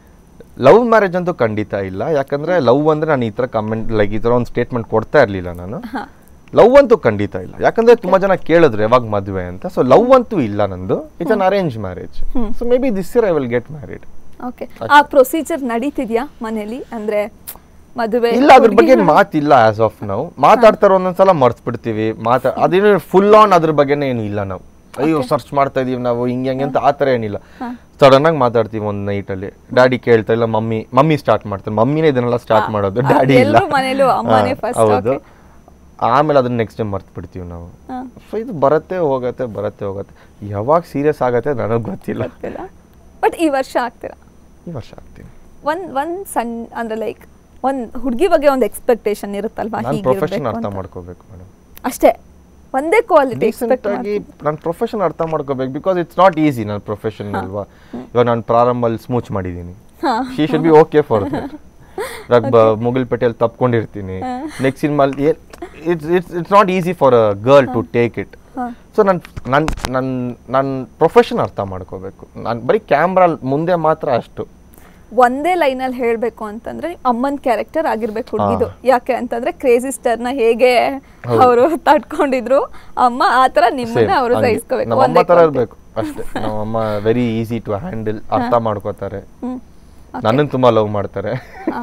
ಲವ್ ಮ್ಯಾರೇಜ್ ಅಂತೂ ಖಂಡಿತ ಇಲ್ಲ ಯಾಕಂದ್ರೆ ಲವ್ ಅಂದ್ರೆ ನಾನು ಈ ತರ ಕಮೆಂಟ್ ಲೈಕ್ ಈ ತರ ಒಂದು ಸ್ಟೇಟ್ಮೆಂಟ್ ಕೊಡ್ತಾ ಇರ್ಲಿಲ್ಲ ನಾನು ಲವ್ ಅಂತೂ ಖಂಡಿತ ಇಲ್ಲ ಯಾಕಂದ್ರೆ ತುಂಬಾ ಜನ ಕೇಳಿದ್ರು ಯಾವಾಗ ಮದ್ವೆ ಅಂತ ಸೊ ಲವ್ ಅಂತೂ ಇಲ್ಲ ನಂದು it's an arrange marriage so maybe this year I will get married okay ಆ ಪ್ರೊಸೀಜರ್ ನಡೀತಿದ್ಯಾ ಮನೇಲಿ ಅಂದ್ರೆ ಮದುವೆ ಇಲ್ಲ ಅದ್ರ ಬಗ್ಗೆ ಏನ್ ಮಾತಿಲ್ಲ ಆಸ್ ಆಫ್ ನಾವು ಮಾತಾಡ್ತಾರ ಒಂದೊಂದ್ಸಲ ಮರ್ತ್ಬಿಡ್ತೀವಿ ಮಾತಾ ಅದೇನು ಫುಲ್ ಆನ್ ಅದ್ರ ಬಗ್ಗೆನೇ ಏನು ಇಲ್ಲ ನಾವು ಅಯ್ಯೋ ಸರ್ಚ್ ಮಾಡ್ತಾ ಇದೀವಿ ನಾವು ಹಿಂಗೆ ಹಂಗೆ ಅಂತ ಆ ಥರ ಏನಿಲ್ಲ ಸಡನ್ ಆಗಿ ಮಾತಾಡ್ತೀವಿ ಒಂದು ನೈಟಲ್ಲಿ ಡ್ಯಾಡಿ ಕೇಳ್ತಾ ಇಲ್ಲ ಮಮ್ಮಿ ಮಮ್ಮಿ ಸ್ಟಾರ್ಟ್ ಮಾಡ್ತಾರೆ ಮಮ್ಮಿನೇ ಇದನ್ನೆಲ್ಲ ಸ್ಟಾರ್ಟ್ ಮಾಡೋದು ಡ್ಯಾಡಿ ಇಲ್ಲ ಎಲ್ರೂ ಮನೇಲೂ ಅಮ್ಮನೇ ಹಾ, first, ಹೌದು okay. ಆಮೇಲೆ ಅದನ್ನ ನೆಕ್ಸ್ಟ್ ಟೈಮ್ ಮರ್ತು ಬಿಡ್ತೀವಿ ನಾವು ಸೊ ಇದು ಬರತ್ತೆ ಹೋಗತ್ತೆ ಬರತ್ತೆ ಹೋಗತ್ತೆ ಯಾವಾಗ ಸೀರಿಯಸ್ ಆಗತ್ತೆ ನನಗೆ ಗೊತ್ತಿಲ್ಲ ಬಟ್ ಈ ವರ್ಷ ಆಗ್ತೀರಾ ಈ ವರ್ಷ ಆಗ್ತೀನಿ ಒಂದ್ ಒಂದ್ ಸಣ್ಣ ಅಂದ್ರೆ ಲೈಕ್ ಒಂದ್ ಹುಡುಗಿ ಬಗ್ಗೆ ಒಂದು ಎಕ್ಸ್ಪೆಕ್ಟೇಷನ್ ಇರುತ್ತಲ್ವಾ ನಾನು ಹೀಗಿರ್ಬೇಕು ಪ್ರೊಫೆಷನ್ ಅರ್ಥ ಅಂತ. ಮಾಡ್ಕೋಬೇಕು ಮೇಡಮ್ ಅಷ್ಟೇ ಒಂದೇ ಕ್ವಾಲಿಟಿ ಡೀಸೆಂಟ್ ಎಕ್ಸ್ಪೆಕ್ಟ್ ಆಗಿ ನನ್ನ ಪ್ರೊಫೆಷನ್ ಅರ್ಥ ಮಾಡ್ಕೋಬೇಕು ಬಿಕಾಸ್ ಇಟ್ಸ್ ನಾಟ್ ಈಸಿ ನನ್ನ ಪ್ರೊಫೆಷನ್ ಅಲ್ವಾ ಇವಾಗ ನಾನು ಪ್ರಾರಂಭಲ್ಲಿ ಸ್ಮೂಚ್ ಮಾಡಿದ್ದೀನಿ she should be okay for that ಮುಗಿಲ್ಪೇಟೆಯಲ್ಲಿ ತಪ್ಕೊಂಡಿರ್ತೀನಿ ನೆಕ್ಸ್ಟ್ ಸಿನಿಮಾಲಿ it's it's it's not easy for a girl to take it so ನನ್ನ ನನ್ನ ನನ್ನ ನನ್ನ ಪ್ರೊಫೆಷನ್ ಅರ್ಥ ಮಾಡ್ಕೋಬೇಕು ನಾನು ಬರೀ ಕ್ಯಾಮ್ರಾ ಮುಂದೆ ಮಾತ್ರ ಅಷ್ಟು ಒಂದೇ ಲೈನಲ್ಲಿ ಹೇಳಬೇಕು ಅಂತಂದ್ರೆ ಅಮ್ಮನ್ ಕ್ಯಾರೆಕ್ಟರ್ ಆಗಿರ್ಬೇಕು ಹುಡುಗಿದು ಯಾಕೆ ಅಂತಂದ್ರೆ ಕ್ರೇಜಿ ಸ್ಟಾರ್ನ ಹೇಗೆ ಅವರು ತಡ್ಕೊಂಡಿದ್ರು ಅಮ್ಮ ಆ ತರ ನಿಮ್ಮನ್ನ Same, ಅವರು ಹಂಗೆ. ಸಹಿಸ್ಕೋಬೇಕು ನಮ್ಮ ಅಮ್ಮ ಒಂದೇ ಥರ quality. ಇರಬೇಕು ಅಷ್ಟೇ ನಮ್ಮಮ್ಮ ವೆರಿ ಈಸಿ ಟು ಹ್ಯಾಂಡಲ್ ಅರ್ಥ ಮಾಡ್ಕೋತಾರೆ ಹ್ಮ್. ನನ್ನನ್ನು ತುಂಬಾ ಲವ್ ಮಾಡ್ತಾರೆ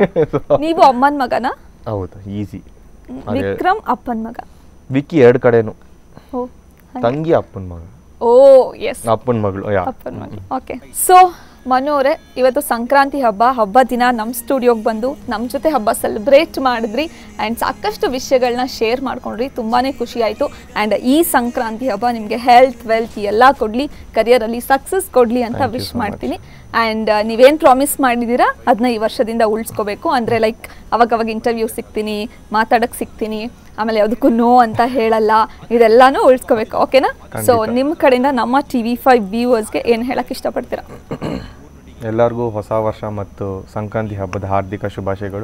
ನೀವು ಅಮ್ಮನ್ ಮಗನ ಹೌದು ಈಸಿ ವಿಕ್ರಮ್ ಅಪ್ಪನ್ ಮಗ ವಿಕ್ಕಿ ಎರಡು ಕಡೆನು ಓ ತಂಗಿ ಅಪ್ಪನ ಮಗ ಓ ಎಸ್ ಅಪ್ಪನ ಮಗಳು ಯಾ ಅಪ್ಪನ ಮಗ ಓಕೆ ಸೊ ಮನು ಅವರೇ ಇವತ್ತು ಸಂಕ್ರಾಂತಿ ಹಬ್ಬ ಹಬ್ಬ ದಿನ ನಮ್ಮ ಸ್ಟುಡಿಯೋಗೆ ಬಂದು ನಮ್ಮ ಜೊತೆ ಹಬ್ಬ ಸೆಲೆಬ್ರೇಟ್ ಮಾಡಿದ್ರಿ ಆ್ಯಂಡ್ ಸಾಕಷ್ಟು ವಿಷಯಗಳನ್ನ ಶೇರ್ ಮಾಡ್ಕೊಂಡ್ರಿ ತುಂಬಾ ಖುಷಿ ಆಯಿತು ಆ್ಯಂಡ್ ಈ ಸಂಕ್ರಾಂತಿ ಹಬ್ಬ ನಿಮಗೆ ಹೆಲ್ತ್ ವೆಲ್ತ್ ಎಲ್ಲ ಕೊಡಲಿ ಕರಿಯರಲ್ಲಿ ಸಕ್ಸಸ್ ಕೊಡಲಿ ಅಂತ Thank you wish so much. ಮಾಡ್ತೀನಿ ಆ್ಯಂಡ್ ನೀವೇನು ಪ್ರಾಮಿಸ್ ಮಾಡಿದ್ದೀರಾ ಅದನ್ನ ಈ ವರ್ಷದಿಂದ ಉಳಿಸ್ಕೋಬೇಕು ಅಂದರೆ ಲೈಕ್ ಅವಾಗವಾಗ ಇಂಟರ್ವ್ಯೂ ಸಿಗ್ತೀನಿ ಮಾತಾಡೋಕ್ಕೆ ಸಿಗ್ತೀನಿ ಆಮೇಲೆ ಯಾವುದಕ್ಕೂ ನೋ ಅಂತ ಹೇಳಲ್ಲ ಇದೆಲ್ಲಾನು ಉಳಿಸ್ಕೋಬೇಕು ಓಕೆನಾ ಸೊ ಖಂಡಿತ. ನಿಮ್ಮ ಕಡೆಯಿಂದ ನಮ್ಮ ಟಿ ವಿ ಫೈವ್ ವ್ಯೂವರ್ಸ್ಗೆ ಏನು ಹೇಳಕ್ಕೆ ಇಷ್ಟಪಡ್ತೀರಾ ಎಲ್ಲರಿಗೂ ಹೊಸ ವರ್ಷ ಮತ್ತು ಸಂಕ್ರಾಂತಿ ಹಬ್ಬದ ಹಾರ್ದಿಕ ಶುಭಾಶಯಗಳು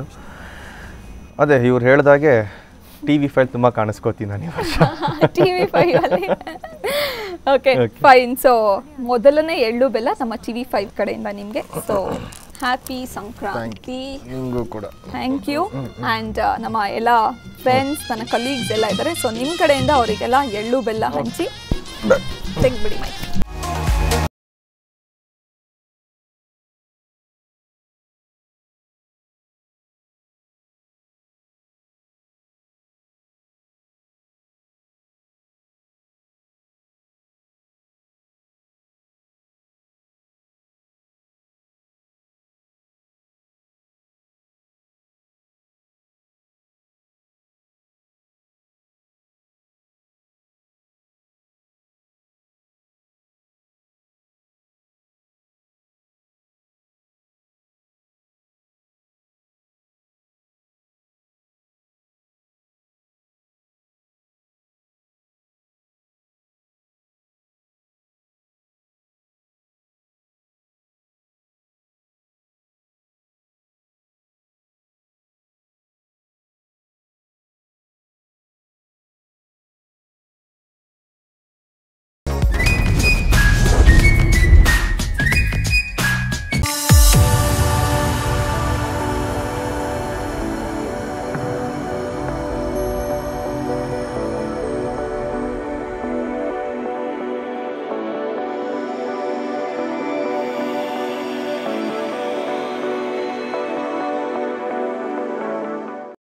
ಅದೇ ಇವ್ರು ಹೇಳ್ದಾಗೆ ಟಿ ವಿ ಫೈಲ್ ತುಂಬ ಕಾಣಿಸ್ಕೋತೀನಿ ನಾನು ಈ ವರ್ಷ ಟಿ ವಿ ಫೈವ್ ಅಲ್ಲಿ ಓಕೆ Okay. ಫೈನ್ ಸೊ ಮೊದಲನೇ ಎಳ್ಳು ಬೆಲ್ಲ ನಮ್ಮ ಟಿ ವಿ ಫೈವ್ ಕಡೆಯಿಂದ ನಿಮಗೆ ಸೊ ಹ್ಯಾಪಿ ಸಂಕ್ರಾಂತಿ ನಿಮಗೂ ಕೂಡ ಥ್ಯಾಂಕ್ ಯು ಆ್ಯಂಡ್ ನಮ್ಮ ಎಲ್ಲ ಫ್ರೆಂಡ್ಸ್ ನನ್ನ ಕಲೀಗ್ಸ್ ಎಲ್ಲ ಇದ್ದಾರೆ ಸೊ ನಿಮ್ಮ ಕಡೆಯಿಂದ ಅವರಿಗೆಲ್ಲ ಎಳ್ಳು ಬೆಲ್ಲ ಹಂಚಿ ತೆಗ್ಬಿಡಿ ಮೈ